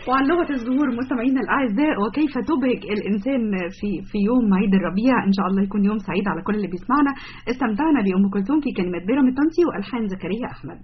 وعن لغة الزهور مستمعينا الأعزاء وكيف تبهج الإنسان في في يوم عيد الربيع إن شاء الله يكون يوم سعيد على كل اللي بيسمعنا استمتعنا بأم كلثوم في كلمات بيرم التونسي وألحان زكريا أحمد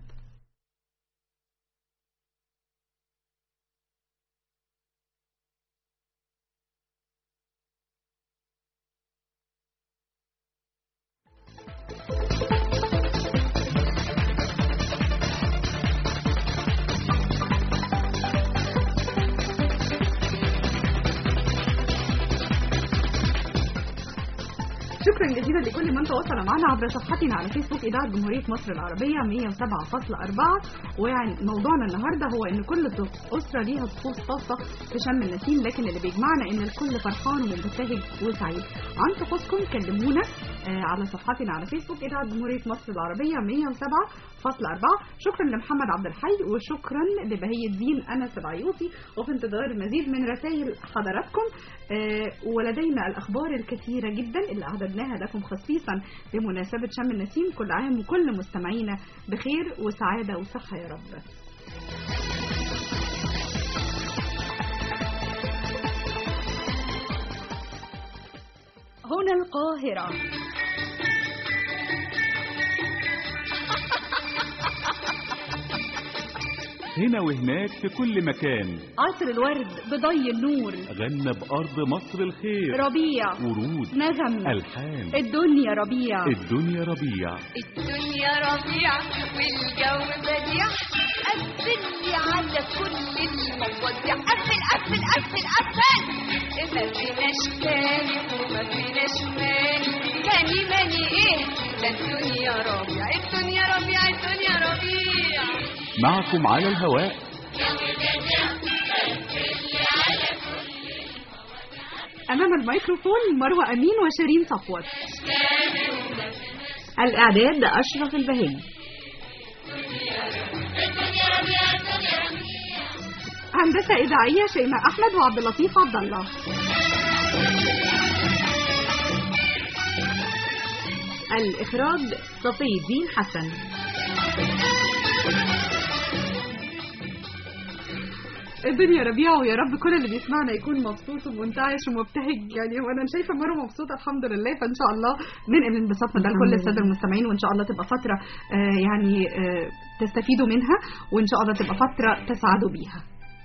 شكرا جزيلا لكل من تواصل معنا عبر صفحتنا على فيسبوك إذاعة جمهورية مصر العربية 107.4 ويعني موضوعنا النهاردة هو إن كل أسرة ليها طقوس خاصة في شم النسيم لكن اللي بيجمعنا إن الكل فرحان ومبتهج وسعيد عن طقوسكم كلمونا آه، على صفحتنا على فيسبوك إذاعة جمهورية مصر العربية 107.4 شكرا لمحمد عبد الحي وشكرا لبهية الدين أنس العيوطي وفي انتظار المزيد من رسائل حضراتكم آه، ولدينا الأخبار الكثيرة جدا اللي أعددناها لكم خصيصا بمناسبة شم النسيم كل عام وكل مستمعينا بخير وسعادة وصحة يا رب هنا القاهرة هنا وهناك في كل مكان عصر الورد بضي النور غنى بأرض مصر الخير ربيع ورود نغم ألحان الدنيا ربيع الدنيا ربيع الدنيا ربيع والجو بديع قفلي على كل المواضيع قفل قفل قفل قفل ما فيناش تاني وما فيناش ماني تاني ماني ايه ده الدنيا ربيع الدنيا ربيع الدنيا ربيع معكم على الهواء أمام الميكروفون مروة أمين وشيرين صفوت الإعداد أشرف البهي هندسة إذاعية شيماء أحمد وعبد اللطيف عبد الله الإخراج صفي الدين حسن الدنيا ربيع ويا رب كل اللي بيسمعنا يكون مبسوط ومنتعش ومبتهج يعني وانا شايفه مروه مبسوطه الحمد لله فان شاء الله ننقل انبساطنا ده لكل الساده المستمعين وان شاء الله تبقى فتره آه، يعني آه، تستفيدوا منها وان شاء الله تبقى فتره تسعدوا بيها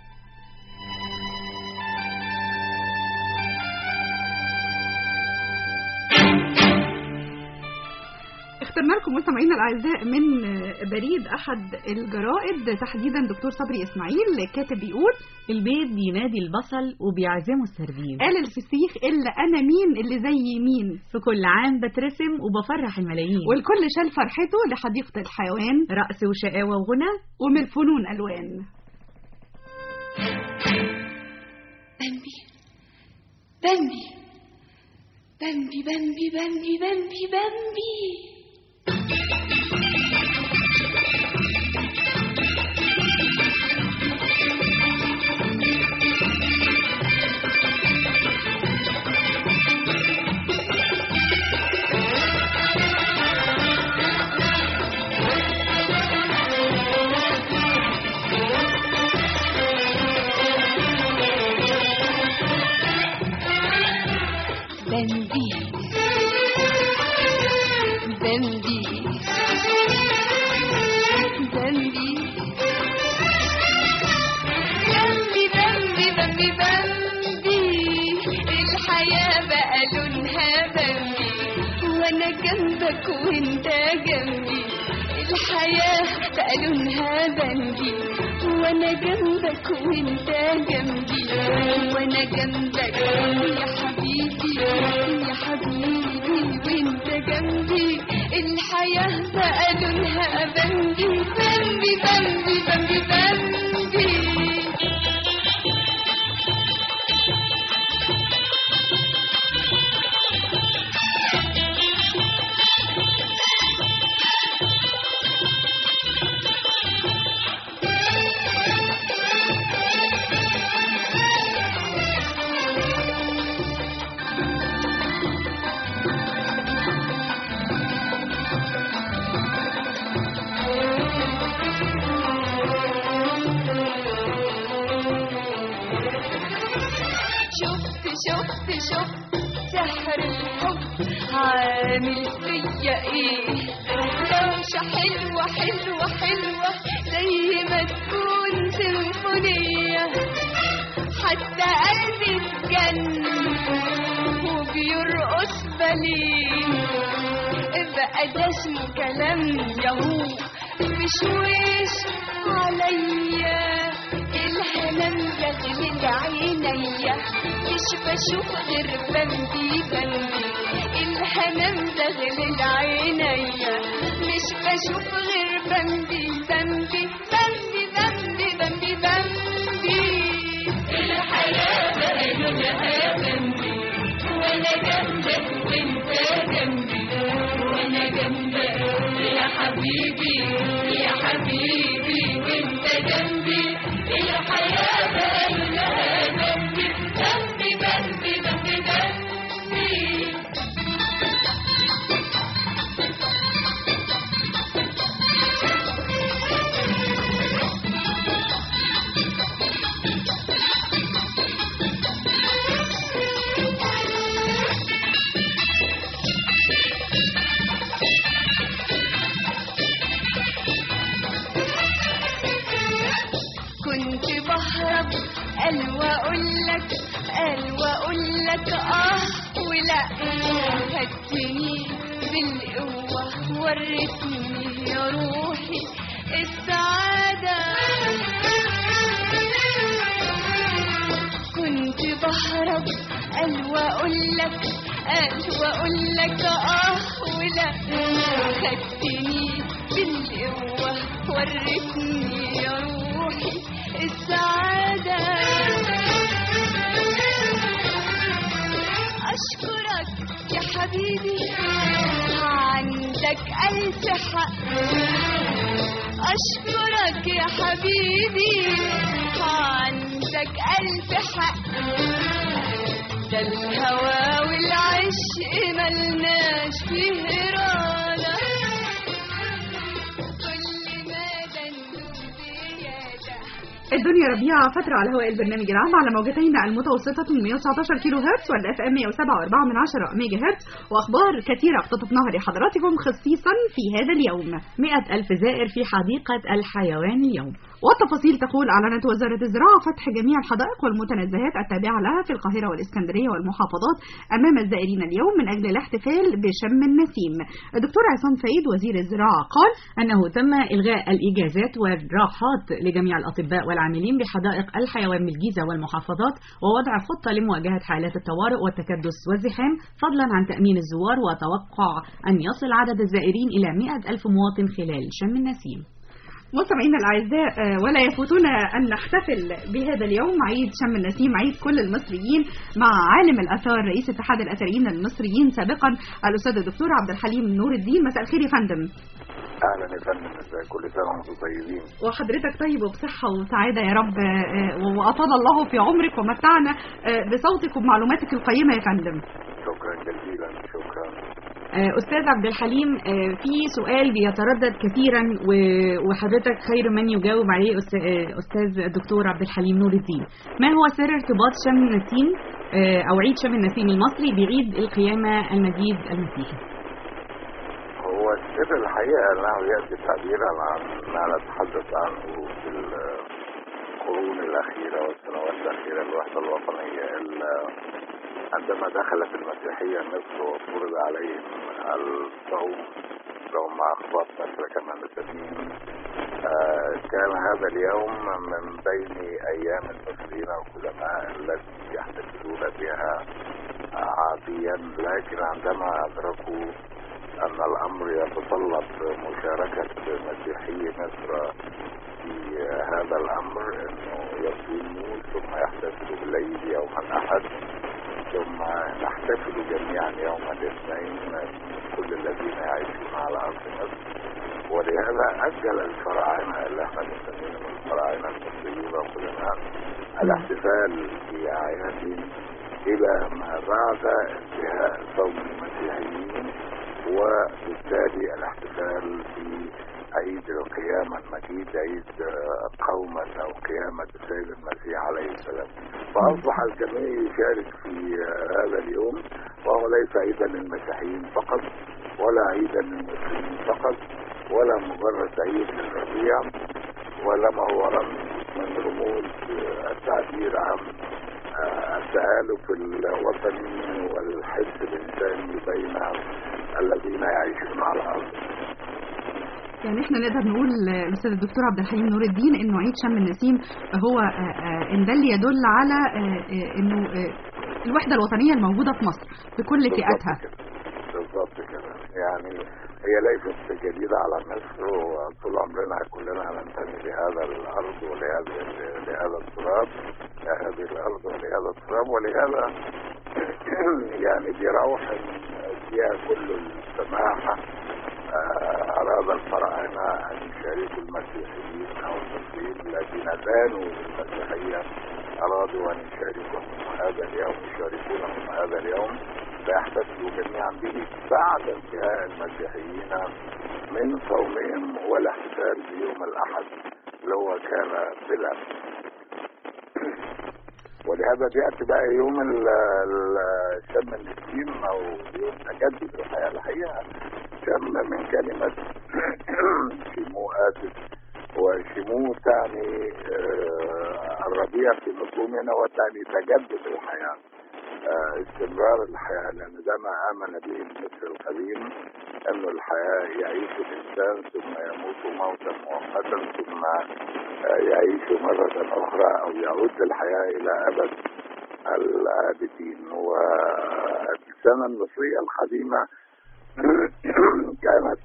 اخترنا لكم مستمعينا الاعزاء من بريد احد الجرائد تحديدا دكتور صبري اسماعيل كاتب بيقول البيت بينادي البصل وبيعزموا السردين قال الفسيخ الا انا مين اللي زي مين في كل عام بترسم وبفرح الملايين والكل شال فرحته لحديقه الحيوان رقص وشقاوة وغنى ومن الفنون الوان بامبي بامبي بامبي بامبي بامبي بامبي بامبي بامبي بامبي بامبي بامبي بامبي بامبي بامبي الحياة بقى لونها بامبي وانا جنبك وانت جنبي الحياة بقى لونها بامبي وانا جنبك وانت جنبي وانا جنبك يا حبيبي يا حبيبي وانت جنبي الحياة بقى لونها بامبي بامبي بامبي بامبي بامبي شفت سحر الحب عامل فيا ايه دوشة حلوة حلوة حلوة زي ما تكون سيمفونية حتى قلبي اتجن وبيرقص باليه بقى ده اسمه كلام يهو بشويش عليا الهنا مزغلل عينيا مش بشوف غير بمبي بمبي الهنا مزغلل عينيا مش بشوف غير بمبي بمبي بمبي بمبي بمبي بمبي الحياة بقى بمبي وانا جنبك وانت جنبي وانا جنبك يا حبيبي يا حبيبي وانت جنبي الحياة بقى جنبي جنبي جنبي جنبي جنبي كنت بهرب قال واقول لك قال واقول لك اه ولا خدتني بالقوة وريتني يا روحي السعادة كنت بهرب قال واقول لك قال واقول لك اه ولا خدتني بالقوة وريتني يا روحي السعادة أشكرك يا حبيبي عندك ألف حق أشكرك يا حبيبي عندك ألف حق ده الهوى والعشق ملناش فيه إرادة كل ما دندوب زيادة الدنيا ربيعة فترة على هواء البرنامج العام على موجتين المتوسطة من 119 كيلو هرتز والاف ام 107.4 من 10 ميجا هرتز واخبار كثيرة اقتطفناها لحضراتكم خصيصا في هذا اليوم مئة ألف زائر في حديقة الحيوان اليوم والتفاصيل تقول أعلنت وزارة الزراعة فتح جميع الحدائق والمتنزهات التابعة لها في القاهرة والإسكندرية والمحافظات أمام الزائرين اليوم من أجل الاحتفال بشم النسيم الدكتور عصام سعيد وزير الزراعة قال أنه تم إلغاء الإجازات والراحات لجميع الأطباء والعاملين بحدائق الحيوان بالجيزة والمحافظات ووضع خطة لمواجهة حالات الطوارئ والتكدس والزحام فضلا عن تأمين الزوار وتوقع أن يصل عدد الزائرين إلى 100 ألف مواطن خلال شم النسيم مستمعينا الاعزاء آه، ولا يفوتنا ان نحتفل بهذا اليوم عيد شم النسيم عيد كل المصريين مع عالم الاثار رئيس اتحاد الاثريين المصريين سابقا الاستاذ الدكتور عبد الحليم نور الدين مساء الخير يا فندم اهلا يا فندم ازاي كل سنه وانتم طيبين وحضرتك طيب وبصحة وسعادة يا رب آه، وأطال الله في عمرك ومتعنا آه، بصوتك وبمعلوماتك القيمة يا فندم شكرا جزيلا شكرا آه، أستاذ عبد الحليم آه، في سؤال بيتردد كثيرا و- وحضرتك خير من يجاوب عليه أست- آه، أستاذ الدكتور عبد الحليم نور الدين ما هو سر ارتباط شم النسيم آه، أو عيد شم النسيم المصري بعيد القيامة المجيد المسيحي هو السر الحقيقه انه ياتي تعبيرا عن ما نتحدث عنه في القرون الاخيره والسنوات الاخيره للوحده الوطنيه ال- عندما دخلت المسيحيه مصر وفرض عليهم الصوم صوم اخبار مصر كما نسميه آه، كان هذا اليوم من بين ايام المصريين القدماء التي يحتفلون بها عاديا لكن عندما ادركوا ان الامر يتطلب مشاركه مسيحي مصر في هذا الامر انه يصوموا ثم يحتفلوا بالعيد يوم الاحد ثم نحتفل جميعا يوم الاثنين كل الذين يعيشون على ارض مصر ولهذا اجل الفراعنه اللي احنا بنسميهم الفراعنه المصريين القدماء الاحتفال باعيادهم الى ما بعد انتهاء صوم المسيحيين وبالتالي الاحتفال بعيد القيامة المجيد عيد آه، قومة أو قيامة السيد المسيح عليه السلام فأصبح الجميع يشارك في آه، هو ليس عيدا للمسيحيين فقط ولا عيدا للمسلمين فقط ولا مجرد عيد للربيع ولما هو رمز من رموز آه، التعبير عن آه، التآلف الوطني والحس الإنساني بين الذين يعيشون على الأرض يعني احنا نقدر نقول آه، الاستاذ الدكتور عبد الحليم نور الدين انه عيد شم النسيم هو آه، آه، ان ده اللي يدل على آه، آه، انه آه، الوحده الوطنيه الموجوده في مصر بكل فئاتها بالضبط كده. بالضبط كده يعني هي ليست جديدة على مصر وطول عمرنا كلنا هننتمي لهذا الأرض ولهذا لهذا التراب لهذه الأرض ولهذا التراب ولهذا يعني بروح فيها كل السماحة آه، أراد الفراعنة أن يشاركوا المسيحيين أو المسلمين الذين دانوا بالمسيحية أرادوا أن يشاركهم هذا اليوم يشاركونهم هذا اليوم فيحتفلوا جميعا به بعد انتهاء المسيحيين من صومهم والاحتفال بيوم الأحد اللي هو كان بالأمس ولهذا بيأتي بقى يوم ال- ال- شم النسيم أو يوم تجدد الحياة الحقيقة شم من كلمة شمو آسف وشمو تعني آه، الربيع في مفهومنا وتعني تجدد الحياة آه، استمرار الحياة لأن ده ما آمن به المصري القديم أن الحياة يعيش الإنسان ثم يموت موتا مؤقتا ثم آه، يعيش مرة أخرى أو يعود الحياة إلى أبد الآبدين والسنة المصرية القديمة كانت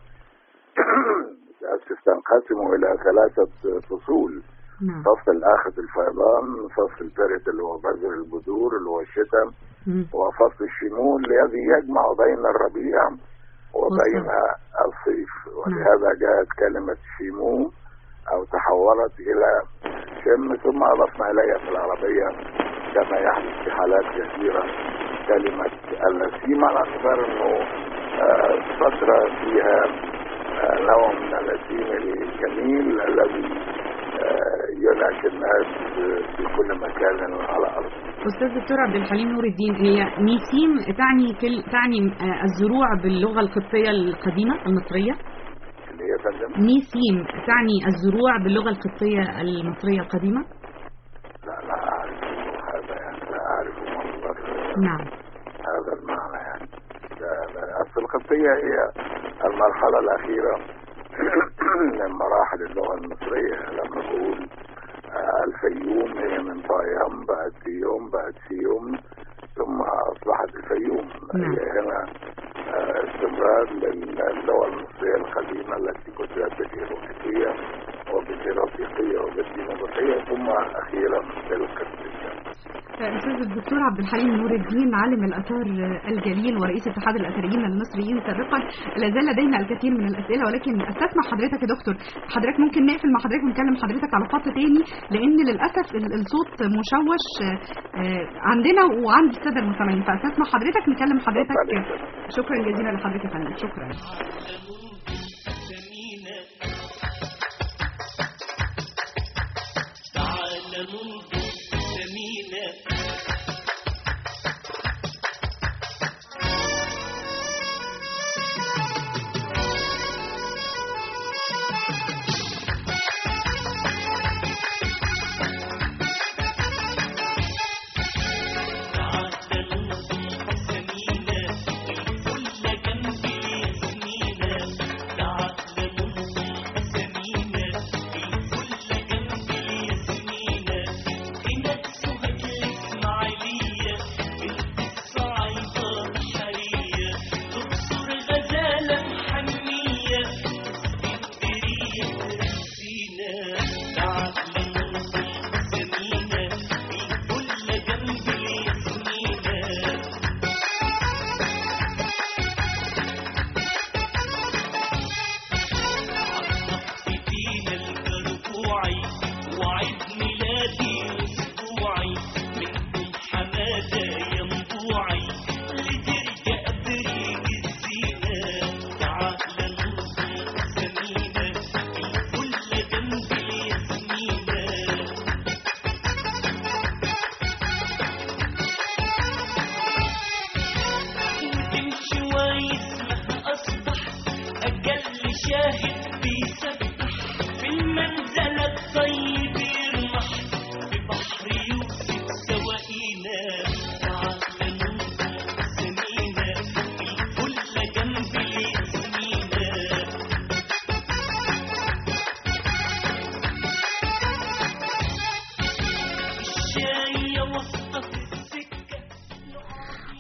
تنقسم إلى ثلاثة فصول نعم فصل آخذ الفيضان فصل البرد اللي هو بذر البذور اللي هو الشتاء مم. وفصل الشمول الذي يجمع بين الربيع وبين الصيف ولهذا جاءت كلمة شيمو أو تحولت إلى شم ثم أضفنا إليها في العربية كما يحدث في حالات كثيرة كلمة النسيم على اعتبار أنه آه، فترة فيها آه، نوع من النسيم الجميل الذي آه، ينعش الناس في كل مكان على الأرض أستاذ دكتور عبد الحليم نور الدين هي نيسيم تعني كل تعني آه، الزروع باللغة القبطية القديمة المصرية اللي هي فندم نيسيم تعني الزروع باللغة القبطية المصرية القديمة لا لا أعرف هذا يعني لا أعرف مصدر نعم هذا المعنى يعني لا- لا. أصل القبطية هي المرحلة الأخيرة من مراحل اللغة المصرية لما بقول آه، الفيوم هي من طايام بقت فيوم بقت فيوم ثم أصبحت الفيوم نعم. هي هنا آه، استمرار للغة المصرية القديمة التي كتبت بالهيروغليفية وبالهيروغليفية وبالديمقراطية ثم أخيرا بالقبطية أستاذ الدكتور عبد الحليم نور الدين عالم الآثار الجليل ورئيس اتحاد الأثريين المصريين سابقا لا زال لدينا الكثير من الأسئلة ولكن أستسمع حضرتك يا دكتور حضرتك ممكن نقفل مع حضرتك ونكلم حضرتك على خط تاني لأن للأسف ال- الصوت مشوش آه، عندنا وعند السادة المستمعين فأستسمع حضرتك نكلم حضرتك شكرا جزيلا لحضرتك يا فندم شكرا تعال ننظر سمينا تعال ننظر سمينا الكل جنب ياسمينا تعال ننظر سمينا الكل جنب ياسمينا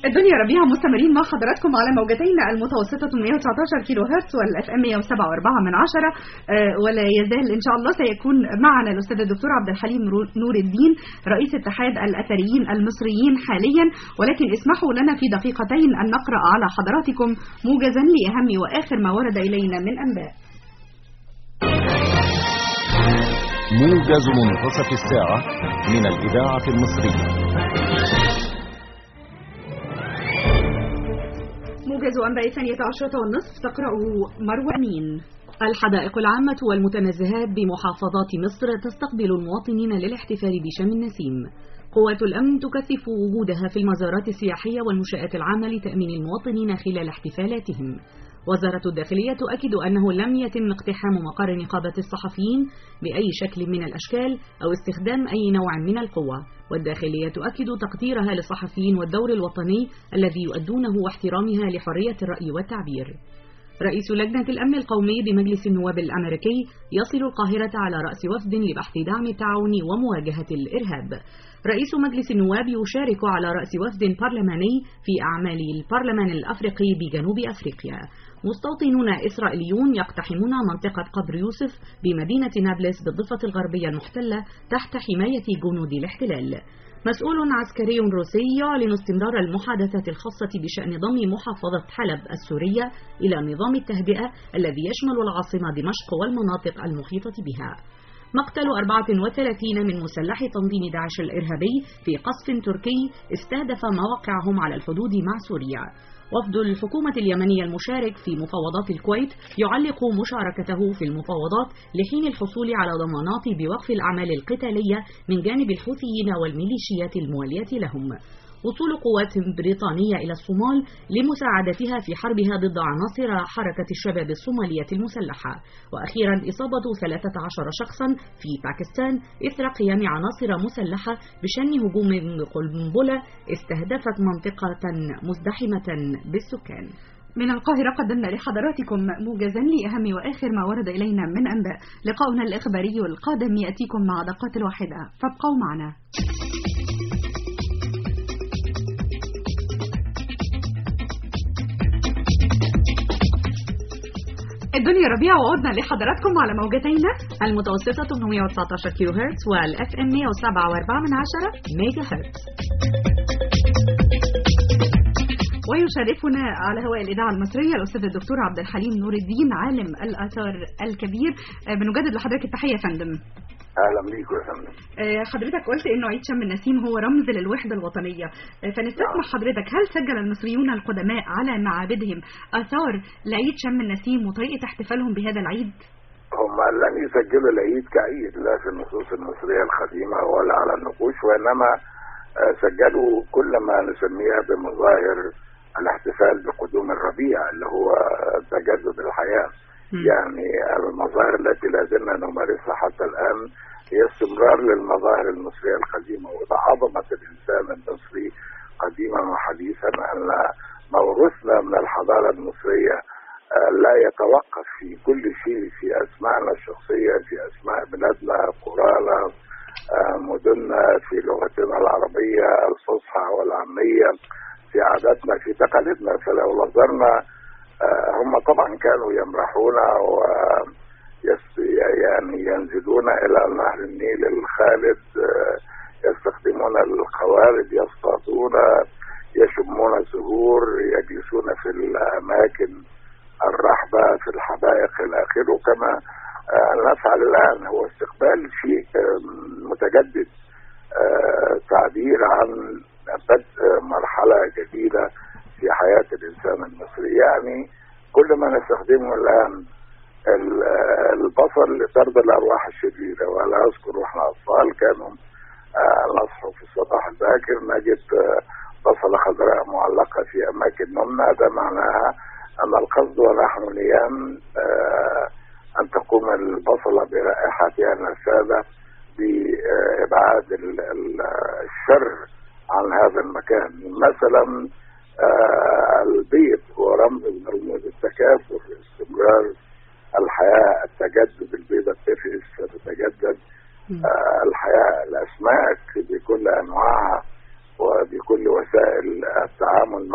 الدنيا ربيع مستمرين مع حضراتكم على موجتين المتوسطة 119 كيلو هرتز والاف ام 107.4 من عشرة آه، ولا يزال ان شاء الله سيكون معنا الاستاذ الدكتور عبد الحليم نور- نور الدين رئيس اتحاد الاثريين المصريين حاليا ولكن اسمحوا لنا في دقيقتين ان نقرا على حضراتكم موجزا لاهم واخر ما ورد الينا من انباء موجز منتصف الساعة من الإذاعة المصرية موجز انباء الثانية عشرة والنصف تقرأ مروى امين الحدائق العامة والمتنزهات بمحافظات مصر تستقبل المواطنين للاحتفال بشم النسيم قوات الأمن تكثف وجودها في المزارات السياحية والمنشآت العامة لتأمين المواطنين خلال احتفالاتهم وزارة الداخلية تؤكد أنه لم يتم اقتحام مقر نقابة الصحفيين بأي شكل من الأشكال أو استخدام أي نوع من القوة والداخلية تؤكد تقديرها للصحفيين والدور الوطني الذي يؤدونه واحترامها لحرية الرأي والتعبير رئيس لجنة الأمن القومي بمجلس النواب الأمريكي يصل القاهرة على رأس وفد لبحث دعم التعاون ومواجهة الإرهاب رئيس مجلس النواب يشارك على رأس وفد برلماني في أعمال البرلمان الأفريقي بجنوب أفريقيا مستوطنون إسرائيليون يقتحمون منطقة قبر يوسف بمدينة نابلس بالضفة الغربية المحتلة تحت حماية جنود الاحتلال مسؤول عسكري روسي يعلن استمرار المحادثات الخاصة بشأن ضم محافظة حلب السورية إلى نظام التهدئة الذي يشمل العاصمة دمشق والمناطق المحيطة بها مقتل 34 من مسلح تنظيم داعش الإرهابي في قصف تركي استهدف مواقعهم على الحدود مع سوريا وفد الحكومة اليمنية المشارك في مفاوضات الكويت يعلق مشاركته في المفاوضات لحين الحصول على ضمانات بوقف الأعمال القتالية من جانب الحوثيين والميليشيات الموالية لهم وصول قوات بريطانية إلى الصومال لمساعدتها في حربها ضد عناصر حركة الشباب الصومالية المسلحة وأخيرا إصابة 13 شخصا في باكستان إثر قيام عناصر مسلحة بشن هجوم قنبلة استهدفت منطقة مزدحمة بالسكان من القاهرة قدمنا لحضراتكم موجزا لأهم وآخر ما ورد إلينا من أنباء لقاؤنا الإخباري القادم يأتيكم مع دقات الواحدة فابقوا معنا الدنيا ربيع وعدنا لحضراتكم على موجتينا المتوسطة 819 كيلو هرتز والاف ام 107.4 من عشرة ميجا هرتز ويشرفنا على هواء الإذاعة المصرية الأستاذ الدكتور عبد الحليم نور الدين عالم الآثار الكبير آه، بنجدد لحضرتك التحية يا فندم اهلا بيكم يا فندم آه، حضرتك قلت انه عيد شم النسيم هو رمز للوحده الوطنيه آه، فنستسمح حضرتك هل سجل المصريون القدماء على معابدهم اثار لعيد شم النسيم وطريقه احتفالهم بهذا العيد هم لم يسجلوا العيد كعيد لا في النصوص المصرية القديمة ولا على النقوش وإنما آه، سجلوا كل ما نسميها بمظاهر الاحتفال بقدوم الربيع اللي هو تجدد الحياة يعني المظاهر التي لا زلنا نمارسها حتى الآن هي استمرار للمظاهر المصرية القديمة وده عظمة الإنسان المصري قديما وحديثا أن موروثنا من الحضارة المصرية آه، لا يتوقف في كل شيء في أسمائنا الشخصية في أسماء بلادنا قرانا آه، مدننا في لغتنا العربية الفصحى والعامية في عاداتنا في تقاليدنا فلو نظرنا آه، هم طبعا كانوا يمرحون و يس- يعني ينزلون إلى نهر النيل الخالد آه، يستخدمون القوارب يصطادون يشمون الزهور يجلسون في الأماكن الرحبة في الحدائق إلى آخره كما آه، نفعل الآن هو استقبال شيء آه، متجدد آه، تعبير عن بدء مرحلة جديدة في حياة الإنسان المصري يعني كل ما نستخدمه الآن ال- البصل لطرد الأرواح الشريرة ولا أذكر وإحنا أطفال كانوا آه، نصحوا في الصباح الباكر نجد آه، بصلة خضراء معلقة في أماكن نومنا ده معناها أن القصد ونحن نيام آه، أن تقوم البصلة برائحتها النسابة بإبعاد ال- ال- الشر عن هذا المكان مثلا آه، البيض هو رمز من رموز التكاثر استمرار الحياة التجدد البيضة بتفقس فتتجدد آه، الحياة الأسماك بكل أنواعها وبكل وسائل التعامل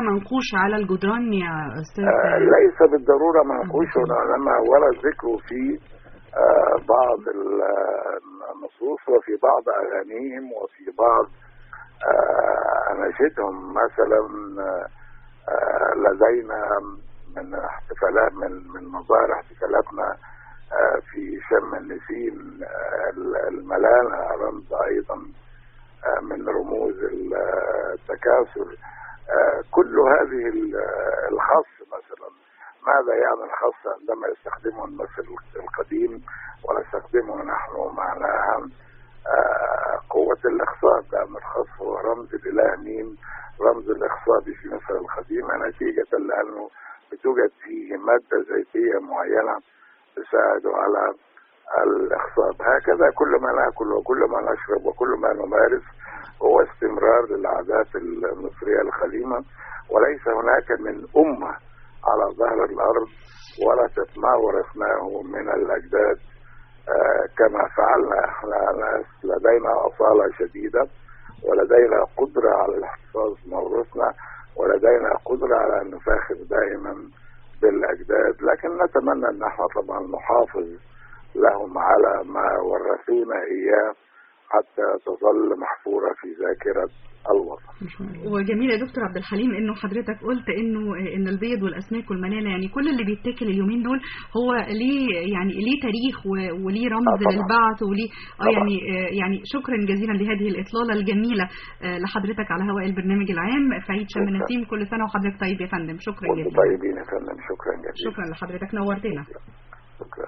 منقوش على الجدران يا استاذ آه، ليس بالضرورة منقوش وإنما ورد ذكره في آه، بعض ال- النصوص وفي بعض أغانيهم وفي بعض آه، أناشيدهم مثلا آه، آه، لدينا من احتفالات من من مظاهر احتفالاتنا آه، في شم النسيم آه، الملانة رمز أيضا آه، من رموز ال- التكاثر آه، كل هذه ال- الخص مثلا ماذا يعني الخص عندما يستخدمه المصري القديم ونستخدمه نحن معناها آه، قوة الإخصاب لأن الخص هو رمز الإله ميم رمز الإخصاب في مصر القديمة نتيجة لأنه بتوجد فيه مادة زيتية معينة تساعد على الإخصاب هكذا كل ما نأكل وكل ما نشرب وكل ما نمارس هو استمرار للعادات المصرية القديمة وليس هناك من أمة على ظهر الأرض ورثت ما ورثناه من الأجداد آه، كما فعلنا احنا ناس لدينا أصالة شديدة ولدينا قدرة على الاحتفاظ بموروثنا ولدينا قدرة على أن نفاخر دائما بالأجداد لكن نتمنى أن احنا طبعا نحافظ لهم على ما ورثونا إياه حتى تظل محفورة في ذاكرة الوطن وجميل يا دكتور عبد الحليم انه حضرتك قلت انه ان البيض والاسماك والملانه يعني كل اللي بيتاكل اليومين دول هو ليه يعني ليه تاريخ و- وليه رمز آه طبعاً. للبعث وليه اه طبعاً. يعني آه يعني شكرا جزيلا لهذه الاطلاله الجميله آه لحضرتك على هواء البرنامج العام في عيد شم شكراً. النسيم كل سنه وحضرتك طيب يا فندم شكرا وانتم جزيلا طيبين يا فندم شكرا جزيلا شكرا لحضرتك نورتنا شكرا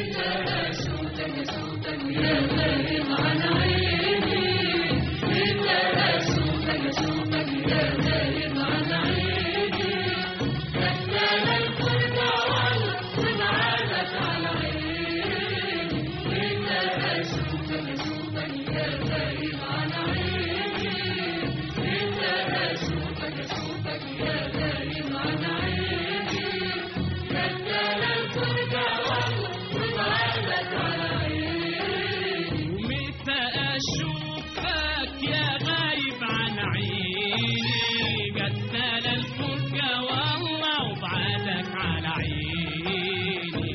ومتى اشوفك يا غايب عن عيني قتال الفرقة والله وبعدك على عيني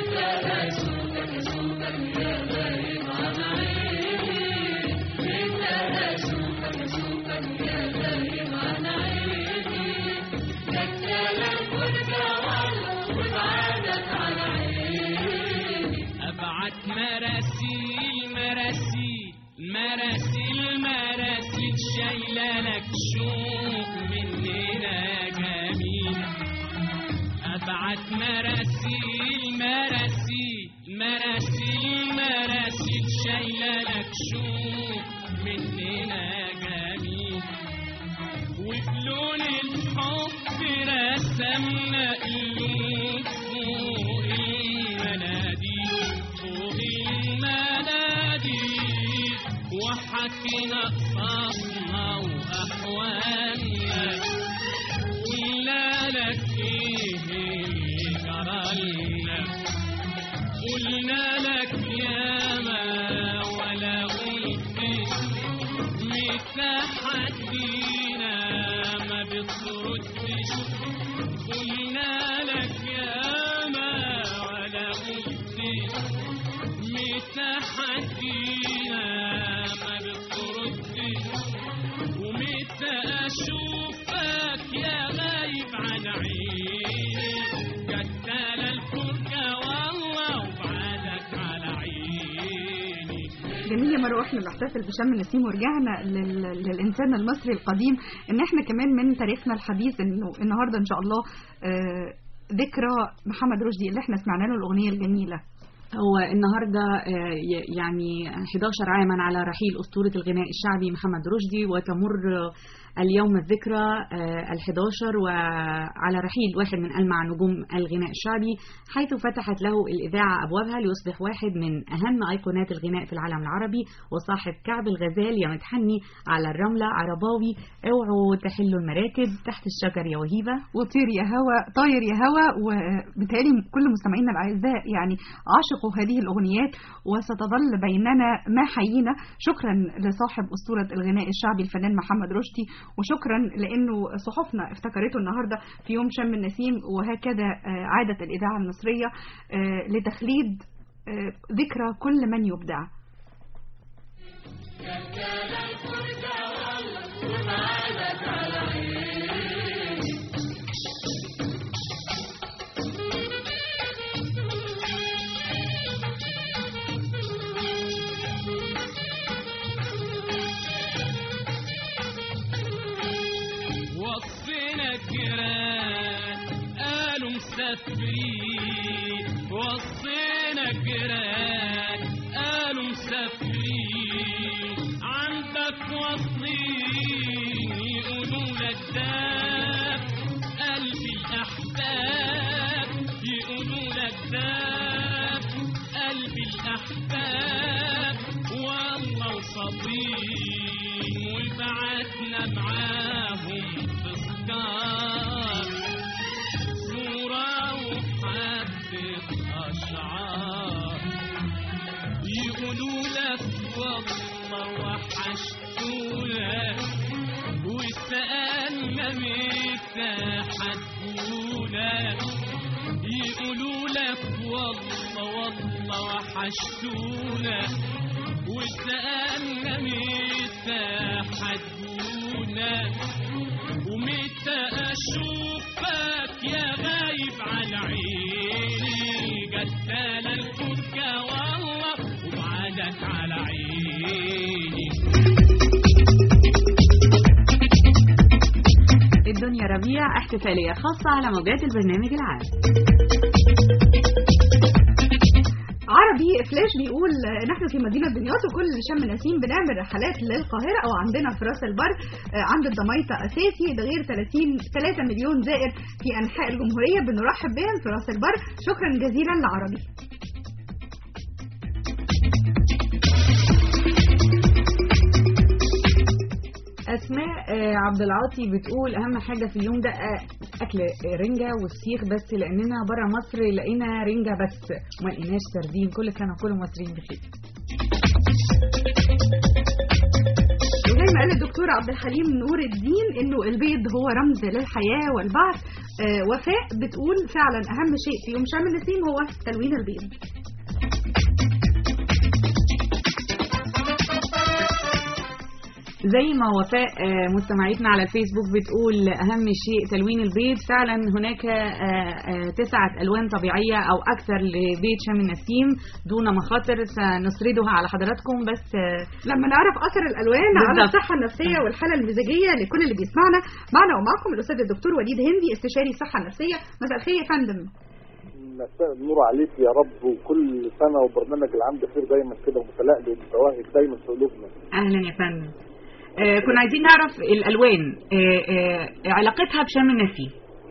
ابعت مراسيل مراسيل مراسيل مراسيل شايله لك شوق مننا جميل ابعت مراسيل مراسيل مراسيل مراسيل شايله لك شوق مننا جميل وبلون الحب رسمنا قلوب فوق المناديل فوق المناديل وحكينا قصصنا وأحوالنا قلنا لك ايه اللي جرالنا قلنا لك يا ما ولا قلت متى حدينا ما بتردش قلنا لك يا ما ولا قلت متى حدينا ما بتردش ومتى اشوفك يا غايب عن عيني قتال الفرقة والله وبعدك على عيني جميل يا مروه احنا بنحتفل بشم النسيم ورجعنا لل... للانسان المصري القديم ان احنا كمان من تاريخنا الحديث انه النهارده ان شاء الله آه ذكرى محمد رشدي اللي احنا سمعنا له الاغنيه الجميله هو النهارده آه، ي- يعني 11 عاما على رحيل أسطورة الغناء الشعبي محمد رشدي وتمر آه، اليوم الذكرى ال 11 وعلى رحيل واحد من ألمع نجوم الغناء الشعبي حيث فتحت له الإذاعة أبوابها ليصبح واحد من أهم أيقونات الغناء في العالم العربي وصاحب كعب الغزال يا متحني على الرملة عرباوي اوعوا تحلوا المراكب تحت الشجر يا وهيبة وطير يا هوا طاير يا هوا وبالتالي كل مستمعينا الاعزاء يعني عاشقوا هذه الاغنيات وستظل بيننا ما حيينا شكرا لصاحب اسطوره الغناء الشعبي الفنان محمد رشدي وشكرا لانه صحفنا افتكرته النهارده في يوم شم النسيم وهكذا آه، عادت الاذاعه المصريه آه، لتخليد آه، ذكرى كل من يبدع وصينا الجيران قالوا مسافرين وصينا الجيران قالوا مسافرين عندك وصين يقولوا لك داب قلبي الأحباب يقولوا لك داب قلبي الأحباب والله وصابرين وبعتنا معاهم تذكار صورة وحبة أشعار يقولوا لك والله وحشتونا وسألنا متى حتقونا يقولوا لك والله والله وحشتونا وسألنا متى حتقونا ومتى أشوفك يا غايب على عيني قتال الفرقة والله وبعدك على عيني الدنيا ربيع احتفالية خاصة على موجات البرنامج العام عربي فلاش بيقول آه، نحن في مدينة دمياط وكل شم نسيم بنعمل رحلات للقاهرة أو عندنا في راس البر آه، عند الضميطة أساسي ده غير 30 3 مليون زائر في أنحاء الجمهورية بنرحب بهم في راس البر شكرا جزيلا لعربي أسماء آه، عبد العاطي بتقول أهم حاجة في اليوم ده آه، أكل آه، رنجة والسيخ بس لأننا برا مصر لقينا رنجة بس وما لقيناش سردين كل سنة وكل المصريين بخير وزي ما قال الدكتور عبد الحليم نور الدين انه البيض هو رمز للحياه والبعث آه وفاء بتقول فعلا اهم شيء في يوم شم النسيم هو تلوين البيض زي ما وفاء آه، مستمعيتنا على الفيسبوك بتقول أهم شيء تلوين البيض فعلا هناك آه، آه، تسعة ألوان طبيعية أو أكثر لبيت شم النسيم دون مخاطر سنسردها على حضراتكم بس آه، لما نعرف اثر الالوان على بالظبط. الصحه النفسيه والحاله المزاجيه لكل اللي بيسمعنا معنا ومعكم الاستاذ الدكتور وليد هندي استشاري الصحه النفسيه مساء الخير يا فندم مساء النور عليك يا رب وكل سنه وبرنامج العام بخير دايما كده ومتلائم ومتواهج دايما في قلوبنا أهلا يا فندم آه، كنا عايزين نعرف الألوان آه، آه، علاقتها بشم النسيم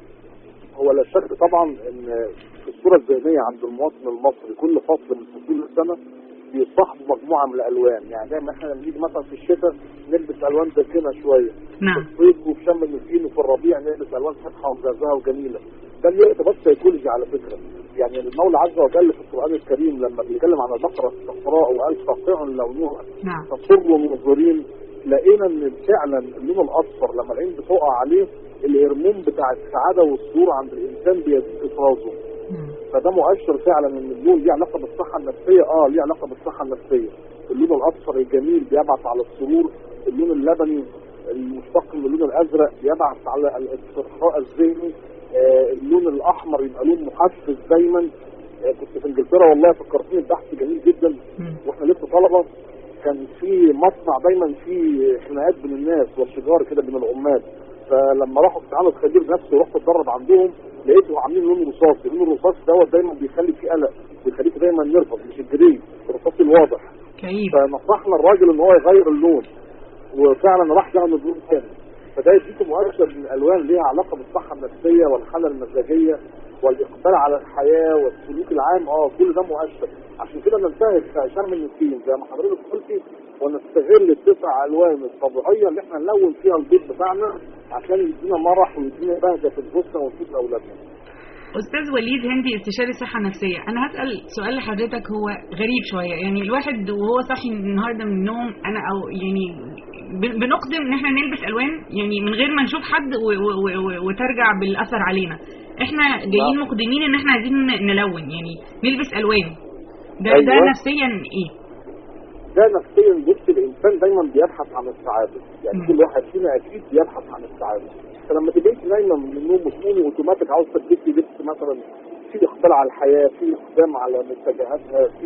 هو لا شك طبعا ان في الصوره الذهنيه عند المواطن المصري كل فصل من فصول السنه بيصاحبه مجموعه من الالوان يعني دايما احنا لما نيجي مثلا في الشتاء نلبس الوان داكنه شويه نعم في الصيف وفي شم النسيم وفي الربيع نلبس الوان فاتحه ومزهزهه وجميله ده اللي يقتبس سيكولوجي على فكره يعني المولى عز وجل في القران الكريم لما بيتكلم عن البقره الصفراء وقال فاقع لونها نعم تصر المنظرين لقينا ان فعلا اللون الاصفر لما العين بتقع عليه الهرمون بتاع السعاده والسرور عند الانسان بيزيد افرازه مم. فده مؤشر فعلا ان اللون ليه علاقه بالصحه النفسيه اه ليه علاقه بالصحه النفسيه اللون الاصفر الجميل بيبعث على السرور اللون اللبني المشتق من اللون الازرق بيبعث على الاسترخاء الذهني آه اللون الاحمر يبقى لون محفز دايما آه كنت في انجلترا والله فكرتني ببحث جميل جدا مم. واحنا لسه طلبه كان في مصنع دايما فيه خناقات بين الناس والشجار كده بين العمال فلما راحوا امتحان الخبير نفسه ورحت اتدرب عندهم لقيته عاملين لون رصاصي لون الرصاصي دوت دايما بيخلي فيه قلق بيخليك دايما نرفض مش الجري الرصاصي الواضح كيف فنصحنا الراجل ان هو يغير اللون وفعلا راح جاب اللون تاني فده يديك مؤشر ان الالوان ليها علاقه بالصحه النفسيه والحاله المزاجيه والاقبال على الحياه والسلوك العام اه كل ده مؤشر عشان كده ننتهز في شم النسيم زي ما حضرتك قلتي ونستغل التسع الوان الطبيعيه اللي احنا نلون فيها البيت بتاعنا عشان يدينا مرح ويدينا بهجه في البوسه ونفوس اولادنا استاذ وليد هندي استشاري الصحه النفسيه انا هسال سؤال لحضرتك هو غريب شويه يعني الواحد وهو صاحي النهارده من النوم انا او يعني بن- بنقدم ان احنا نلبس الوان يعني من غير ما نشوف حد و و و و وترجع بالاثر علينا احنا جايين نعم. مقدمين ان احنا عايزين ن- نلون يعني نلبس الوان ده ده أيوة. نفسيا ايه ده نفسيا بص الانسان دايما بيبحث عن السعاده يعني مم. كل واحد فينا اكيد بيبحث عن السعاده فلما تبقى انت نايمه من النوم وتقومي اوتوماتيك عاوز تلبسي لبس مثلا في اقبال على الحياه في اقدام على متجهاتها في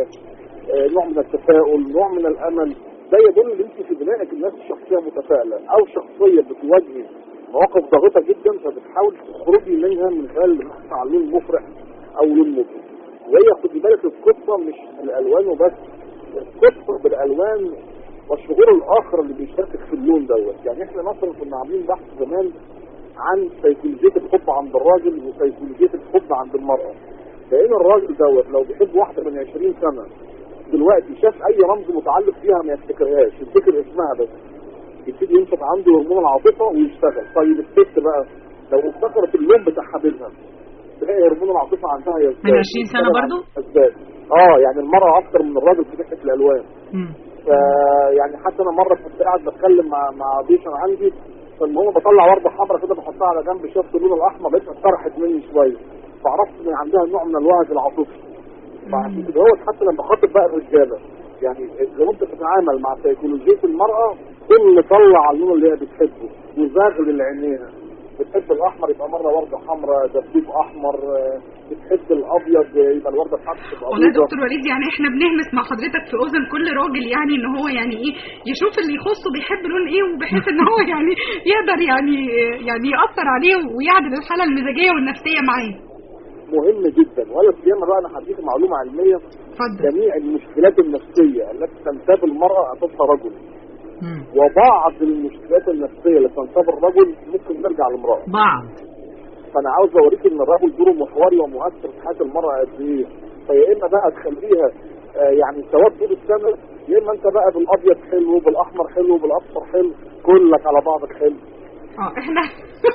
آه، نوع من التفاؤل نوع من الامل ده يدل ان انت في بنائك الناس شخصيه متفائله او شخصيه بتواجهي مواقف ضاغطه جدا فبتحاول تخرجي منها من خلال البحث عن لون مفرح او لون مبهج وهي خدي بالك القصه مش الالوان وبس القصه بالالوان والشعور الاخر اللي بيشارك في اللون دوت يعني احنا مثلا كنا عاملين بحث زمان عن سيكولوجيه الحب عند الراجل وسيكولوجيه الحب عند المراه لان الراجل دوت لو بيحب واحده من 20 سنه دلوقتي شاف اي رمز متعلق بيها ما يفتكرهاش يفتكر اسمها بس يبتدي ينشط عنده هرمون العاطفه ويشتغل طيب الست بقى لو افتكرت اللون بتاع حبيبها تلاقي هرمون العاطفه عندها يزداد من 20 سنة يشتغل برضو؟ عن- يزداد اه يعني المراه اكتر من الراجل في ناحيه الالوان مم. فيعني حتى انا مره كنت قاعد بتكلم مع مع بيشن عندي فالمهم بطلع ورده حمراء كده بحطها على جنب شفت اللون الاحمر لقيتها اتطرحت مني شويه فعرفت ان عندها نوع من الوهج العاطفي فعشان كده هو حتى لما بخاطب بقى الرجاله يعني لو انت بتتعامل مع سيكولوجيه المراه كل طلع اللون اللي هي بتحبه وزاغل عينيها بتحب الاحمر يبقى مره ورده حمراء دبدوب احمر آه، بتحب الابيض يبقى الورده بتاعته تبقى والله يا ابيضه دكتور وليد يعني احنا بنهمس مع حضرتك في اذن كل راجل يعني ان هو يعني ايه يشوف اللي يخصه بيحب لون ايه وبحيث ان هو يعني يقدر يعني يعني ياثر عليه ويعدل الحاله المزاجيه والنفسيه معاه مهم جدا ولا سيما بقى انا هديك معلومه علميه اتفضل جميع المشكلات النفسيه التي تنتاب المراه اساسها رجل مم. وبعض المشكلات النفسيه اللي تنتاب الرجل ممكن ترجع للمراه بعض فانا عاوز اوريك ان الرجل دوره محوري ومؤثر في حياه المراه قد ايه فيا اما بقى تخليها آه، يعني سواد طول السنه يا اما انت بقى بالابيض حلو بالاحمر حلو بالاصفر حلو كلك على بعضك حلو اه احنا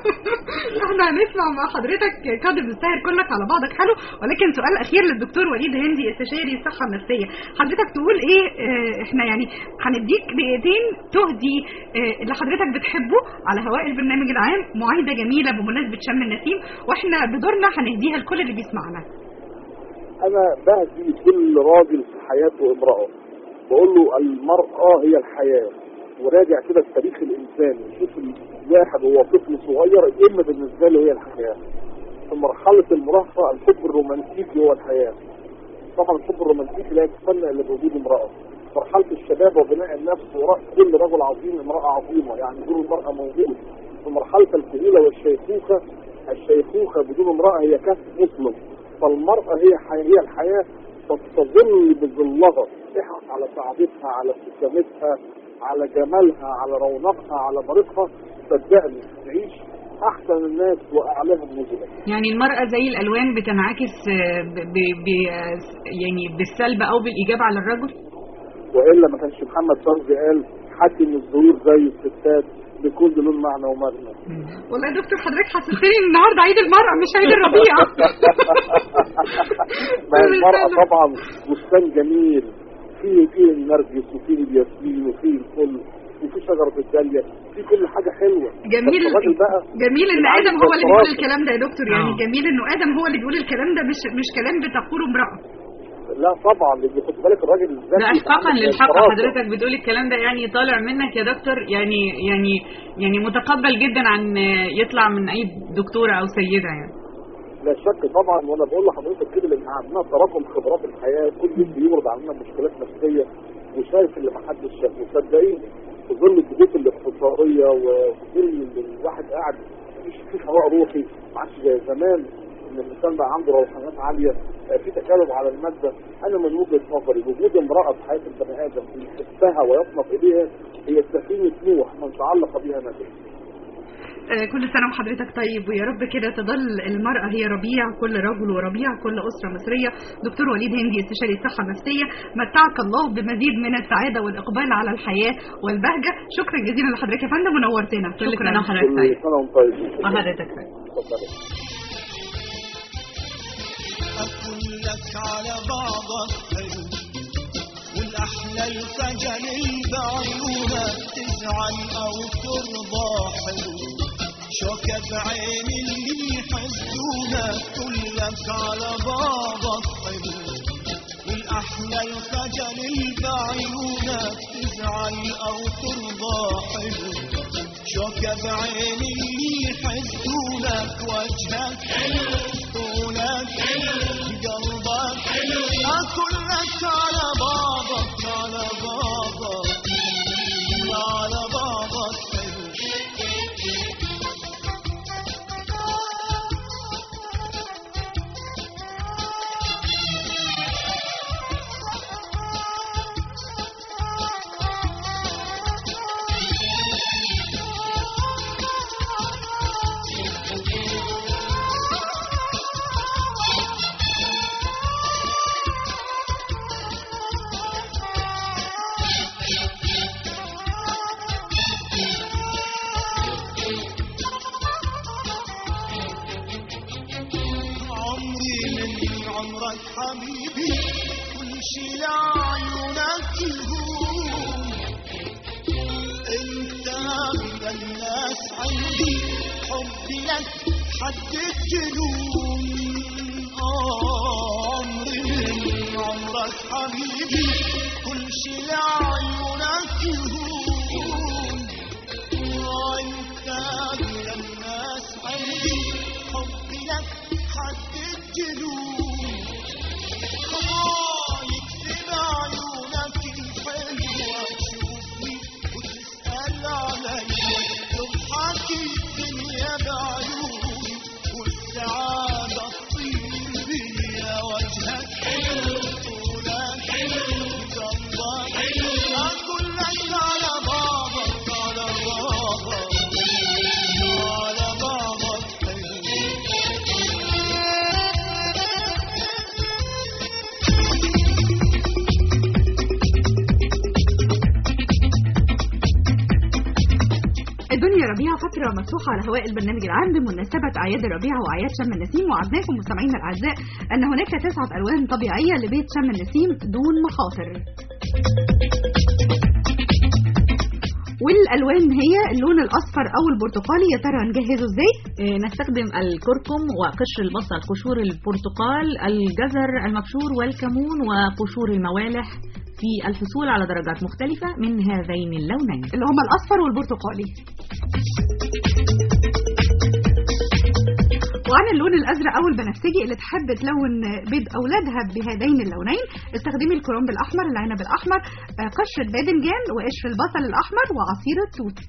احنا هنسمع مع حضرتك كاظم الساهر كلك على بعضك حلو ولكن سؤال اخير للدكتور وليد هندي استشاري الصحه النفسيه حضرتك تقول ايه اه احنا يعني هنديك دقيقتين تهدي اه اللي حضرتك بتحبه على هواء البرنامج العام معاهده جميله بمناسبه شم النسيم واحنا بدورنا هنديها لكل اللي بيسمعنا انا بهدي كل راجل في حياته امرأة بقول له المرأة هي الحياة وراجع كده في تاريخ الانسان يشوف الواحد وهو طفل صغير الام بالنسبة له هي الحياة في مرحلة المراهقة الحب الرومانتيكي هو الحياة طبعا الحب الرومانتيكي لا يتفنى الا بوجود امرأة مرحلة الشباب وبناء النفس وراء كل رجل عظيم امرأة عظيمة يعني دور المرأة موجود في مرحلة الكهولة والشيخوخة الشيخوخة بدون امرأة هي كهف مسلم فالمرأة هي حي... هي الحياة فتظل بظلها تحرص على سعادتها على ابتسامتها على جمالها على رونقها على بريقها صدقني تعيش احسن الناس واعلاهم نزلا يعني المرأة زي الألوان بتنعكس آه، ب ب ب يعني بالسلب أو بالإيجاب على الرجل والا ما كانش محمد فوزي قال حد من الظهور زي الستات لكل لون معنى ومغنى والله يا دكتور حضرتك حسستني ان النهارده عيد المرأة مش عيد الربيع ما هي المرأة طبعا بستان جميل فيه فيه النرجس وفيه الياسمين وفيه الفل وفيه شجرة الدالية فيه كل حاجة حلوة جميل بس الراجل بقى جميل ان اللي عنده ادم هو اللي بيقول فراسة. الكلام ده يا دكتور يعني آه. جميل انه ادم هو اللي بيقول الكلام ده مش مش كلام بتقوله امرأة لا طبعا اللي خد بالك الراجل الذكي لا إحقاقا عنده للحق فراسة. حضرتك بتقول الكلام ده يعني طالع منك يا دكتور يعني يعني يعني متقبل جدا عن آه، يطلع من أي دكتورة أو سيدة يعني لا شك طبعا وانا بقول لحضرتك كده لان عندنا تراكم خبرات الحياه كل يوم بيمرض علينا مشكلات نفسيه وشايف اللي محدش شافه صدقيني في ظل الضغوط الاقتصاديه وفي ظل ان الواحد قاعد مفيش في هواء روحي ما عادش زي زمان ان الانسان بقى عنده روحانيات عاليه آه، في تكالب على الماده انا من وجهه نظري وجود امراه في حياه البني ادم بيحسها ويصنف اليها هي سفينه نوح من تعلق بها نجاه آه، كل سنة وحضرتك طيب ويا رب كده تظل المرأة هي ربيع كل رجل وربيع كل أسرة مصرية دكتور وليد هندي استشاري الصحة النفسية متعك الله بمزيد من السعادة والإقبال على الحياة والبهجة شكرا جزيلا لحضرتك يا فندم ونورتنا كل شكرا سنة وحضرتك كل طيب سنه وانت طيب وحضرتك طيب اتفضل. أقول لك على بعضك حلو والأحلام أحلى الخجل بعيونك تزعل أو ترضى حلو شوكة بعين اللي يحسدونك كلك على بعضك حلو والأحلى الخجل بعيونك تزعل أو ترضى حلو شوكة بعين اللي يحسدونك وجهك حلو طولك حلو قلبك حلو كلك على بعضك على بعضك على بعضك حلو عمري من عمرك حبيبي كل شي لعيونك يهون انت من الناس عندي حبي لك حد الجنون آه، عمري من عمرك حبيبي كل شي لعيونك يهون آه، انت من الناس عندي حبي لك حد الجنون خايف في عيونك الحلوة تشوفني وتسأل عليا تضحك الدنيا بعيوني والسعادة تطير بيا وجهك حلو طولك حلو قلبك حلو كلك على بعضك على بعضك على بعضك حلو الدنيا ربيع فترة مفتوحة على هواء البرنامج العام بمناسبة أعياد الربيع وأعياد شم النسيم وعدناكم مستمعينا الأعزاء أن هناك تسعة ألوان طبيعية لبيت شم النسيم دون مخاطر والألوان هي اللون الأصفر أو البرتقالي يا ترى نجهزه إزاي؟ آه، نستخدم الكركم وقشر البصل قشور البرتقال الجزر المبشور والكمون وقشور الموالح في الحصول على درجات مختلفة من هذين اللونين اللي هما الأصفر والبرتقالي وعن اللون الازرق او البنفسجي اللي تحب تلون بيض اولادها بهذين اللونين استخدمي الكرنب الاحمر العنب الاحمر آه، قشر الباذنجان وقشر البصل الاحمر وعصير التوت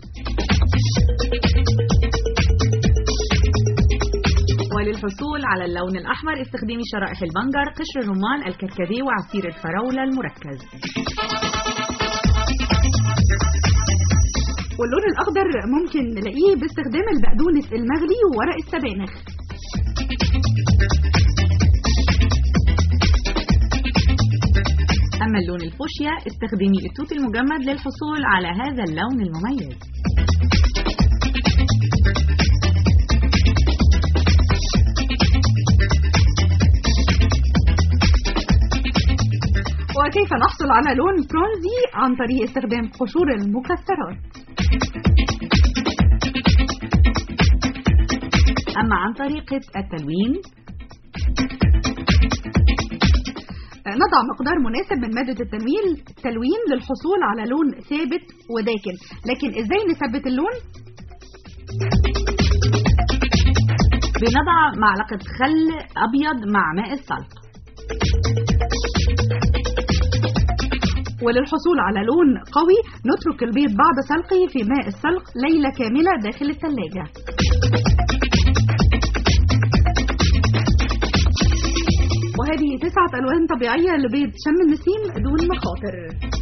وللحصول على اللون الأحمر استخدمي شرائح البنجر قشر الرمان الكركديه وعصير الفراولة المركز واللون الاخضر ممكن نلاقيه باستخدام البقدونس المغلي وورق السبانخ أما اللون الفوشيا استخدمي التوت المجمد للحصول على هذا اللون المميز وكيف نحصل على لون برونزي عن طريق استخدام قشور المكسرات أما عن طريقة التلوين نضع مقدار مناسب من مادة التنوين التلوين للحصول على لون ثابت وداكن لكن ازاي نثبت اللون بنضع معلقة خل أبيض مع ماء السلق وللحصول على لون قوي نترك البيض بعد سلقه في ماء السلق ليلة كاملة داخل الثلاجة وهذه تسعة ألوان طبيعية لبيض شم النسيم دون مخاطر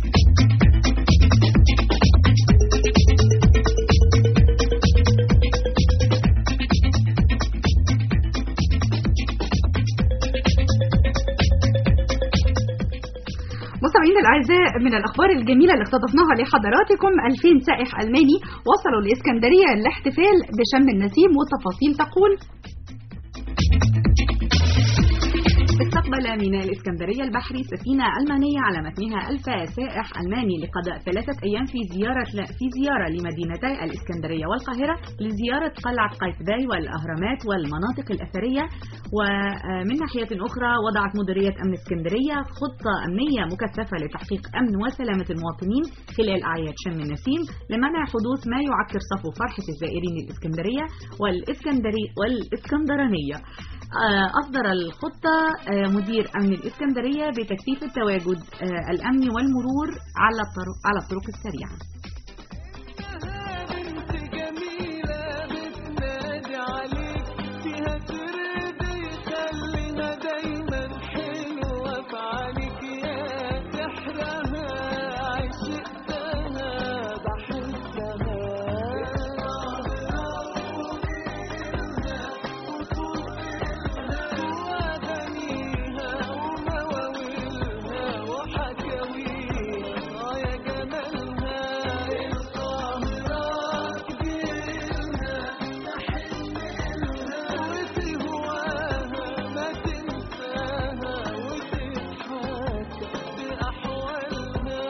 مستمعينا الأعزاء من الأخبار الجميلة اللي اقتطفناها لحضراتكم 2000 سائح ألماني وصلوا الإسكندرية للاحتفال بشم النسيم والتفاصيل تقول استقبل ميناء الإسكندرية البحري سفينة ألمانية على متنها ألف سائح ألماني لقضاء ثلاثة أيام في زيارة في زيارة لمدينتي الإسكندرية والقاهرة لزيارة قلعة قايتباي والأهرامات والمناطق الأثرية ومن ناحية أخرى وضعت مديرية أمن اسكندرية خطة أمنية مكثفة لتحقيق أمن وسلامة المواطنين خلال أعياد شم النسيم لمنع حدوث ما يعكر صفو فرحة الزائرين الإسكندرية والإسكندري والإسكندرانية آه، أصدر الخطة آه، مدير أمن الإسكندرية بتكثيف التواجد آه، الأمني والمرور على الطرق على الطرق السريعة بنت جميلة بتنادي عليك فيها ترضي خليها دايما حلوة في عليك يا سحرها عشقتها بحسها وأغانيها ومواويلها وحكاويها آه يا جمالها القاهرة كبيرها تحملها وتهواها ما تنساها وتضحك بأحوالها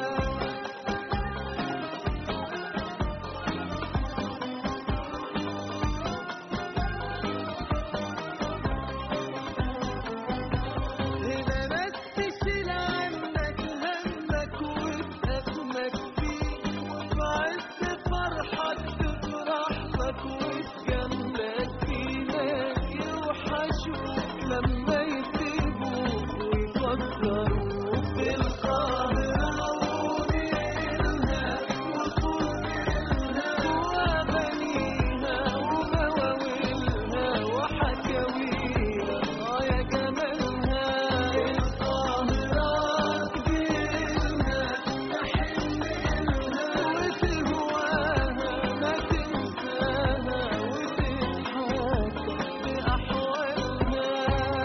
هنا ناس تشيل عنك همك وتأزمك فيه وفي عز فرحك تفرح لك وتجملك فينا يوحشوك لما يسيبوك ويفكروك بالقاهرة ونيلها وطولها وأغانيها ومواويلها وحكاويها آه يا جمالها القاهرة كبيرها تحملها وتهواها ما تنساها وتضحك بأحوالها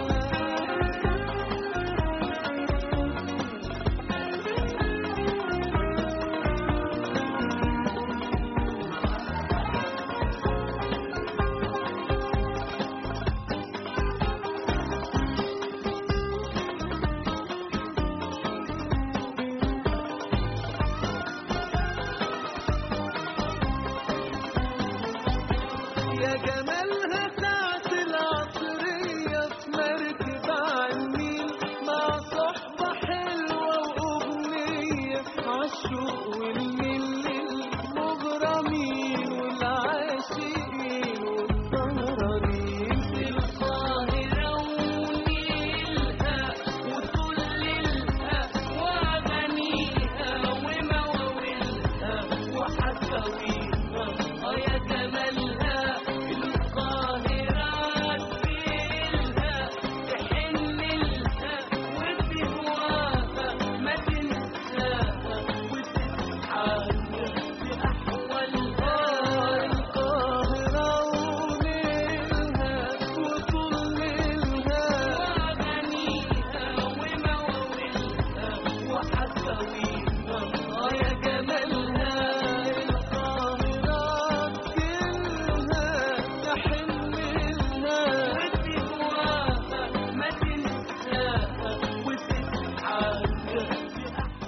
يا جمالها ساعة العصرية في مركب عالنيل مع صحبة حلوة وأغنية عالشوق والنيل للمغرمين والعاشقين والسهرانين في القاهرة ونيلها وطللها وأغانيها ومواويلها وحكاويها آه يا جمالها القاهرة تفيلها تحنلها وتهواها ما تنساها وتضحك بأحوالها القاهرة ونيلها وطللها وأغانيها ومواويلها وحكاويها آه يا جمالها القاهرة كلها تحملها وتهواها ما تنساها وتضحك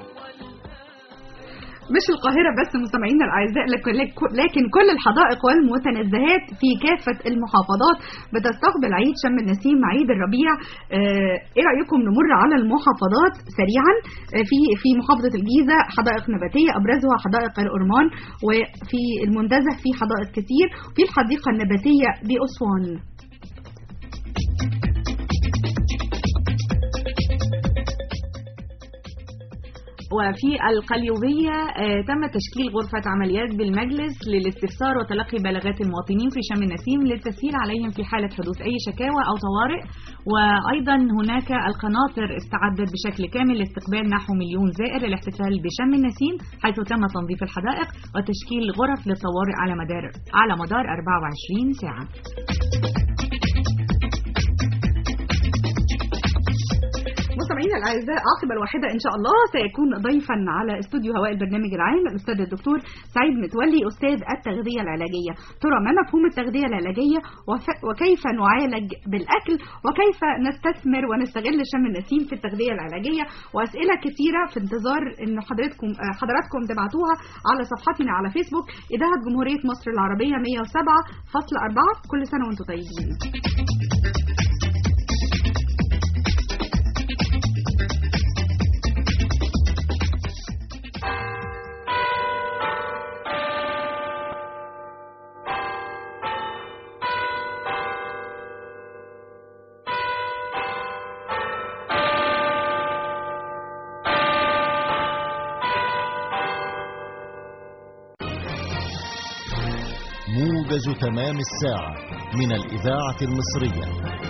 مش القاهرة بس مستمعينا الأعزاء لكن لكن كل الحدائق والمتنزهات في كافة المحافظات بتستقبل عيد شم النسيم عيد الربيع آه، ايه رأيكم نمر على المحافظات سريعا آه، في في محافظة الجيزة حدائق نباتية أبرزها حدائق الأرمان وفي المنتزه في حدائق كتير في الحديقة النباتية بأسوان وفي القليوبية آه، تم تشكيل غرفة عمليات بالمجلس للاستفسار وتلقي بلاغات المواطنين في شم النسيم للتسهيل عليهم في حالة حدوث أي شكاوى أو طوارئ وأيضا هناك القناطر استعدت بشكل كامل لاستقبال نحو مليون زائر للاحتفال بشم النسيم حيث تم تنظيف الحدائق وتشكيل غرف للطوارئ على مدار على مدار 24 ساعة مستمعينا مستمعينا الاعزاء عاقبه الواحده ان شاء الله سيكون ضيفا على استوديو هواء البرنامج العام الاستاذ الدكتور سعيد متولي استاذ التغذيه العلاجيه ترى ما مفهوم التغذيه العلاجيه وف- وكيف نعالج بالاكل وكيف نستثمر ونستغل شم النسيم في التغذيه العلاجيه واسئله كثيره في انتظار ان حضرتكم آه، حضراتكم تبعتوها على صفحتنا على فيسبوك اذاعه جمهوريه مصر العربيه 107.4 كل سنه وانتم طيبين موجز تمام الساعة من الإذاعة المصرية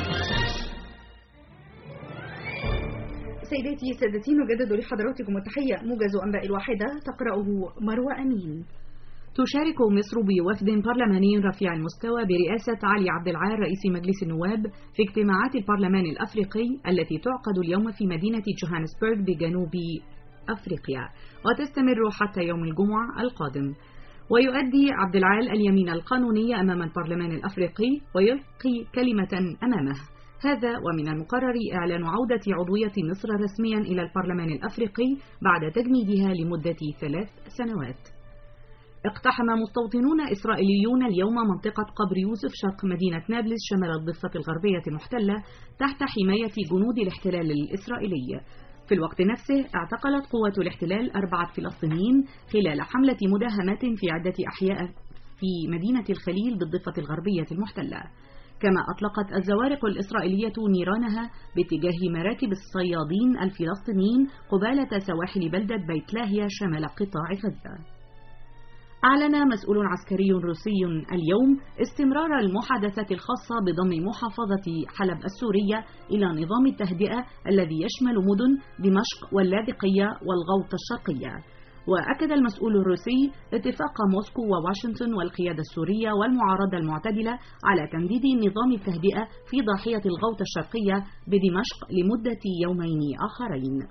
سيداتي سادتي نجدد لحضراتكم التحية موجز أنباء الواحدة تقرأه مروى أمين تشارك مصر بوفد برلماني رفيع المستوى برئاسة علي عبد العال رئيس مجلس النواب في اجتماعات البرلمان الأفريقي التي تعقد اليوم في مدينة جوهانسبرغ بجنوب أفريقيا وتستمر حتى يوم الجمعة القادم ويؤدي عبد العال اليمين القانوني أمام البرلمان الأفريقي ويلقي كلمة أمامه هذا ومن المقرر إعلان عودة عضوية مصر رسميا إلى البرلمان الأفريقي بعد تجميدها لمدة ثلاث سنوات اقتحم مستوطنون إسرائيليون اليوم منطقة قبر يوسف شرق مدينة نابلس شمال الضفة الغربية المحتلة تحت حماية جنود الاحتلال الإسرائيلي في الوقت نفسه اعتقلت قوات الاحتلال أربعة فلسطينيين خلال حملة مداهمات في عدة أحياء في مدينة الخليل بالضفة الغربية المحتلة كما أطلقت الزوارق الإسرائيلية نيرانها باتجاه مراكب الصيادين الفلسطينيين قبالة سواحل بلدة بيت لاهيا شمال قطاع غزة أعلن مسؤول عسكري روسي اليوم استمرار المحادثات الخاصة بضم محافظة حلب السورية إلى نظام التهدئة الذي يشمل مدن دمشق واللاذقية والغوط الشرقية وأكد المسؤول الروسي اتفاق موسكو وواشنطن والقيادة السورية والمعارضة المعتدلة على تمديد نظام التهدئة في ضاحية الغوط الشرقية بدمشق لمدة يومين آخرين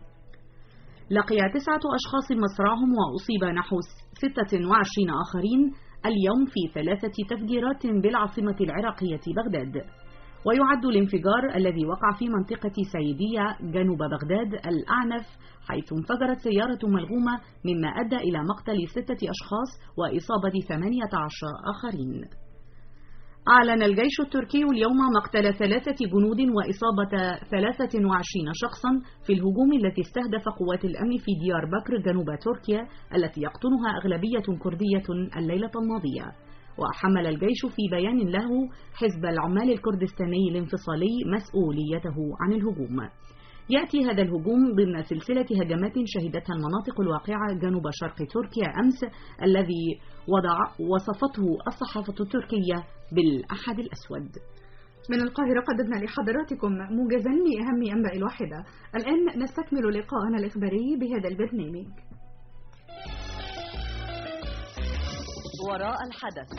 لقي تسعة أشخاص مصرعهم وأصيب نحو 26 آخرين اليوم في ثلاثة تفجيرات بالعاصمة العراقية بغداد ويعد الانفجار الذي وقع في منطقة سيدية جنوب بغداد الأعنف حيث انفجرت سيارة ملغومة مما أدى إلى مقتل ستة أشخاص وإصابة 18 آخرين أعلن الجيش التركي اليوم مقتل ثلاثة جنود وإصابة 23 شخصا في الهجوم التي استهدف قوات الأمن في ديار بكر جنوب تركيا التي يقطنها أغلبية كردية الليلة الماضية وحمل الجيش في بيان له حزب العمال الكردستاني الانفصالي مسؤوليته عن الهجوم يأتي هذا الهجوم ضمن سلسلة هجمات شهدتها المناطق الواقعة جنوب شرق تركيا أمس الذي وضع وصفته الصحافة التركية بالأحد الأسود من القاهرة قدمنا لحضراتكم موجزا لأهم أنباء الواحدة الآن نستكمل لقاءنا الإخباري بهذا البرنامج وراء الحدث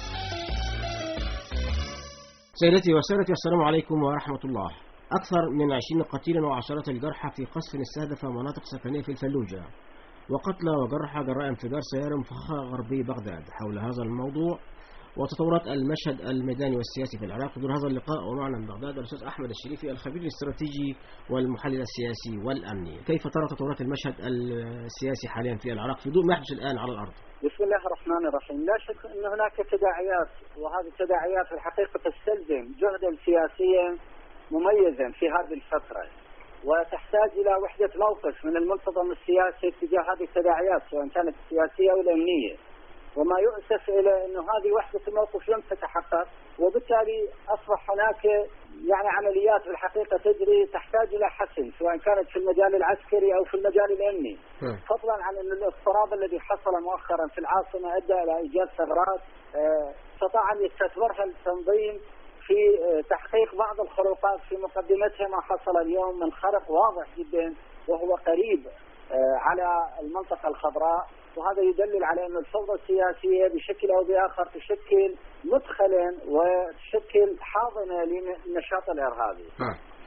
سيدتي وسادتي السلام عليكم ورحمة الله أكثر من عشرين قتيلا وعشرات الجرحى في قصف استهدف مناطق سكنية في الفلوجة وقتلى وجرحى جراء انفجار سيارة مفخخة غربي بغداد حول هذا الموضوع وتطورات المشهد الميداني والسياسي في العراق دور هذا اللقاء ومعنا من بغداد الأستاذ أحمد الشريفي الخبير الاستراتيجي والمحلل السياسي والأمني كيف ترى تطورات المشهد السياسي حاليا في العراق في ضوء ما يحدث الآن على الأرض بسم الله الرحمن الرحيم لا شك أن هناك تداعيات وهذه التداعيات في الحقيقة تستلزم جهدا سياسيا مميزا في هذه الفترة وتحتاج إلى وحدة موقف من المنتظم السياسي تجاه هذه التداعيات سواء كانت السياسية أو الأمنية وما يؤسف إلى أنه هذه وحدة الموقف لم تتحقق وبالتالي أصبح هناك يعني عمليات في الحقيقة تجري تحتاج إلى حسم سواء كانت في المجال العسكري أو في المجال الأمني فضلا عن أن الاضطراب الذي حصل مؤخرا في العاصمة أدى إلى إيجاد ثغرات آه، استطاع أن يستثمرها التنظيم في آه، تحقيق بعض الخروقات في مقدمتها ما حصل اليوم من خرق واضح جدا وهو قريب آه، على المنطقة الخضراء وهذا يدلل على أن الفوضى السياسية بشكل أو بآخر تشكل مدخلا وتشكل حاضنة للنشاط الإرهابي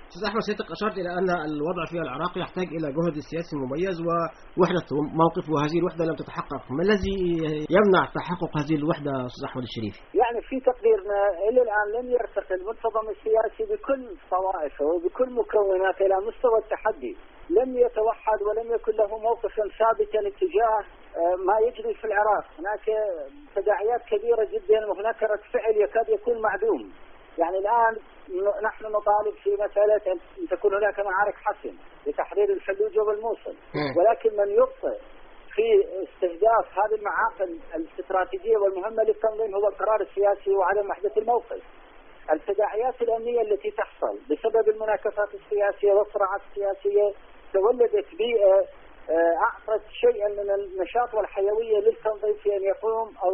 استاذ احمد سيادتك اشرت الى ان الوضع في العراق يحتاج الى جهد سياسي مميز ووحده موقف وهذه الوحده لم تتحقق ما الذي يمنع تحقق هذه الوحده استاذ احمد الشريفي يعني في تقديرنا الى الان لم يرتقي المنتظم السياسي بكل طوائفه وبكل مكوناته الى مستوى التحدي لم يتوحد ولم يكن له موقفا ثابتا اتجاه آه، ما يجري في العراق هناك تداعيات كبيره جدا وهناك رد فعل يكاد يكون معدوم يعني الان ن- نحن نطالب في مساله ان تكون هناك معارك حسم لتحرير الفلوجه والموصل ولكن من يبطئ في استهداف هذه المعاقل الاستراتيجيه والمهمه للتنظيم هو القرار السياسي وعدم وحده الموقف. التداعيات الامنيه التي تحصل بسبب المناكفات السياسيه والصراعات السياسيه تولدت بيئه آه، اعطت شيئا من النشاط والحيويه للتنظيم في ان يقوم او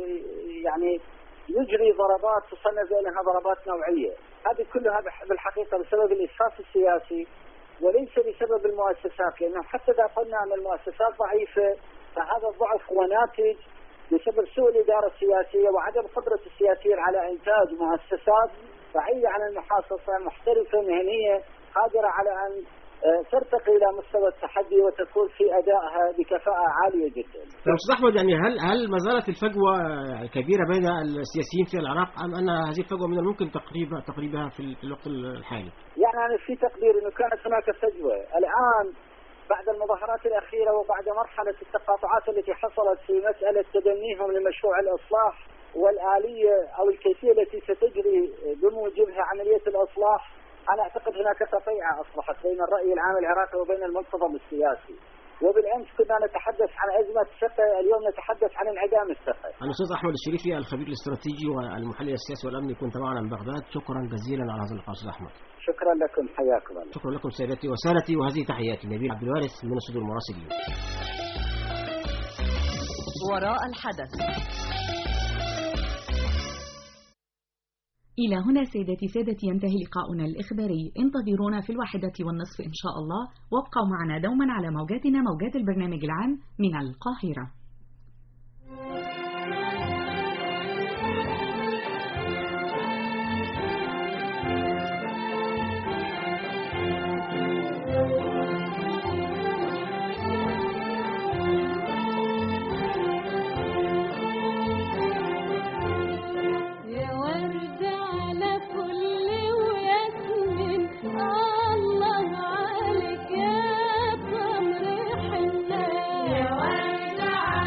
آه، يعني يجري ضربات تصنف بانها ضربات نوعيه، هذه كلها بح- بالحقيقه بسبب الاسفاف السياسي وليس بسبب المؤسسات لانه حتى اذا قلنا ان المؤسسات ضعيفه فهذا الضعف هو ناتج بسبب سوء الاداره السياسيه وعدم قدره السياسيين على انتاج مؤسسات بعيده عن المحاصصه محترفه مهنيه قادره على ان آه، ترتقي الى مستوى التحدي وتكون في ادائها بكفاءه عاليه جدا. طيب استاذ احمد يعني هل هل ما زالت الفجوه كبيره بين السياسيين في العراق ام ان هذه الفجوه من الممكن تقريبها تقريبها في ال- في الوقت الحالي؟ يعني أنا في تقدير أنه كانت هناك فجوة الآن بعد المظاهرات الأخيرة وبعد مرحلة التقاطعات التي حصلت في مسألة تبنيهم لمشروع الإصلاح والآلية أو الكيفية التي ستجري بموجبها عملية الإصلاح أنا أعتقد هناك قطيعة أصبحت بين الرأي العام العراقي وبين المنتظم السياسي وبالأمس كنا نتحدث عن أزمة الثقة اليوم نتحدث عن انعدام الثقة الاستاذ احمد الشريفي الخبير الاستراتيجي والمحلل السياسي والامني كنت معنا من بغداد شكرا جزيلا على هذا اللقاء استاذ احمد شكرا لكم حياكم الله شكرا لكم سادتي وسادتي وهذه تحياتي نبيل عبد الوارث من الصدور المراسلين وراء الحدث إلى هنا سيدتي سادتي ينتهي لقاؤنا الإخباري انتظرونا في الواحدة والنصف إن شاء الله وابقوا معنا دوما على موجاتنا موجات البرنامج العام من القاهرة يا ورد على كل وياسمين الله عليك يا تمر حنان يا ورد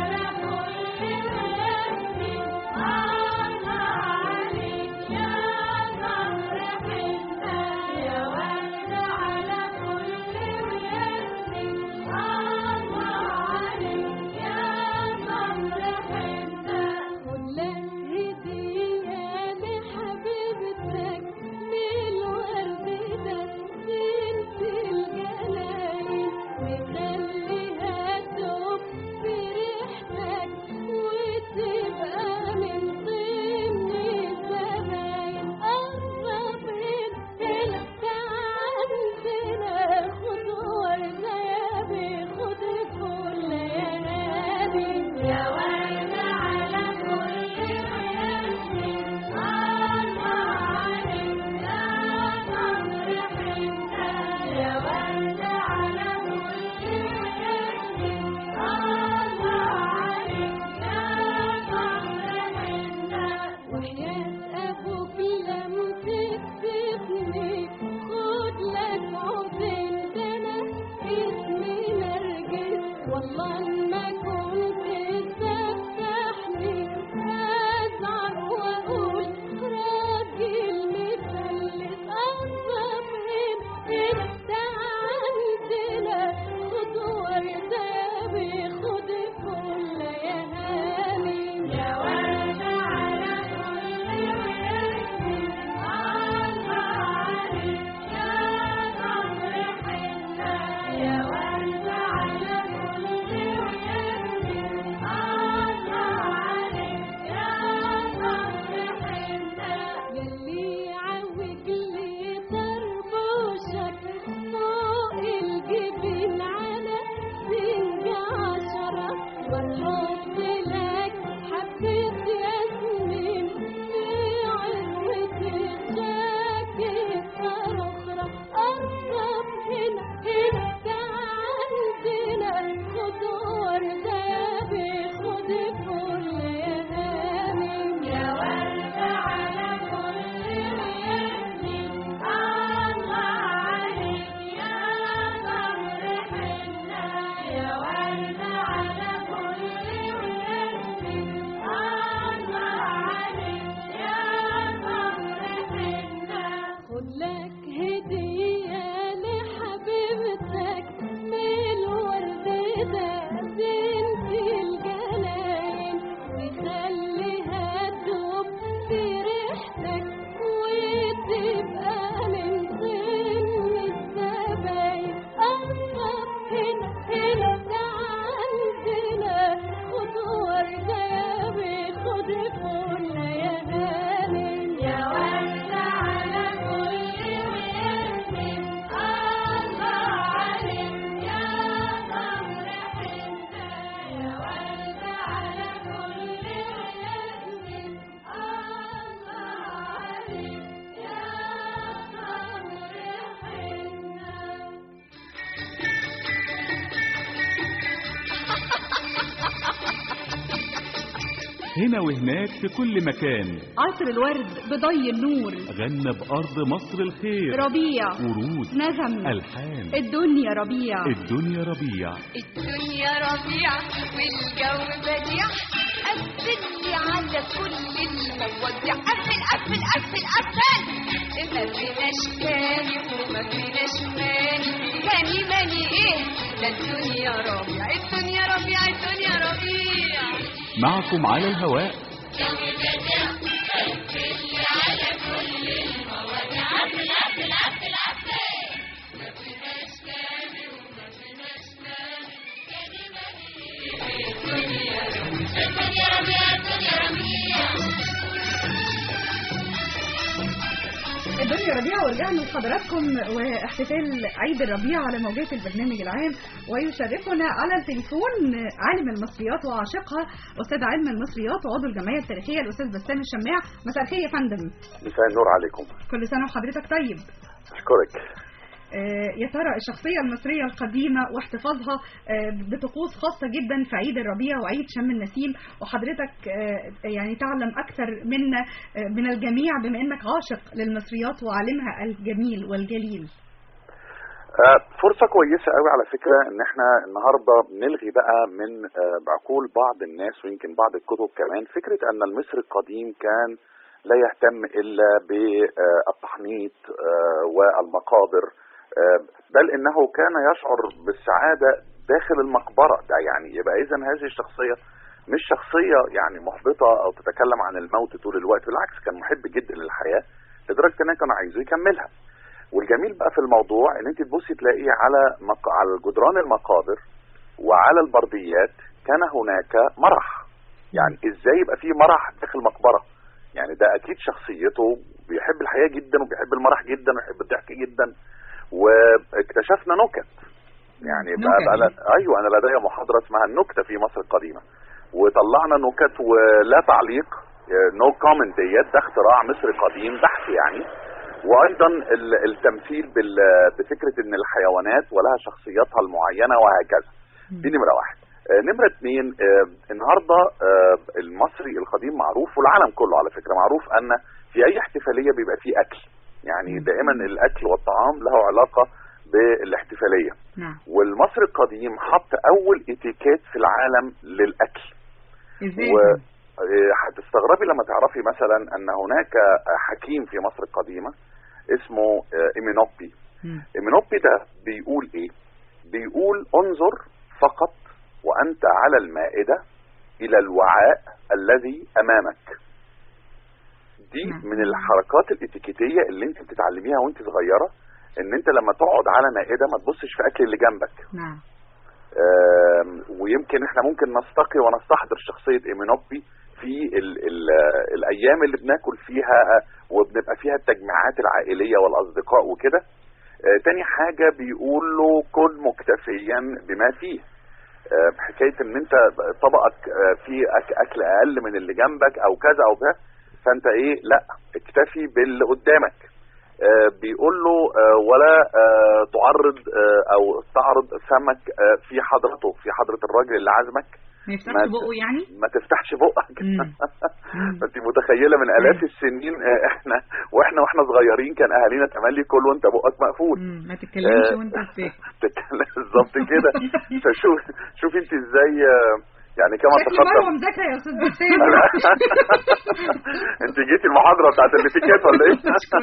هنا وهناك في كل مكان عصر الورد بضي النور غنى بأرض مصر الخير ربيع ورود نغم ألحان الدنيا ربيع الدنيا ربيع الدنيا ربيع والجو بديع قفلي على كل المواضيع قفل قفل قفل قفل ما فيناش تاني وما فيناش ماني تاني ماني ايه ده الدنيا ربيع الدنيا ربيع الدنيا ربيع معكم على الهواء جو بديع قفلي على كل المواضيع قفل قفل قفل قفل ما فيناش تاني وما فيناش ماني تاني ماني ايه الدنيا ربيع الدنيا ربيع الدنيا ربيع الدنيا ربيع ورجعنا لحضراتكم واحتفال عيد الربيع على موجات البرنامج العام ويشرفنا على التليفون عالم المصريات وعاشقها استاذ علم المصريات وعضو الجمعيه التاريخيه الاستاذ بسام الشماع مساء الخير يا فندم مساء النور عليكم كل سنه وحضرتك طيب اشكرك آه، يا ترى الشخصية المصرية القديمة واحتفاظها آه، بطقوس خاصة جدا في عيد الربيع وعيد شم النسيم وحضرتك آه، يعني تعلم أكثر منا آه، من الجميع بما أنك عاشق للمصريات وعالمها الجميل والجليل آه، فرصة كويسة قوي على فكرة ان احنا النهاردة نلغي بقى من آه، بعقول بعض الناس ويمكن بعض الكتب كمان فكرة ان المصري القديم كان لا يهتم الا بالتحنيط آه، والمقابر آه، بل انه كان يشعر بالسعادة داخل المقبرة ده يعني يبقى اذا هذه الشخصية مش شخصية يعني محبطة او تتكلم عن الموت طول الوقت بالعكس كان محب جدا للحياة لدرجة انه كان عايزه يكملها والجميل بقى في الموضوع ان انت تبصي تلاقي على مق... على جدران المقابر وعلى البرديات كان هناك مرح يعني ازاي يبقى في مرح داخل مقبره يعني ده اكيد شخصيته بيحب الحياه جدا وبيحب المرح جدا ويحب الضحك جدا واكتشفنا نكت يعني بقى بقى نكت. أنا- ايوه انا لدي محاضره اسمها النكته في مصر القديمه وطلعنا نكت ولا تعليق نو كومنت ديت ده اختراع مصري قديم بحث يعني وايضا ال- التمثيل بال- بفكره ان الحيوانات ولها شخصياتها المعينه وهكذا دي نمره واحد آه، نمرة اتنين آه، النهاردة آه، المصري القديم معروف والعالم كله على فكرة معروف أن في أي احتفالية بيبقى فيه أكل يعني دائما الأكل والطعام له علاقة بالاحتفالية نعم والمصري القديم حط أول اتيكيت في العالم للأكل ازاي و آه، هتستغربي لما تعرفي مثلا ان هناك حكيم في مصر القديمه اسمه آه، ايمينوبي ايمينوبي ده بيقول ايه بيقول انظر فقط وانت على المائده الى الوعاء الذي امامك دي من الحركات الاتيكيتيه اللي انت بتتعلميها وانت صغيره ان انت لما تقعد على مائده ما تبصش في اكل اللي جنبك نعم آم، ويمكن احنا ممكن نستقي ونستحضر شخصية ايمينوبي في ال ال الايام اللي بناكل فيها وبنبقى فيها التجمعات العائلية والاصدقاء وكده آه، تاني حاجة بيقول له كن مكتفيا بما فيه آه، حكاية ان انت طبقك آه، فيه أك- اكل اقل من اللي جنبك او كذا او كذا فانت ايه لا اكتفي باللي قدامك آه، بيقول له آه، ولا آه، تعرض آه، او تعرض فمك آه، في حضرته في حضرة الراجل اللي عازمك ما يفتحش ما- بقه يعني ما تفتحش بقك انت متخيله من الاف السنين آه، احنا واحنا واحنا صغيرين كان اهالينا تملي كل وانت بقك مقفول ما تتكلمش آه، وانت بتاكل تتكلم بالظبط كده فشوف شوف انت ازاي آه، يعني كما شكل تقدم مروه مذاكره يا استاذ بسام انت جيتي المحاضره بتاعت الاتيكيت ولا ايه؟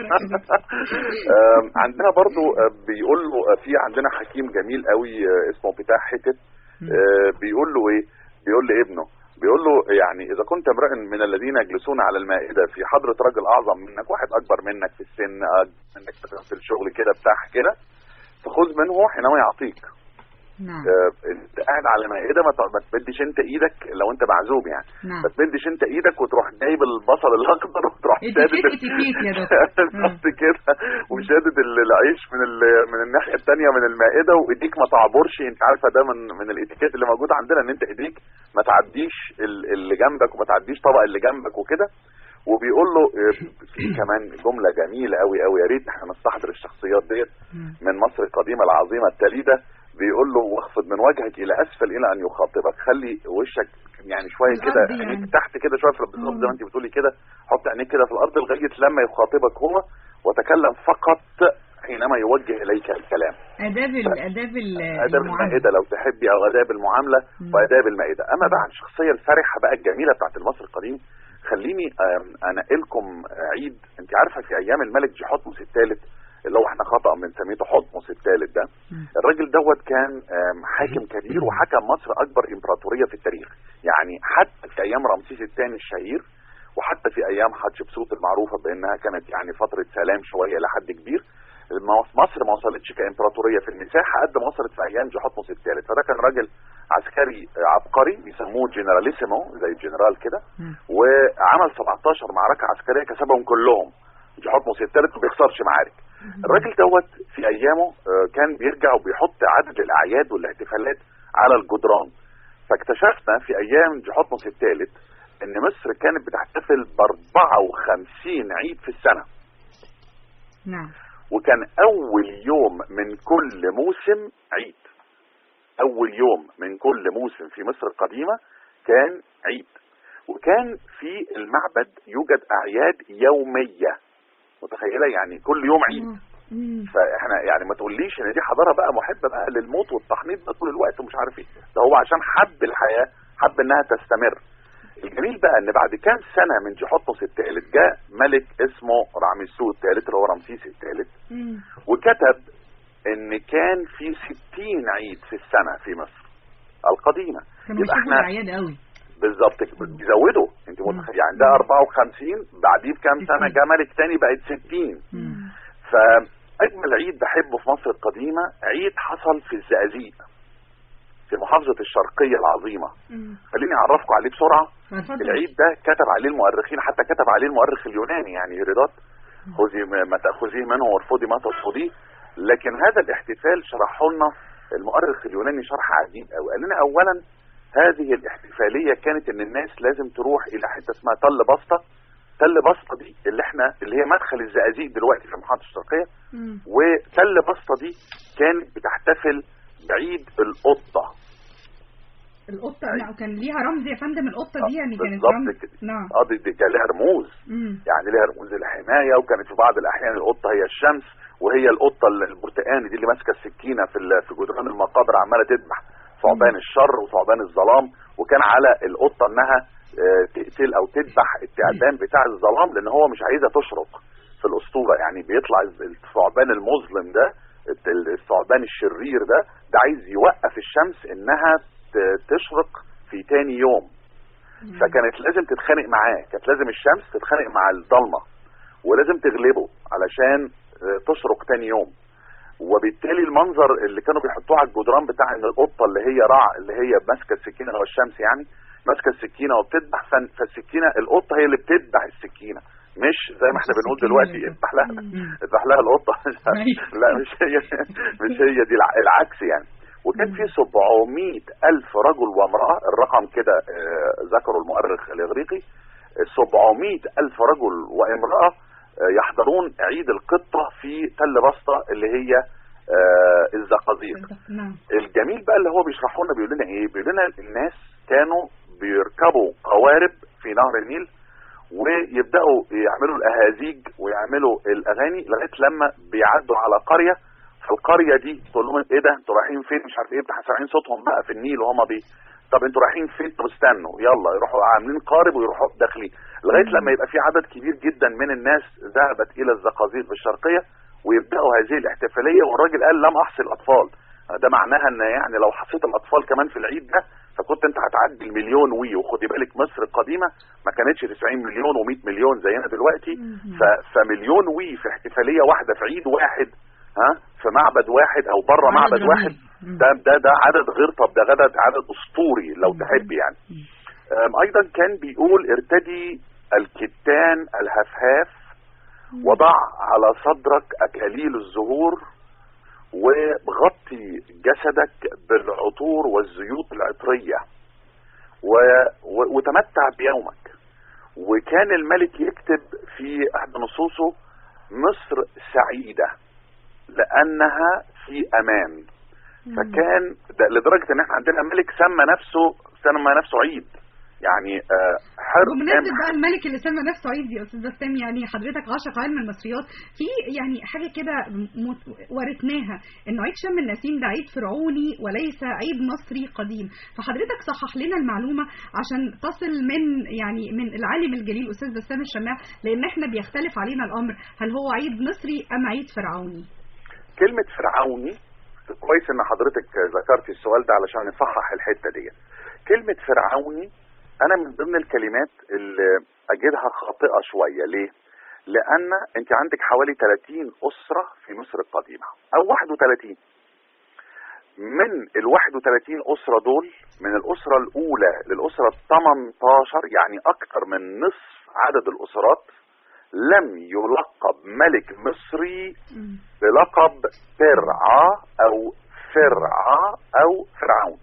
آم، عندنا برضو آه، بيقول له آه، في عندنا حكيم جميل قوي آه، اسمه بتاع حتت آه، بيقول له ايه؟ بيقول لابنه بيقول له يعني اذا كنت امرئ من الذين يجلسون على المائده في حضره رجل اعظم منك واحد اكبر منك في السن اكبر منك في الشغل كده بتاع كده فخذ منه حينما يعطيك نعم آه، انت قاعد على مائده ما ت- ما تمدش انت ايدك لو انت معزوم يعني نعم ما تمدش انت ايدك وتروح جايب البصل الاخضر وتروح شادد اتيكيت اتيكيت يا دكتور بالظبط كده وشادد ال- العيش من ال- من الناحيه الثانيه من المائده وايديك ما تعبرش انت عارفه ده من من الاتيكيت اللي موجود عندنا ان انت ايديك ما تعديش ال- اللي جنبك وما تعديش طبق اللي جنبك وكده وبيقول له آه، في كمان جمله جميله قوي قوي يا ريت احنا نستحضر الشخصيات ديت من مصر القديمه العظيمه التاليده بيقول له واخفض من وجهك الى اسفل الى ان يخاطبك خلي وشك يعني شويه الأرض كده يعني. عينيك تحت كده شويه في بالظبط زي ما انت بتقولي كده حط عينيك كده في الارض لغايه لما يخاطبك هو وتكلم فقط حينما يوجه اليك الكلام آداب ال- آداب ال- آداب المعاملة. المائدة لو تحبي أو آداب المعاملة وآداب المائدة أما بقى عن الشخصية الفرحة بقى الجميلة بتاعت المصري القديم خليني آم، أنقلكم عيد أنت عارفة في أيام الملك جحتمس الثالث اللي هو احنا خطأ من سميته حتمس الثالث ده الراجل دوت كان آم، حاكم كبير وحكم مصر أكبر إمبراطورية في التاريخ يعني حتى في أيام رمسيس الثاني الشهير وحتى في أيام حتشبسوت المعروفة بأنها كانت يعني فترة سلام شوية لحد كبير الم- مصر ما وصلتش كامبراطوريه في المساحه قد ما وصلت في ايام جحتمس الثالث فده كان راجل عسكري عبقري بيسموه جنراليسيمو زي الجنرال كده وعمل 17 معركه عسكريه كسبهم كلهم جحتمس الثالث ما بيخسرش معارك الراجل دوت في ايامه آه، كان بيرجع وبيحط عدد الاعياد والاحتفالات على الجدران فاكتشفنا في ايام جحتمس الثالث ان مصر كانت بتحتفل ب 54 عيد في السنه نعم وكان اول يوم من كل موسم عيد اول يوم من كل موسم في مصر القديمة كان عيد وكان في المعبد يوجد اعياد يومية متخيلة يعني كل يوم عيد فاحنا يعني ما تقوليش ان دي حضاره بقى محبه بقى للموت والتحنيط ده طول الوقت ومش عارف ايه ده هو عشان حب الحياه حب انها تستمر الجميل بقى ان بعد كام سنه من جحتمس الثالث جاء ملك اسمه رامسو الثالث اللي هو رمسيس الثالث وكتب ان كان في 60 عيد في السنه في مصر القديمه كانوا يبقى بيشوفوا احنا الأعياد قوي بالظبط بيزودوا انت متخيل يعني ده 54 بعديه بكام سنه جه ملك تاني بقت 60 فاجمل عيد بحبه في مصر القديمه عيد حصل في الزقازيق في محافظه الشرقيه العظيمه خليني اعرفكم عليه بسرعه اتفضل. العيد ده كتب عليه المؤرخين حتى كتب عليه المؤرخ اليوناني يعني هيرودوت خذي ما ما تاخذيه منه وارفضي ما ترفضيه لكن هذا الاحتفال شرحه لنا المؤرخ اليوناني شرح عجيب قوي قال لنا اولا هذه الاحتفاليه كانت ان الناس لازم تروح الى حته اسمها تل بسطه تل بسطه دي اللي احنا اللي هي مدخل الزقازيق دلوقتي في محافظه الشرقيه وتل بسطه دي كانت بتحتفل بعيد القطه القطه نعم كان ليها رمز يا فندم القطه دي يعني كانت بالظبط رمز كده. نعم اه دي, دي كان لها رموز مم. يعني لها رموز الحمايه وكانت في بعض الاحيان القطه هي الشمس وهي القطه البرتقاني دي اللي ماسكه السكينه في ال- في جدران المقابر عماله تذبح ثعبان الشر وثعبان الظلام وكان على القطه انها آه، تقتل او تذبح التعبان بتاع الظلام لان هو مش عايزها تشرق في الاسطوره يعني بيطلع الثعبان المظلم ده الت- الثعبان الشرير ده ده عايز يوقف الشمس انها ت- تشرق في تاني يوم فكانت لازم تتخانق معاه كانت لازم الشمس تتخانق مع الضلمه ولازم تغلبه علشان آه، تشرق تاني يوم وبالتالي المنظر اللي كانوا بيحطوه على الجدران بتاع ان القطه اللي هي رع اللي هي ماسكه السكينه هو الشمس يعني ماسكه السكينه وبتذبح فن- فالسكينه القطه هي اللي بتذبح السكينه مش زي ما احنا بنقول دلوقتي اذبح لها اذبح لها القطه لا مش هي مش هي دي الع- العكس يعني وكان في 700 ألف رجل وامرأة الرقم كده آه، ذكره المؤرخ الإغريقي 700 ألف رجل وامرأة آه، يحضرون عيد القطة في تل بسطة اللي هي آه، الزقازيق نعم الجميل بقى اللي هو بيشرحه لنا بيقول لنا ايه بيقول لنا الناس كانوا بيركبوا قوارب في نهر النيل ويبداوا يعملوا الاهازيج ويعملوا الاغاني لغايه لما بيعدوا على قريه فالقريه دي تقول لهم ايه ده انتوا رايحين فين مش عارف ايه بتاع سامعين صوتهم بقى في النيل وهم بي طب انتوا رايحين فين طب استنوا يلا يروحوا عاملين قارب ويروحوا داخلين لغايه لما يبقى في عدد كبير جدا من الناس ذهبت الى الزقازيق بالشرقيه ويبداوا هذه الاحتفاليه والراجل قال لم احصي الاطفال ده معناها ان يعني لو حصيت الاطفال كمان في العيد ده فكنت انت هتعدي المليون وي وخدي بالك مصر القديمه ما كانتش 90 مليون و100 مليون زينا دلوقتي ف... فمليون وي في احتفاليه واحده في عيد واحد ها في معبد واحد او بره عدد معبد رهيب. واحد ده ده ده عدد غير طب ده عدد عدد اسطوري لو تحب يعني أم، ايضا كان بيقول ارتدي الكتان الهفهاف وضع على صدرك اكاليل الزهور وغطي جسدك بالعطور والزيوت العطرية و... و... وتمتع بيومك وكان الملك يكتب في احد نصوصه مصر سعيدة لانها في امان فكان ده لدرجه ان احنا عندنا ملك سمى نفسه سمى نفسه عيد يعني آه، حرب بمناسبة بقى الملك اللي سمى نفسه عيد يا استاذ بسام يعني حضرتك عاشق علم المصريات في يعني حاجه كده م- ورثناها انه عيد شم النسيم ده عيد فرعوني وليس عيد مصري قديم فحضرتك صحح لنا المعلومه عشان تصل من يعني من العالم الجليل استاذ بسام الشماع لان احنا بيختلف علينا الامر هل هو عيد مصري ام عيد فرعوني كلمه فرعوني كويس ان حضرتك ذكرتي السؤال ده علشان نصحح الحته دي كلمه فرعوني انا من ضمن الكلمات اللي اجدها خاطئه شويه ليه لان انت عندك حوالي 30 اسره في مصر القديمه او 31 من ال 31 اسره دول من الاسره الاولى للاسره ال 18 يعني اكثر من نصف عدد الاسرات لم يلقب ملك مصري بلقب فرعا او فرعا او فرعون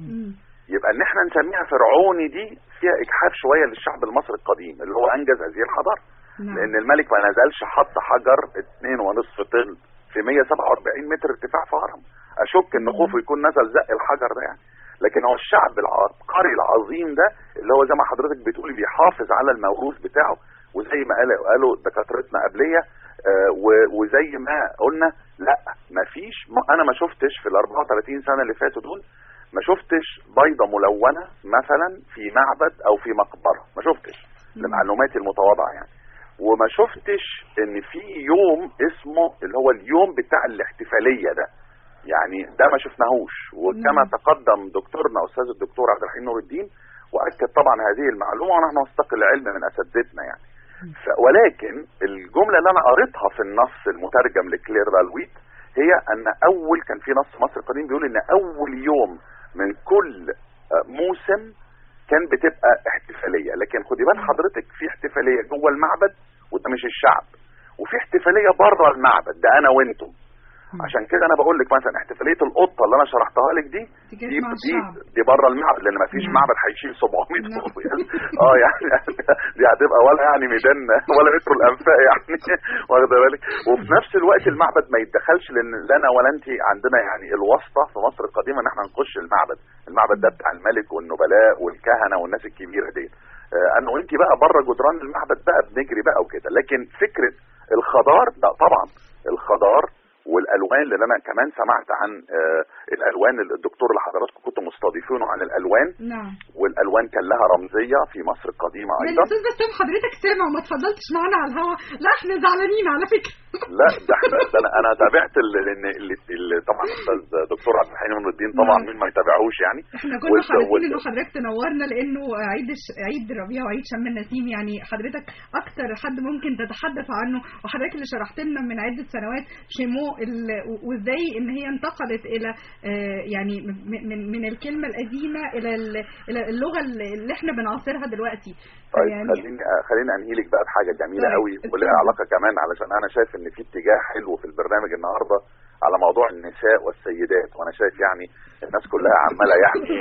يبقى ان احنا نسميها فرعوني دي فيها اجحاف شويه للشعب المصري القديم اللي هو انجز هذه الحضاره لان الملك ما نزلش حط حجر اتنين ونصف طن في 147 متر ارتفاع في هرم اشك ان خوفه يكون نزل زق الحجر ده يعني لكن هو الشعب العبقري العظيم ده اللي هو زي ما حضرتك بتقولي بيحافظ على الموروث بتاعه وزي ما قالوا قالوا دكاترتنا قبليه آه، و- وزي ما قلنا لا مفيش ما انا ما شفتش في ال 34 سنه اللي فاتوا دول ما شفتش بيضه ملونه مثلا في معبد او في مقبره ما شفتش لمعلوماتي المتواضعه يعني وما شفتش ان في يوم اسمه اللي هو اليوم بتاع الاحتفاليه ده يعني ده ما شفناهوش وكما تقدم دكتورنا استاذ الدكتور عبد الرحيم نور الدين واكد طبعا هذه المعلومه ونحن نستقي العلم من اساتذتنا يعني ف- ولكن الجمله اللي انا قريتها في النص المترجم لكلير بالويت هي ان اول كان في نص مصر القديم بيقول ان اول يوم من كل آه، موسم كان بتبقى احتفاليه لكن خدي بال حضرتك في احتفاليه جوه المعبد وده مش الشعب وفي احتفاليه بره المعبد ده انا وانتم عشان كده انا بقول لك مثلا احتفاليه القطه اللي انا شرحتها لك دي دي دي مع دي, الشعب. دي بره المعبد لان ما فيش معبد هيشيل 700 فوق يعني اه يعني دي هتبقى ولا يعني ميدان ولا مترو الانفاق يعني واخده بالك وفي نفس الوقت المعبد ما يتدخلش لان لا انا ولا انت عندنا يعني الواسطه في مصر القديمه ان احنا نخش المعبد المعبد ده بتاع الملك والنبلاء والكهنه والناس الكبيره دي آه، انه انت بقى بره جدران المعبد بقى بنجري بقى وكده لكن فكره الخضار ده طبعا الخضار والالوان لان انا كمان سمعت عن آه، الالوان اللي الدكتور اللي حضراتكم كنتوا مستضيفينه عن الالوان نعم والالوان كان لها رمزيه في مصر القديمه يعني ايضا استاذ بسام حضرتك سامع وما اتفضلتش معانا على الهوا لا احنا زعلانين على فكره لا ده احنا ده انا انا تابعت ال- لان اللي اللي طبعا استاذ دكتور عبد الحليم نور الدين طبعا نعم. مين ما يتابعوش يعني احنا كنا وال- حريصين وال- انه حضرتك تنورنا لانه عيد الش... عيد الربيع وعيد شم النسيم يعني حضرتك اكتر حد ممكن تتحدث عنه وحضرتك اللي شرحت لنا من عده سنوات شيمو ال... وازاي ان هي انتقلت الى آه، يعني من من من الكلمه القديمه الى ال- الى اللغه اللي احنا بنعاصرها دلوقتي طيب يعني خليني خليني انهي لك بقى بحاجه جميله طيب، قوي اتفضل. ولها علاقه كمان علشان انا شايف ان في اتجاه حلو في البرنامج النهارده على موضوع النساء والسيدات وانا شايف يعني الناس كلها عماله يعني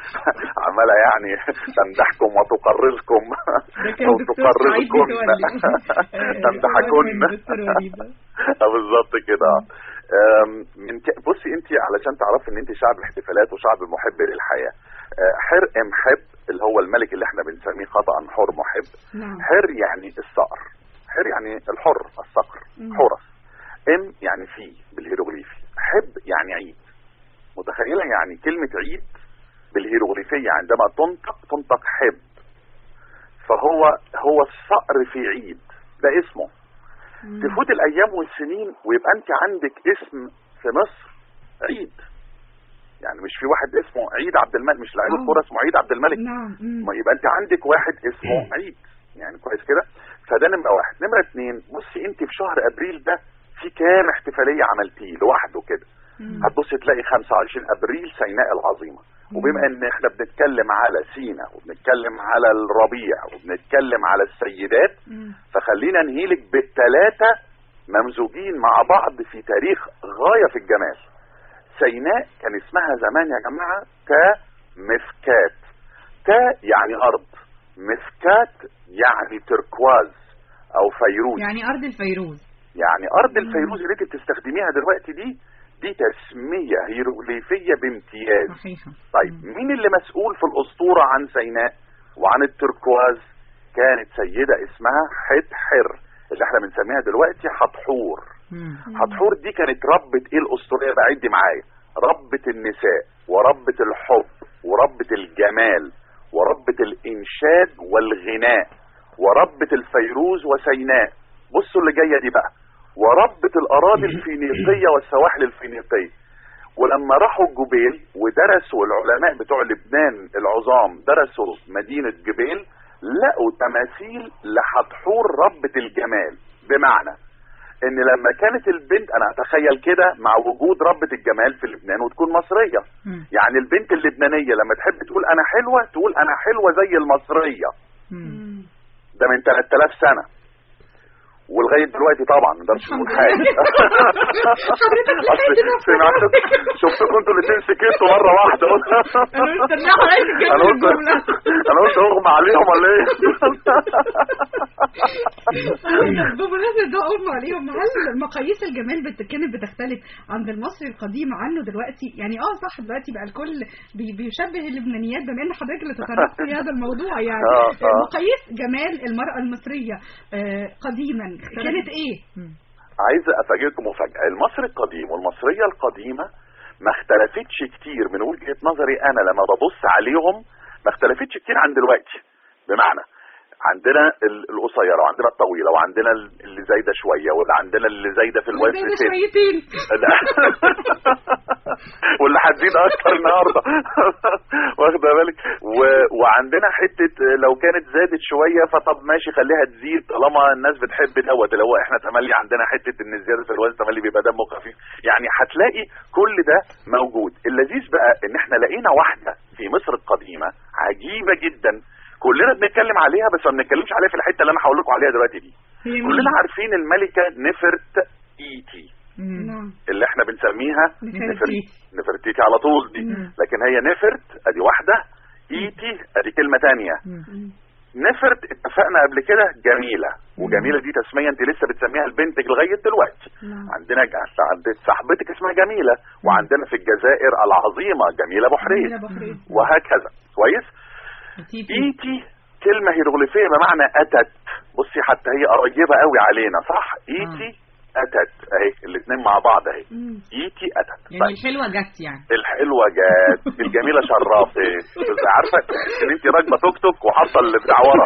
عماله يعني تمدحكم وتقرركم كان او دكتور سعيد تقرركم متولي. تمدحكن دكتور وليدة. آه، بالظبط كده آم، من ك... بصي انت علشان تعرفي ان انت شعب الاحتفالات وشعب محب للحياه آه، حر محب اللي هو الملك اللي احنا بنسميه خطا حر محب نعم حر يعني الصقر حر يعني الحر الصقر مم. حرس ام يعني في بالهيروغليفي حب يعني عيد متخيله يعني كلمه عيد بالهيروغليفيه عندما تنطق تنطق حب فهو هو الصقر في عيد ده اسمه تفوت الايام والسنين ويبقى انت عندك اسم في مصر عيد يعني مش في واحد اسمه عيد عبد الملك مش لعيب آه. الكوره اسمه عيد عبد الملك نعم مم. ما يبقى انت عندك واحد اسمه عيد يعني كويس كده فده نمره واحد نمره اتنين بصي انت في شهر ابريل ده في كام احتفاليه عملتيه لوحده كده هتبصي تلاقي 25 ابريل سيناء العظيمه وبما ان احنا بنتكلم على سينا وبنتكلم على الربيع وبنتكلم على السيدات فخلينا نهيلك بالثلاثه ممزوجين مع بعض في تاريخ غايه في الجمال سيناء كان اسمها زمان يا جماعه كمفكات تا يعني ارض مفكات يعني تركواز او فيروز يعني أرض الفيروز يعني ارض الفيروز اللي انت بتستخدميها دلوقتي دي دي تسمية هيروغليفية بامتياز صحيحة طيب مين اللي مسؤول في الأسطورة عن سيناء وعن التركواز كانت سيدة اسمها حتحر اللي احنا بنسميها دلوقتي حتحور حتحور دي كانت ربة ايه الأسطورية بقى عدي معايا ربة النساء وربة الحب وربة الجمال وربة الإنشاد والغناء وربة الفيروز وسيناء بصوا اللي جاية دي بقى وربة الأراضي الفينيقية والسواحل الفينيقية ولما راحوا جبيل ودرسوا العلماء بتوع لبنان العظام درسوا مدينة جبيل لقوا تماثيل لحتحور ربة الجمال بمعنى ان لما كانت البنت انا اتخيل كده مع وجود ربة الجمال في لبنان وتكون مصرية يعني البنت اللبنانية لما تحب تقول انا حلوة تقول انا حلوة زي المصرية ده من 3000 سنة ولغايه دلوقتي طبعا ما نقدرش نقول حاجه حضرتك أصل سمعت شفتكم انتوا الاثنين سكتوا مره واحده انا مستنيه حضرتك تكمل انا قلت الجمله انا قلت اغمى عليهم ولا ايه بمناسبة ده أغمى عليهم هل مقاييس الجمال بت... كانت بتختلف عند المصري القديم عنه دلوقتي يعني اه صح دلوقتي بقى الكل بي... بيشبه اللبنانيات بما ان حضرتك اللي تطرقت في هذا الموضوع يعني آه، آه. مقاييس جمال المرأة المصرية آه، قديما كانت ايه؟ عايز افاجئكم مفاجاه المصري القديم والمصريه القديمه ما اختلفتش كتير من وجهه نظري انا لما ببص عليهم ما اختلفتش كتير عن دلوقتي بمعنى عندنا ال- القصيره وعندنا الطويله وعندنا ال- اللي زايده شويه واللي عندنا اللي زايده في الوزن ده ست. شويتين لا. واللي هتزيد اكتر النهارده واخده بالك و... وعندنا حته لو كانت زادت شويه فطب ماشي خليها تزيد طالما الناس بتحب دوت اللي هو احنا تملي عندنا حته ان الزياده في الوزن تملي بيبقى دمه خفيف يعني هتلاقي كل ده موجود اللذيذ بقى ان احنا لقينا واحده في مصر القديمه عجيبه جدا كلنا بنتكلم عليها بس ما بنتكلمش عليها في الحته اللي انا هقول لكم عليها دلوقتي دي كلنا عارفين الملكه نفرت ايتي نعم اللي احنا بنسميها نفرتيتي. نفرتيتي على طول دي لكن هي نفرت ادي واحده ايتي ادي كلمه تانية نفرت اتفقنا قبل كده جميله وجميله دي تسميه انت لسه بتسميها لبنتك لغايه دلوقتي عندنا ج- عند صاحبتك اسمها جميله وعندنا في الجزائر العظيمه جميله بحريه جميلة بحرية. وهكذا كويس ايتي كلمه هيروغليفيه بمعنى اتت بصي حتى هي قريبه قوي علينا صح ايتي اتت اهي الاثنين مع بعض اهي ايتي اتت يعني الحلوة جت يعني الحلوه جت الجميله شرف ايه عارفه ان انت راكبه توك توك وحاطه اللي بتاع ورا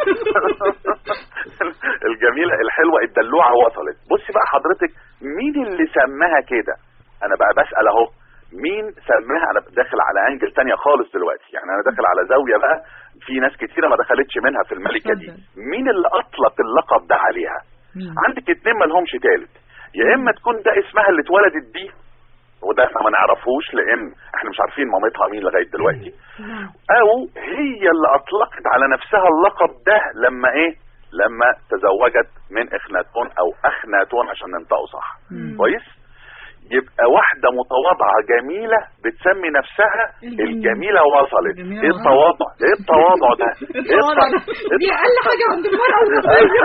الجميله الحلوه الدلوعه وصلت بصي بقى حضرتك مين اللي سماها كده انا بقى بسال اهو مين سماها انا داخل على انجل تانية خالص دلوقتي يعني انا داخل على زاويه بقى في ناس كتيره ما دخلتش منها في الملكه دي مين اللي اطلق اللقب ده عليها عندك اتنين ما لهمش تالت يا اما تكون ده اسمها اللي اتولدت بيه وده احنا ما نعرفوش لان احنا مش عارفين مامتها مين لغايه دلوقتي او هي اللي اطلقت على نفسها اللقب ده لما ايه لما تزوجت من اخناتون او اخناتون عشان ننطقه صح كويس يبقى واحدة متواضعة جميلة بتسمي نفسها الجميلة وصلت الجميلة ايه وصلت. التواضع ايه التواضع ده ايه التواضع ده. الت- دي اقل حاجة عند المرأة المصرية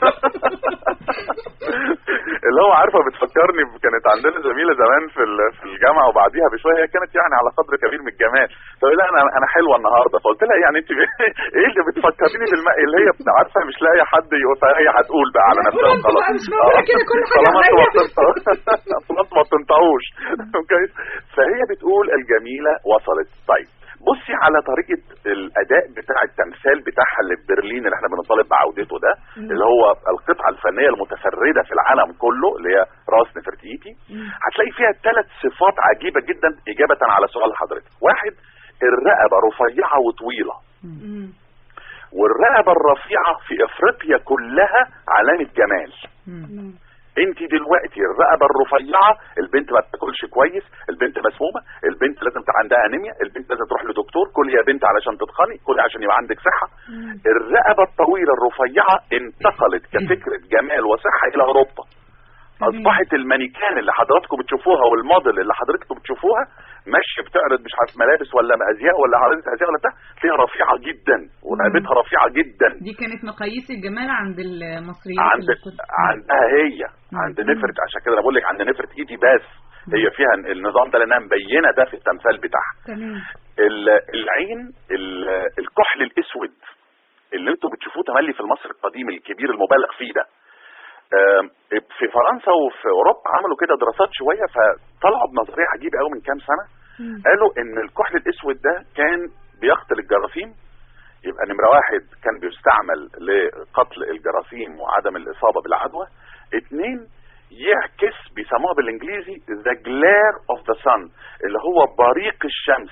اللي هو عارفه بتفكرني ب- كانت عندنا زميله زمان في ال- في الجامعه وبعديها بشويه هي كانت يعني على قدر كبير من الجمال فقلت لها انا انا حلوه النهارده فقلت لها يعني انت ب- ايه اللي بتفكريني بالماء اللي هي بت- عارفه مش لاقيه حد يقول فهي هتقول بقى على نفسها قولوا انتوا خلاص بقى مش معقولة كده كل حاجة طالما انتوا ما عليا. بتنطقوا- طالما انتوا ما بتنطقوش كويس فهي بتقول الجميله وصلت طيب بصي على طريقه الاداء بتاع التمثال بتاعها اللي في برلين اللي احنا بنطالب بعودته ده اللي هو القطعه الفنيه المتفرده في العالم كله اللي هي راس نفرتيتي هتلاقي فيها ثلاث صفات عجيبه جدا اجابه على سؤال حضرتك واحد الرقبه رفيعه وطويله والرقبه الرفيعه في افريقيا كلها علامه جمال انت دلوقتي الرقبه الرفيعه البنت ما بتاكلش كويس البنت مسمومه البنت لازم تبقى عندها انيميا البنت لازم تروح لدكتور كل يا بنت علشان تتخني كل عشان يبقى عندك صحه الرقبه الطويله الرفيعه انتقلت كفكره جمال وصحه الى اوروبا اصبحت المانيكان اللي حضراتكم بتشوفوها والموديل اللي حضراتكم بتشوفوها ماشيه بتعرض مش عارف ملابس ولا ازياء ولا عرضت ازياء ولا بتاع تلاقيها رفيعه جدا ورقبتها رفيعه جدا دي كانت مقاييس الجمال عند المصريين عند عندها هي عند نفرت عشان كده انا بقول لك عند نفرت ايدي بس هي فيها النظام ده لانها مبينه ده في التمثال بتاعها تمام ال- العين ال- الكحل الاسود اللي انتوا بتشوفوه تملي في المصري القديم الكبير المبالغ فيه ده آم، في فرنسا وفي اوروبا عملوا كده دراسات شويه فطلعوا بنظريه عجيبه قوي من كام سنه قالوا ان الكحل الاسود ده كان بيقتل الجراثيم يبقى نمره واحد كان بيستعمل لقتل الجراثيم وعدم الاصابه بالعدوى اتنين يعكس بيسموها بالانجليزي the glare of the sun اللي هو بريق الشمس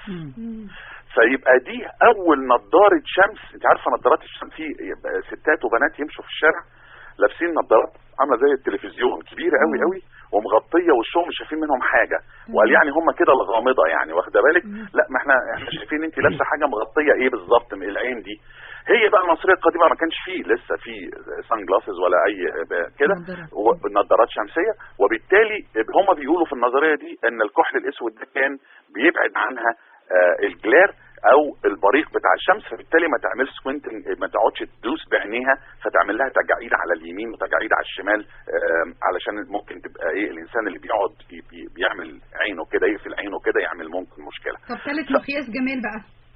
فيبقى دي اول نظاره شمس انت عارفه نظارات الشمس في يبقى ستات وبنات يمشوا في الشارع لابسين نظارات عامله زي التلفزيون كبيره قوي قوي ومغطيه وشهم مش شايفين منهم حاجه وقال يعني هم كده الغامضه يعني واخده بالك لا ما احنا احنا شايفين انت لابسه حاجه مغطيه ايه بالظبط من العين دي هي بقى المصريه القديمه ما كانش فيه لسه في سان جلاسز ولا اي كده نظارات شمسيه وبالتالي هم بيقولوا في النظريه دي ان الكحل الاسود ده كان بيبعد عنها آه، الجلير او البريق بتاع الشمس فبالتالي ما تعملش سكوينتنج ما تقعدش تدوس بعينيها فتعمل لها تجاعيد على اليمين وتجاعيد على الشمال آم، علشان ممكن تبقى ايه الانسان اللي بيقعد بي- بي- بيعمل عينه كده يقفل عينه كده يعمل ممكن مشكله طب ثالث مقياس جمال بقى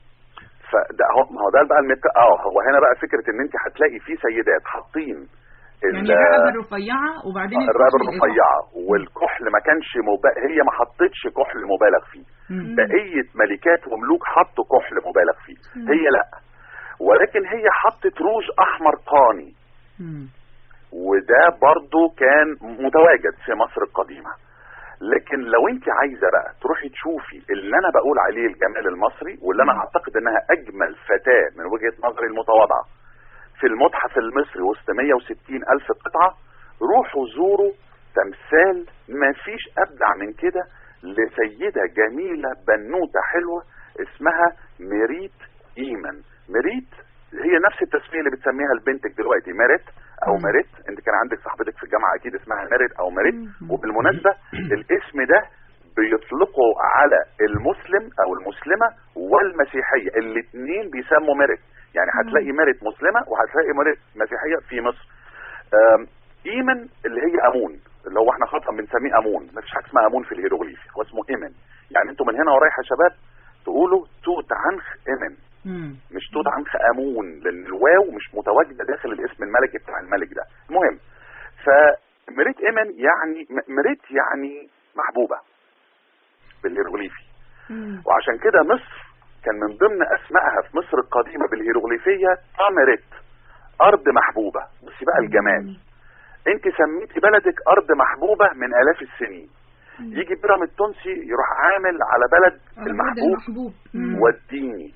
فده هو ما هو ده بقى المت... اه هو هنا بقى فكره ان انت هتلاقي في سيدات حاطين يعني ال- الرقبة الرفيعة وبعدين آه، الرقبه الكحل الرفيعه والكحل ما كانش مبا... هي ما حطتش كحل مبالغ فيه مم. بقيه ملكات وملوك حطوا كحل مبالغ فيه مم. هي لا ولكن هي حطت روج احمر قاني مم. وده برضو كان متواجد في مصر القديمه لكن لو انت عايزه بقى تروحي تشوفي اللي انا بقول عليه الجمال المصري واللي انا اعتقد انها اجمل فتاه من وجهه نظري المتواضعه في المتحف المصري وسط 160 الف قطعه روحوا زوروا تمثال ما فيش ابدع من كده لسيده جميله بنوته حلوه اسمها ميريت ايمن ميريت هي نفس التسميه اللي بتسميها لبنتك دلوقتي ميريت او ميريت انت كان عندك صاحبتك في الجامعه اكيد اسمها ميريت او ميريت وبالمناسبه الاسم ده بيطلقوا على المسلم او المسلمه والمسيحيه الاثنين بيسموا ميريت يعني هتلاقي ميريت مسلمه وهتلاقي ميريت مسيحيه في مصر آم، ايمن اللي هي امون اللي هو احنا خطا بنسميه امون مفيش حاجه اسمها امون في الهيروغليفي هو اسمه ايمن يعني انتوا من هنا ورايح يا شباب تقولوا توت عنخ ايمن مم. مش توت عنخ امون لان الواو مش متواجده داخل الاسم الملكي بتاع الملك ده المهم فمريت ايمن يعني م- مريت يعني محبوبه بالهيروغليفي وعشان كده مصر كان من ضمن اسمائها في مصر القديمه بالهيروغليفيه تامرت ارض محبوبه بصي بقى الجمال انت سميتي بلدك ارض محبوبه من الاف السنين يجي بيرام التونسي يروح عامل على بلد على بلد المحبوب المحبوب والديني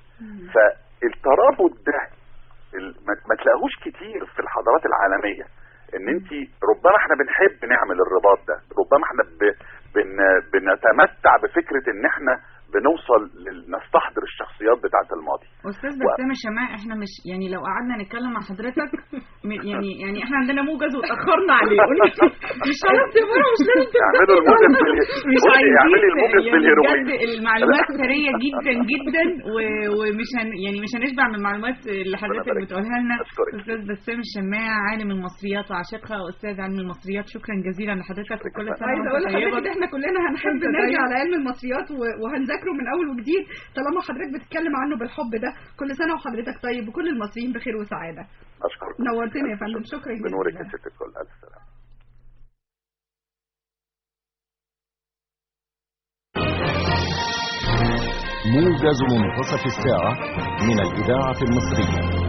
فالترابط ده ال- ما ما تلاقوش كتير في الحضارات العالميه ان انت ربما احنا بنحب نعمل الرباط ده ربما احنا ب... بن... بنتمتع بفكره ان احنا بنوصل لل... نستحضر الشخصيات بتاعه الماضي استاذ و- بسام الشماع احنا مش يعني لو قعدنا نتكلم مع حضرتك م- يعني يعني احنا عندنا موجز وتاخرنا عليه قلنا مش خلاص يا مرة مش لازم اعملوا الموجز بال- مش بصي، عايزين اعملي الموجز يعني بالهيروغليفي. بجد المعلومات ثريه جدا جدا و- ومش هن يعني مش هنشبع من المعلومات اللي حضرتك بتقولها لنا استاذ بسام الشماع عالم المصريات وعاشقها واستاذ علم المصريات شكرا جزيلا لحضرتك وكل سنه عايزه اقول وانت لحضرتك طيبة. ان احنا كلنا هنحب وانت نرجع طيب. لعلم المصريات و- وهنذاكره من اول وجديد طالما حضرتك بتتكلم عنه بالحب ده كل سنه وحضرتك طيب وكل المصريين بخير وسعاده اشكرك نورتنا يا فندم شكرا بنورك جزيلا يا ست الكل الف سلامه موجز منتصف الساعة من الإذاعة المصرية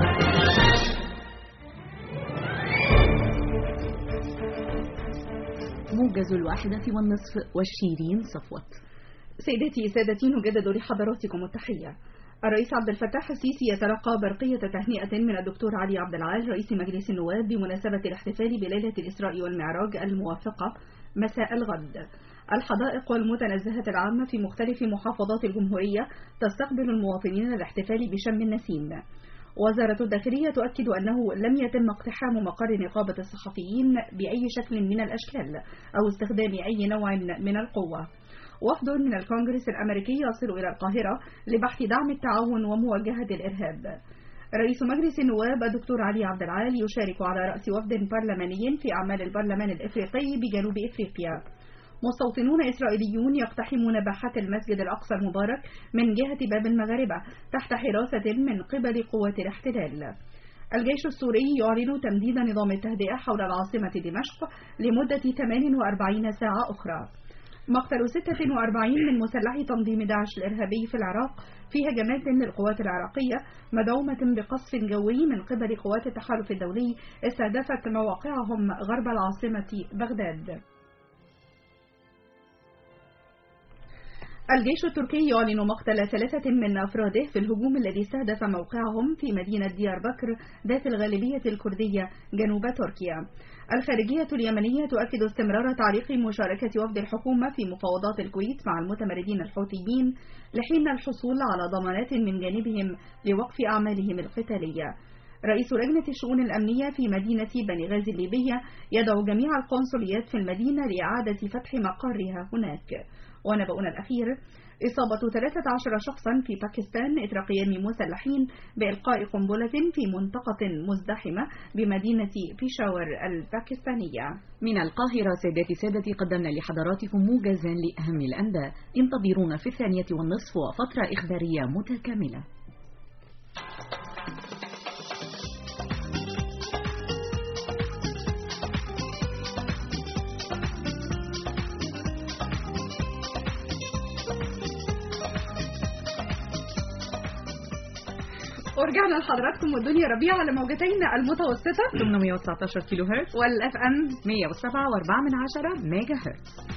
موجز الواحدة والنصف والشيرين صفوت سيداتي سادتي نجدد لحضراتكم التحية الرئيس عبد الفتاح السيسي يتلقى برقية تهنئة من الدكتور علي عبد العال رئيس مجلس النواب بمناسبة الاحتفال بليلة الإسراء والمعراج الموافقة مساء الغد الحدائق والمتنزهة العامة في مختلف محافظات الجمهورية تستقبل المواطنين الاحتفال بشم النسيم وزارة الداخلية تؤكد أنه لم يتم اقتحام مقر نقابة الصحفيين بأي شكل من الأشكال أو استخدام أي نوع من القوة وفد من الكونغرس الأمريكي يصل إلى القاهرة لبحث دعم التعاون ومواجهة الإرهاب رئيس مجلس النواب الدكتور علي عبد العال يشارك على رأس وفد برلماني في أعمال البرلمان الإفريقي بجنوب إفريقيا مستوطنون إسرائيليون يقتحمون باحات المسجد الأقصى المبارك من جهة باب المغاربة تحت حراسة من قبل قوات الاحتلال الجيش السوري يعلن تمديد نظام التهدئة حول العاصمة دمشق لمدة 48 ساعة أخرى مقتل 46 من مسلحي تنظيم داعش الإرهابي في العراق في هجمات للقوات العراقية مدعومة بقصف جوي من قبل قوات التحالف الدولي استهدفت مواقعهم غرب العاصمة بغداد الجيش التركي يعلن مقتل ثلاثة من أفراده في الهجوم الذي استهدف موقعهم في مدينة ديار بكر ذات الغالبية الكردية جنوب تركيا الخارجية اليمنية تؤكد استمرار تعليق مشاركة وفد الحكومة في مفاوضات الكويت مع المتمردين الحوثيين لحين الحصول على ضمانات من جانبهم لوقف أعمالهم القتالية رئيس لجنة الشؤون الأمنية في مدينة بني غازي الليبية يدعو جميع القنصليات في المدينة لإعادة فتح مقرها هناك ونبأنا الأخير إصابة 13 شخصا في باكستان إثر قيام مسلحين بإلقاء قنبلة في منطقة مزدحمة بمدينة بيشاور الباكستانية من القاهرة سيداتي سادتي قدمنا لحضراتكم موجزا لأهم الأنباء انتظرونا في الثانية والنصف وفترة إخبارية متكاملة ورجعنا لحضراتكم والدنيا ربيع على موجتين المتوسطة 819 كيلو هرتز والاف ام 107 و4 من عشرة ميجا هرتز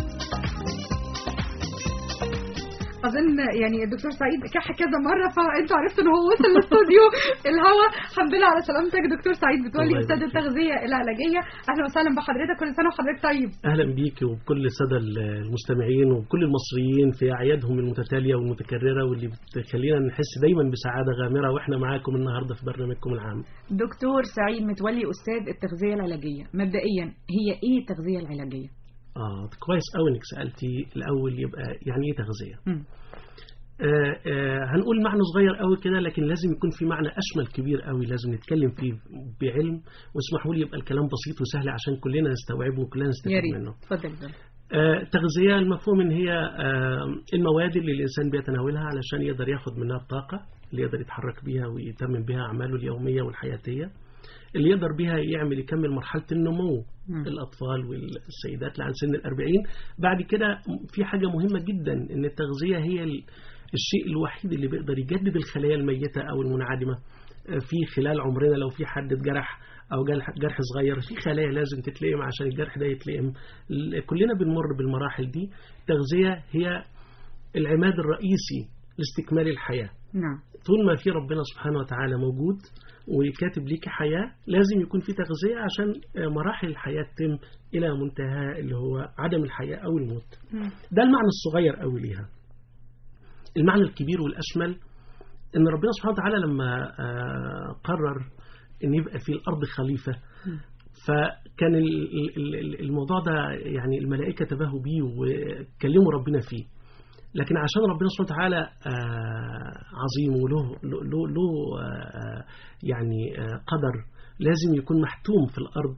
اظن يعني الدكتور سعيد كح كذا مره فانتوا عرفتوا ان هو وصل الاستوديو الهوا الحمد لله على سلامتك دكتور سعيد بتولي الله استاذ يبارك التغذيه العلاجيه اهلا وسهلا بحضرتك كل سنه وحضرتك طيب اهلا بيك وبكل الساده المستمعين وبكل المصريين في اعيادهم المتتاليه والمتكرره واللي بتخلينا نحس دايما بسعاده غامره واحنا معاكم النهارده في برنامجكم العام. دكتور سعيد متولي أستاذ التغذية العلاجية مبدئيا هي إيه التغذية العلاجية؟ اه كويس قوي انك سالتي الاول يبقى يعني ايه تغذيه؟ مم. آه آه هنقول معنى صغير قوي كده لكن لازم يكون في معنى اشمل كبير قوي لازم نتكلم فيه بعلم واسمحوا لي يبقى الكلام بسيط وسهل عشان كلنا نستوعبه وكلنا يا نستفيد ريت منه. اتفضل اتفضل. آه، تغذية المفهوم ان هي آه، المواد اللي الانسان بيتناولها علشان يقدر ياخد منها الطاقة اللي يقدر يتحرك بيها ويتمم بيها اعماله اليومية والحياتية اللي يقدر بيها يعمل يكمل مرحلة النمو مم. الأطفال والسيدات اللي عن سن الأربعين بعد كده في حاجة مهمة جدا إن التغذية هي ال- الشيء الوحيد اللي بيقدر يجدد الخلايا الميتة أو المنعدمة آه، في خلال عمرنا لو في حد اتجرح أو جرح جرح صغير في خلايا لازم تتلئم عشان الجرح ده يتلئم ال- كلنا بنمر بالمراحل دي التغذية هي العماد الرئيسي لاستكمال الحياة نعم طول ما في ربنا سبحانه وتعالى موجود وكاتب ليك حياة لازم يكون في تغذية عشان آه، مراحل الحياة تتم إلى منتهى اللي هو عدم الحياة أو الموت ده المعنى الصغير قوي ليها المعنى الكبير والأشمل إن ربنا سبحانه وتعالى لما آه، قرر إن يبقى في الأرض خليفة فكان ال- ال- ال- الموضوع ده يعني الملائكة تباهوا بيه وكلموا ربنا فيه لكن عشان ربنا سبحانه وتعالى آه، عظيم وله له له له آه، يعني آه، قدر لازم يكون محتوم في الأرض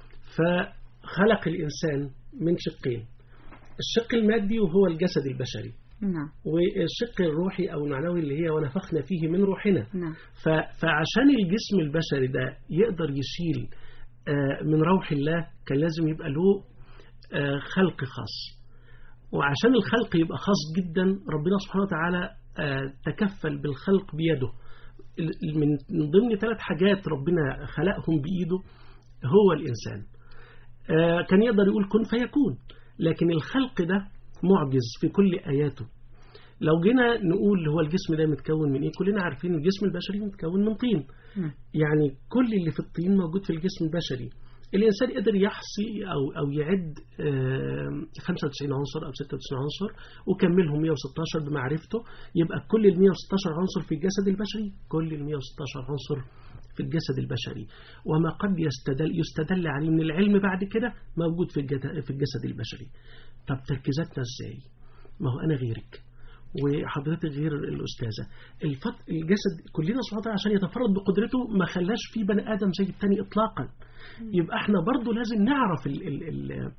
فخلق الإنسان من شقين الشق المادي وهو الجسد البشري نعم والشق الروحي أو المعنوي اللي هي ونفخنا فيه من روحنا نعم ف- فعشان الجسم البشري ده يقدر يشيل آه، من روح الله كان لازم يبقى له آه، خلق خاص وعشان الخلق يبقى خاص جدا ربنا سبحانه وتعالى آه، تكفل بالخلق بيده ال- من من ضمن ثلاث حاجات ربنا خلقهم بإيده هو الإنسان آه، كان يقدر يقول كن فيكون لكن الخلق ده معجز في كل آياته لو جينا نقول هو الجسم ده متكون من ايه كلنا عارفين الجسم البشري متكون من طين يعني كل اللي في الطين موجود في الجسم البشري الإنسان قدر يحصي أو أو يعد آم، 95 عنصر أو 96 عنصر وكملهم 116 بمعرفته يبقى كل ال 116 عنصر في الجسد البشري كل ال 116 عنصر في الجسد البشري وما قد يستدل يستدل عليه من العلم بعد كده موجود في الجد- في الجسد البشري طب تركيزاتنا ازاي ما هو أنا غيرك وحضرتك غير الأستاذة الفت... الجسد كلنا سبحانه وتعالى عشان يتفرد بقدرته ما خلاش في بني آدم زي التاني إطلاقا يبقى احنا برضو لازم نعرف ال... ال... ال...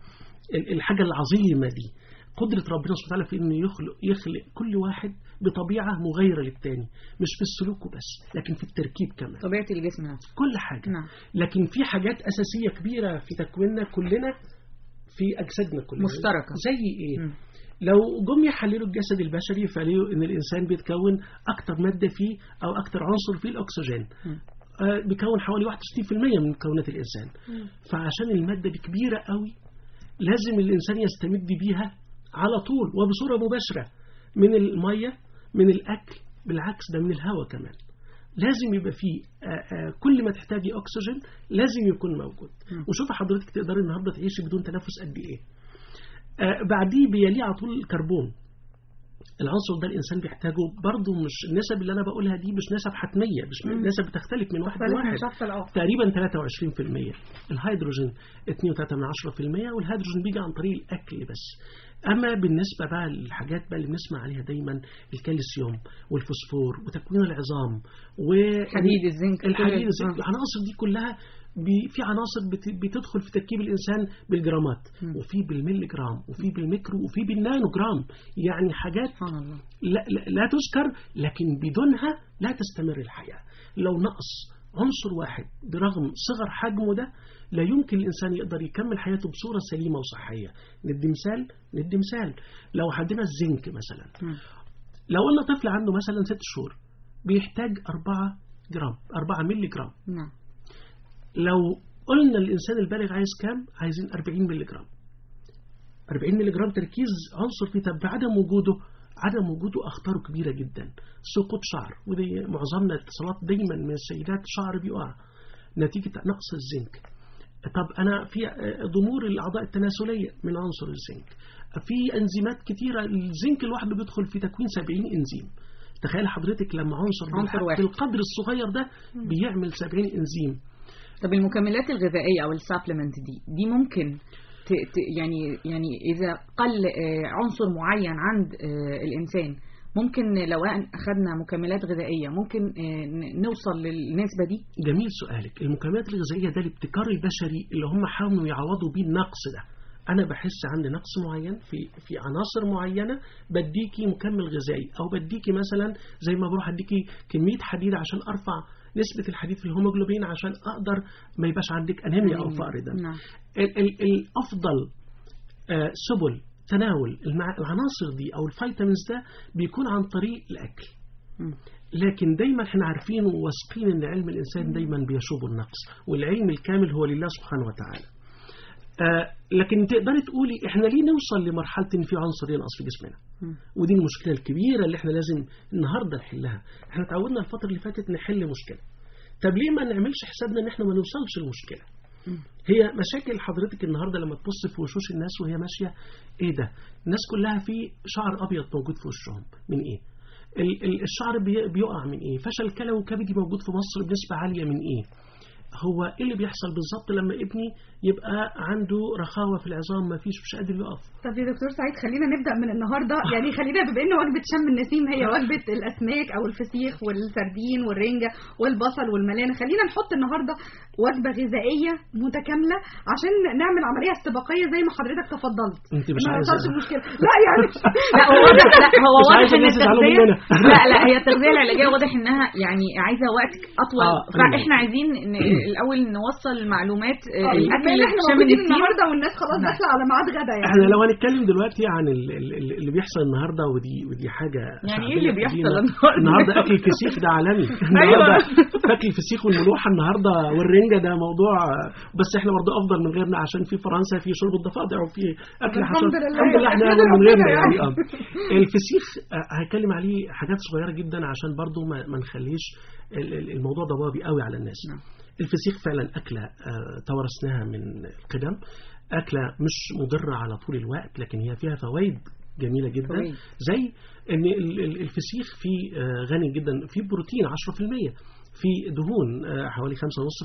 ال- الحاجة العظيمة دي قدرة ربنا سبحانه وتعالى في إنه يخلق يخلق كل واحد بطبيعة مغايرة للتاني مش في السلوك وبس لكن في التركيب كمان طبيعة الجسم نفسه كل حاجة نعم لكن في حاجات أساسية كبيرة في تكويننا كلنا في أجسادنا كلنا مشتركة. زي إيه؟ لو جم يحللوا الجسد البشري فلقوا إن الإنسان بيتكون أكتر مادة فيه أو أكتر عنصر فيه الأكسجين آه، بيكون حوالي 61% من مكونات الإنسان فعشان المادة دي كبيرة قوي لازم الإنسان يستمد بيها على طول وبصورة مباشرة من المية من الأكل بالعكس ده من الهواء كمان لازم يبقى فيه آه، آه، كل ما تحتاجي أكسجين لازم يكون موجود وشوف حضرتك تقدري النهاردة تعيشي بدون تنفس قد إيه آه، بعديه بيليه على طول الكربون العنصر ده الانسان بيحتاجه برضه مش النسب اللي انا بقولها دي مش نسب حتميه مش مم. نسب بتختلف من واحد تختلف من لواحد شخص لآخر. تقريبا 23% الهيدروجين 2.3 من 10% والهيدروجين بيجي عن طريق الاكل بس اما بالنسبه بقى للحاجات بقى اللي بنسمع عليها دايما الكالسيوم والفوسفور وتكوين العظام حديد، الزنك، كل الحديد ال- الزنك آه. العناصر دي كلها بي- في عناصر بت- بتدخل في تركيب الانسان بالجرامات وفي بالملي جرام وفي بالميكرو وفي بالنانو جرام يعني حاجات لا, لا, لا تذكر لكن بدونها لا تستمر الحياه لو نقص عنصر واحد برغم صغر حجمه ده لا يمكن الإنسان يقدر يكمل حياته بصورة سليمة وصحية ندي مثال ندي مثال لو عندنا الزنك مثلا لو قلنا طفل عنده مثلا ست شهور بيحتاج أربعة جرام أربعة ملي جرام نعم لو قلنا الإنسان البالغ عايز كام عايزين 40 ملي جرام 40 ملي جرام تركيز عنصر فيه طب بعدم وجوده عدم وجوده أخطاره كبيرة جدا سقوط شعر ودي معظمنا اتصالات دايما من السيدات شعر بيقع نتيجة نقص الزنك طب أنا في ضمور الأعضاء التناسلية من عنصر الزنك في أنزيمات كتيرة الزنك لوحده بيدخل في تكوين 70 أنزيم تخيل حضرتك لما عنصر, عنصر بالحد- واحد. بالقدر الصغير ده بيعمل 70 أنزيم طب المكملات الغذائية أو السابلمنت دي دي ممكن ت ت يعني يعني إذا قل آه، عنصر معين عند آه، الإنسان ممكن لو أن- أخذنا مكملات غذائية ممكن آه، ن- نوصل للنسبة دي جميل سؤالك المكملات الغذائية ده الابتكار البشري اللي هم حاولوا يعوضوا بيه النقص ده أنا بحس عندي نقص معين في في عناصر معينة بديكي مكمل غذائي أو بديكي مثلا زي ما بروح أديكي كمية حديد عشان أرفع نسبة الحديد في الهيموجلوبين عشان أقدر ما يبقاش عندك أنيميا أو فقر دم نعم ال- ال- الأفضل آه، سبل تناول المع- العناصر دي أو الفيتامينز ده بيكون عن طريق الأكل لكن دايما احنا عارفين وواثقين ان علم الانسان دايما بيشوب النقص والعلم الكامل هو لله سبحانه وتعالى آه لكن تقدري تقولي احنا ليه نوصل لمرحله ان في عنصر ينقص في جسمنا ودي المشكله الكبيره اللي احنا لازم النهارده نحلها احنا اتعودنا الفتره اللي فاتت نحل مشكله طب ليه ما نعملش حسابنا ان احنا ما نوصلش للمشكله هي مشاكل حضرتك النهارده لما تبص في وشوش الناس وهي ماشيه ايه ده الناس كلها في شعر ابيض موجود في وشهم من ايه ال- ال- الشعر بي- بيقع من ايه فشل كلوي وكبدي موجود في مصر بنسبه عاليه من ايه هو ايه اللي بيحصل بالظبط لما ابني يبقى عنده رخاوه في العظام ما فيش مش قادر يقف طب يا دكتور سعيد خلينا نبدا من النهارده يعني خلينا بما ان وجبه شم النسيم هي وجبه الاسماك او الفسيخ والسردين والرنجه والبصل والملانه خلينا نحط النهارده وجبه غذائيه متكامله عشان نعمل عمليه استباقيه زي ما حضرتك تفضلت انت مش ما عايزة- وصلش المشكله لا يعني لا هو واضح لا هو مش واضح عايزة ان الناس يزعلوا التغذيه مننا. لا لا هي التغذيه العلاجيه واضح انها يعني عايزه وقت اطول آه، فاحنا عايزين ن- الاول نوصل المعلومات آه، آه، الاكل بما إن احنا شم موجودين النسيم النهارده والناس خلاص نعم. داخله على ميعاد غدا يعني احنا لو هنتكلم دلوقتي عن ال- ال- ال- اللي بيحصل النهارده ودي ودي حاجه يعني شعبية ايه اللي بيحصل قديمة. النهارده؟ النهارده اكل الفسيخ ده عالمي النهارده اكل الفسيخ والملوحه النهارده والرنجه ده موضوع بس احنا برضه افضل من غيرنا عشان في فرنسا في شرب الضفادع وفي اكل الحمد حشرات لله. الحمد لله احنا احمد افضل من ربنا غيرنا يعني. يعني اه الفسيخ آه، هتكلم عليه حاجات صغيره جدا عشان برضه ما, ما نخليش ال- ال- الموضوع ضبابي قوي على الناس الفسيخ فعلا أكلة آه، توارثناها من القدم أكلة مش مضرة على طول الوقت لكن هي فيها فوائد جميلة جدا فوائد. زي ان ال- ال- الفسيخ فيه آه، غني جدا فيه بروتين 10% في دهون آه، حوالي 5.5%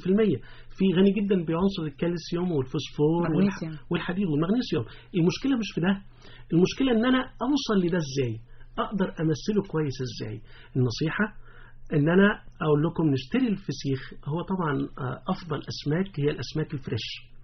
في غني جدا بعنصر الكالسيوم والفوسفور والح- مغنيسيوم. والحديد والمغنيسيوم المشكلة مش في ده المشكلة ان انا اوصل لده ازاي اقدر امثله كويس ازاي النصيحة ان انا اقول لكم نشتري الفسيخ هو طبعا آه، افضل اسماك هي الاسماك الفريش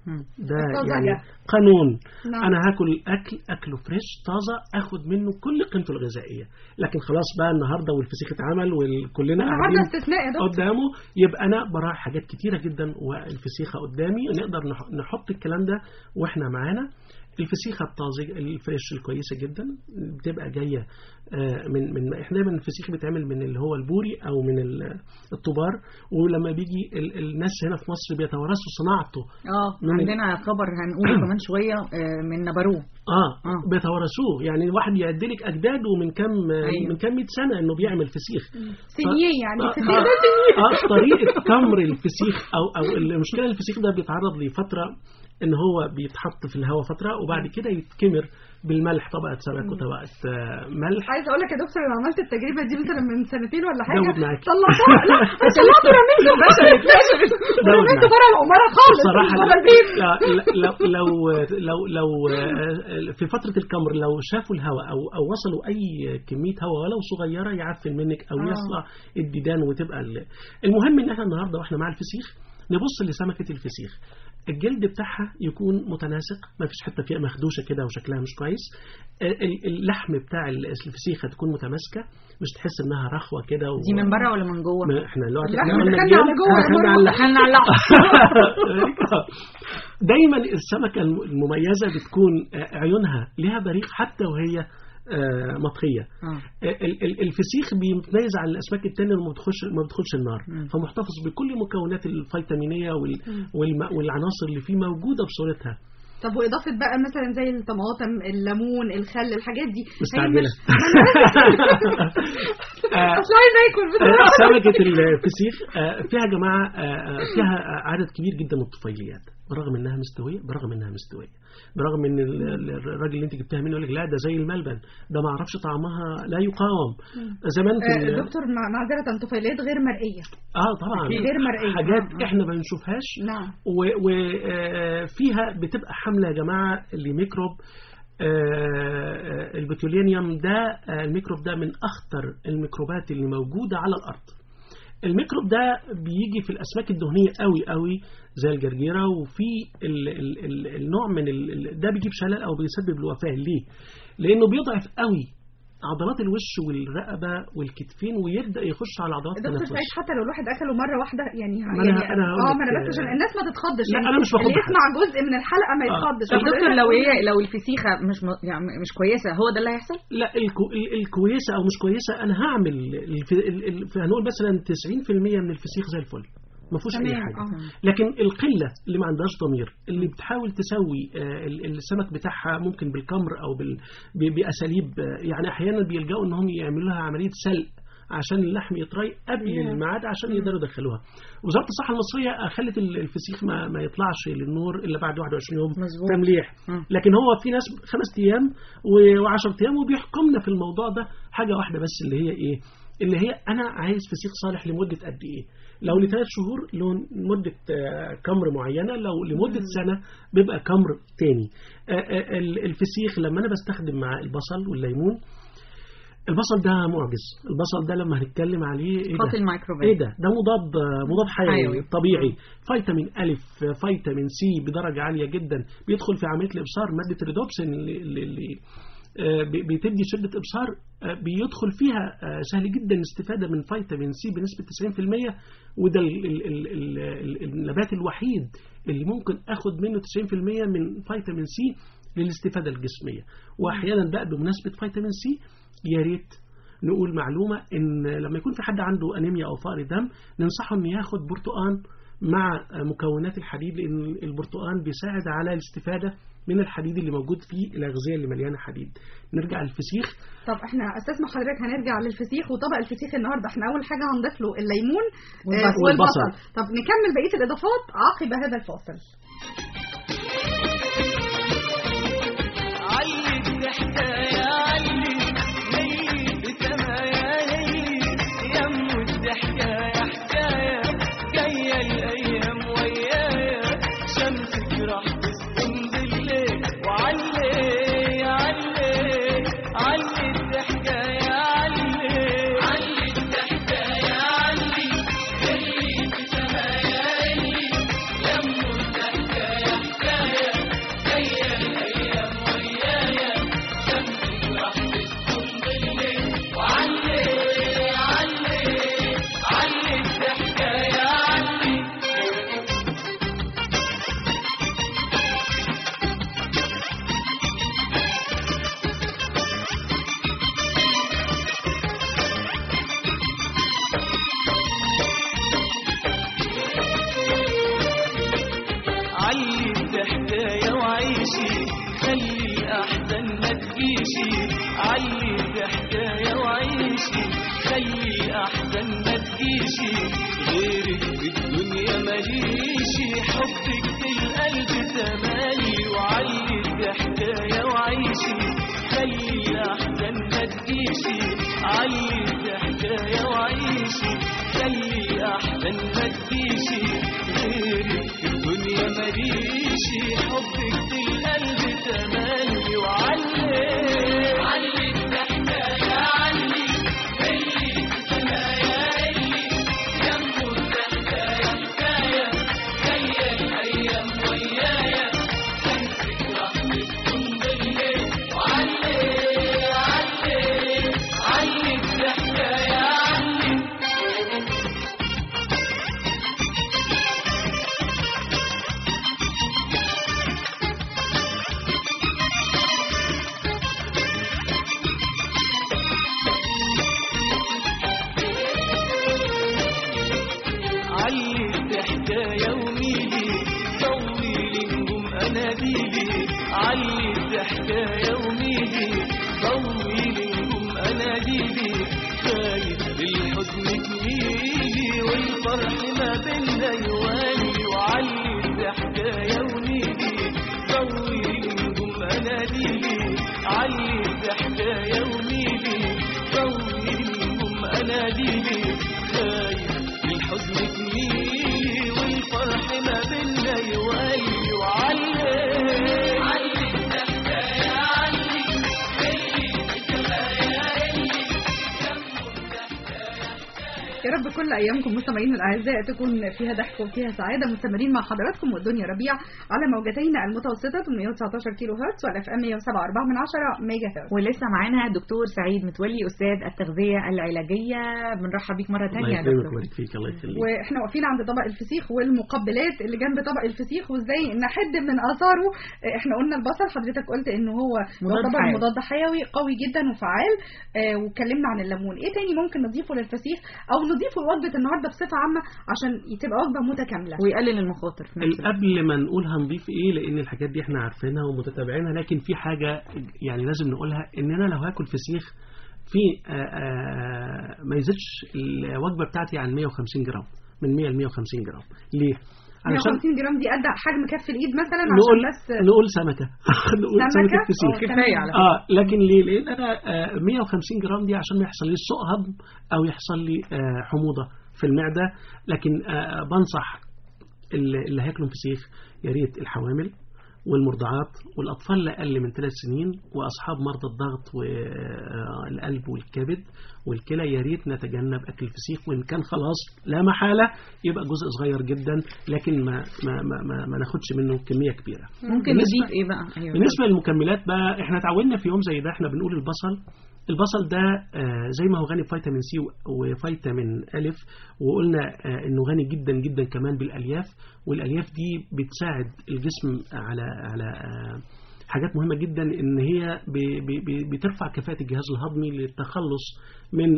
ده الطازة يعني ده. قانون نعم. انا هاكل اكل اكله فريش طازه اخد منه كل قيمته الغذائيه لكن خلاص بقى النهارده والفسيخ اتعمل وكلنا النهارده قاعدين استثناء يا دكتور قدامه يبقى انا براعي حاجات كتيره جدا والفسيخه قدامي نقدر نح- نحط الكلام ده واحنا معانا الفسيخه الطازجه الفريش الكويسه جدا بتبقى جايه آه، من من احنا دايما الفسيخ بيتعمل من اللي هو البوري او من ال- الطبار ولما بيجي ال- الناس هنا في مصر بيتوارثوا صناعته اه من- عندنا خبر هنقوله كمان شويه آه، من نبروه اه, بيتوارثوه يعني واحد يعدلك اجداده من كام أيوة. من كام 100 سنه انه بيعمل فسيخ سنين يعني آه، الفسيخ ده آه، سنين اه طريقه تمر الفسيخ او او المشكله الفسيخ ده بيتعرض لفتره ان هو بيتحط في الهواء فتره وبعد كده يتكمر بالملح طبقه سمك وطبقه آه، ملح عايز اقول لك يا دكتور انا عملت التجربه دي مثلا من سنتين ولا حاجه زود معاك. طلعتها لا طلعته رميته باشا زود رميته معاك. بره العماره خالص الصراحة بره البيت لا- لا- لو لو لو لو آه، في فترة الكمر لو شافوا الهواء أو أو وصلوا أي كمية هواء ولو صغيرة يعفن منك أو آه. يصلع الديدان وتبقى ال- المهم إن احنا النهاردة واحنا مع الفسيخ نبص لسمكة الفسيخ الجلد بتاعها يكون متناسق ما فيش حته فيها مخدوشه كده وشكلها مش كويس ال- ال- اللحم بتاع الفسيخه تكون متماسكه مش تحس انها رخوه كده و... دي من بره ولا من جوه؟ ما احنا دلوقتي لا، احنا احنا قلنا دخلنا الجلد، على جوه دخلنا مرة. على اللحم. دخلنا على اللحم. دايما السمكه الم- المميزه بتكون آه، عيونها لها بريق حتى وهي آه، مطهيه ال- ال- الفسيخ بيتميز عن الاسماك التانية اللي ما بتخش ما بتدخلش النار فمحتفظ بكل مكونات الفيتامينيه وال- والم- والعناصر اللي فيه موجوده بصورتها طب واضافه بقى مثلا زي الطماطم الليمون الخل الحاجات دي هي مستعجله مش- اصل عايزه اكل بصراحه سمكة الفسيخ آه، فيها يا جماعة آه، آه، فيها عدد كبير جدا من الطفيليات برغم انها مستوية برغم انها مستوية برغم ان ال- ال- الراجل اللي انت جبتها منه يقول لك لا ده زي الملبن ده ما اعرفش طعمها لا يقاوم زمان في ال- آه، دكتور مع- معذره طفيليات غير مرئيه اه طبعا غير مرئيه حاجات آه، آه. احنا ما بنشوفهاش نعم وفيها بتبقى حامله يا جماعه لميكروب آه، آه، البوتولينيوم ده آه، الميكروب ده من اخطر الميكروبات اللي موجوده على الارض الميكروب ده بيجي في الاسماك الدهنيه قوي قوي زي الجرجيره وفي ال ال ال النوع من ال ال- ده بيجيب شلل او بيسبب الوفاه ليه؟ لانه بيضعف قوي عضلات الوش والرقبه والكتفين ويبدا يخش على عضلات دكتور التنفس سعيد حتى لو الواحد اكله مره واحده يعني ما أنا- يعني أنا هقول اه لك، ما انا بس عشان الناس ما تتخضش لا، يعني أنا مش باخد اللي بحاجة. يسمع جزء من الحلقه ما آه. يتخضش طب أنا دكتور حضرتك لو قول- هي لو الفسيخه مش م... يعني مش كويسه هو ده اللي هيحصل؟ لا الكو ال- الكويسه او مش كويسه انا هعمل الف... ال... ال... هنقول مثلا 90% من الفسيخ زي الفل ما فيهوش اي تمام، حاجه آه. لكن القله اللي ما عندهاش ضمير اللي بتحاول تسوي آه، ال- السمك بتاعها ممكن بالكمر او بال... ب- باساليب آه، يعني احيانا بيلجأوا انهم يعملوا لها عمليه سلق عشان اللحم يطري قبل ياه. الميعاد عشان يقدروا يدخلوها وزاره الصحه المصريه خلت ال- الفسيخ ما, ما يطلعش للنور الا بعد 21 يوم مظبوط. تمليح لكن هو في ناس خمس ايام و10 ايام وبيحكمنا في الموضوع ده حاجه واحده بس اللي هي ايه اللي هي انا عايز فسيخ صالح لمده قد ايه لو لثلاث شهور لمده آه، كمر معينه لو لمده سنه بيبقى كمر تاني آه، آه، ال- الفسيخ لما انا بستخدم مع البصل والليمون البصل ده معجز البصل ده لما هنتكلم عليه ايه قاتل ده ميكروبات. ايه ده ده مضاد مضاد حيوي حيوي. طبيعي فيتامين الف فيتامين سي بدرجه عاليه جدا بيدخل في عمليه الابصار ماده الريدوبسين اللي, اللي, اللي آه، بي- بتدي شده ابصار آه، بيدخل فيها آه، سهل جدا الاستفاده من فيتامين سي بنسبه 90% وده ال ال ال ال ال النبات الوحيد اللي ممكن اخد منه 90% من فيتامين سي للاستفاده الجسميه واحيانا بقى بمناسبه فيتامين سي يا ريت نقول معلومة إن لما يكون في حد عنده أنيميا أو فقر دم ننصحه إنه ياخد برتقان مع مكونات الحديد لأن البرتقان بيساعد على الاستفادة من الحديد اللي موجود في الأغذية اللي مليانة حديد نرجع للفسيخ طب احنا استسمح حضرتك هنرجع للفسيخ وطبق الفسيخ النهارده احنا اول حاجه هنضيف له الليمون آه، والبصل. والبصل طب نكمل بقيه الاضافات عقب هذا الفاصل علي الضحكة يا علي هي بسمايا هي يم الضحكة يا حكاية جاية الأيام ويايا شمسك راح تسكن بالليل وعلي يا علي علي الضحكة يا علي علي الضحكة يا علي هي بسمايا هي يم الضحكة يا لي علي بحكاية وميلي طولهم أنا ليلي خايف الحزن تميلي والفرح ما بينا يولي وعلي علي بحكاية علي اللي بكفاية اللي يا رب كل ايامكم مستمعينا الاعزاء تكون فيها ضحك وفيها سعاده مستمرين مع حضراتكم والدنيا ربيع على موجتين المتوسطه 119 كيلو هرتز والاف ام 107.4 من 10 ميجا هرتز ولسه معانا دكتور سعيد متولي استاذ التغذيه العلاجيه بنرحب بيك مره ثانيه الله يا يكرمك دكتور ويبارك فيك الله يخليك واحنا واقفين عند طبق الفسيخ والمقبلات اللي جنب طبق الفسيخ وازاي نحد من اثاره احنا قلنا البصل حضرتك قلت ان هو مضاد يعتبر حيوي. مضاد حيوي قوي جدا وفعال اه واتكلمنا عن الليمون ايه تاني ممكن نضيفه للفسيخ او نضيفه لوجبه النهارده بصفه عامه عشان تبقى وجبه متكامله ويقلل المخاطر في نفس الوقت. قبل ما نقول هنضيف ايه لان الحاجات دي احنا عارفينها ومتتابعينها لكن في حاجه يعني لازم نقولها ان انا لو هاكل فسيخ في آه، آه، ما يزيدش الوجبه بتاعتي عن 150 جرام من 100 ل 150 جرام ليه؟ 150 جرام دي قد حجم كف الايد مثلا نقول عشان بس نقول سمكه نقول سمكة؟ سمكه فسيخ اه، كفاية على اه لكن ليه؟ لان انا آه 150 جرام دي عشان ما يحصليش سوء هضم او يحصل لي آه حموضه في المعده لكن آه بنصح اللي اللي هياكلوا فسيخ يا ريت الحوامل والمرضعات والأطفال اللي أقل من ثلاث سنين وأصحاب مرضى الضغط والقلب والكبد والكلى يا ريت نتجنب أكل الفسيخ وإن كان خلاص لا محالة يبقى جزء صغير جدا لكن ما ما ما, ما, ما ناخدش منه كمية كبيرة ممكن بالنسبة- نضيف ايه بقى أيوة. بالنسبة للمكملات بقى احنا اتعودنا في يوم زي ده احنا بنقول البصل البصل ده آه، زي ما هو غني بفيتامين سي وفيتامين ألف وقلنا آه، انه غني جدا جدا كمان بالألياف والألياف دي بتساعد الجسم على على آه، حاجات مهمة جدا ان هي ب- ب- ب- بترفع كفاءة الجهاز الهضمي للتخلص من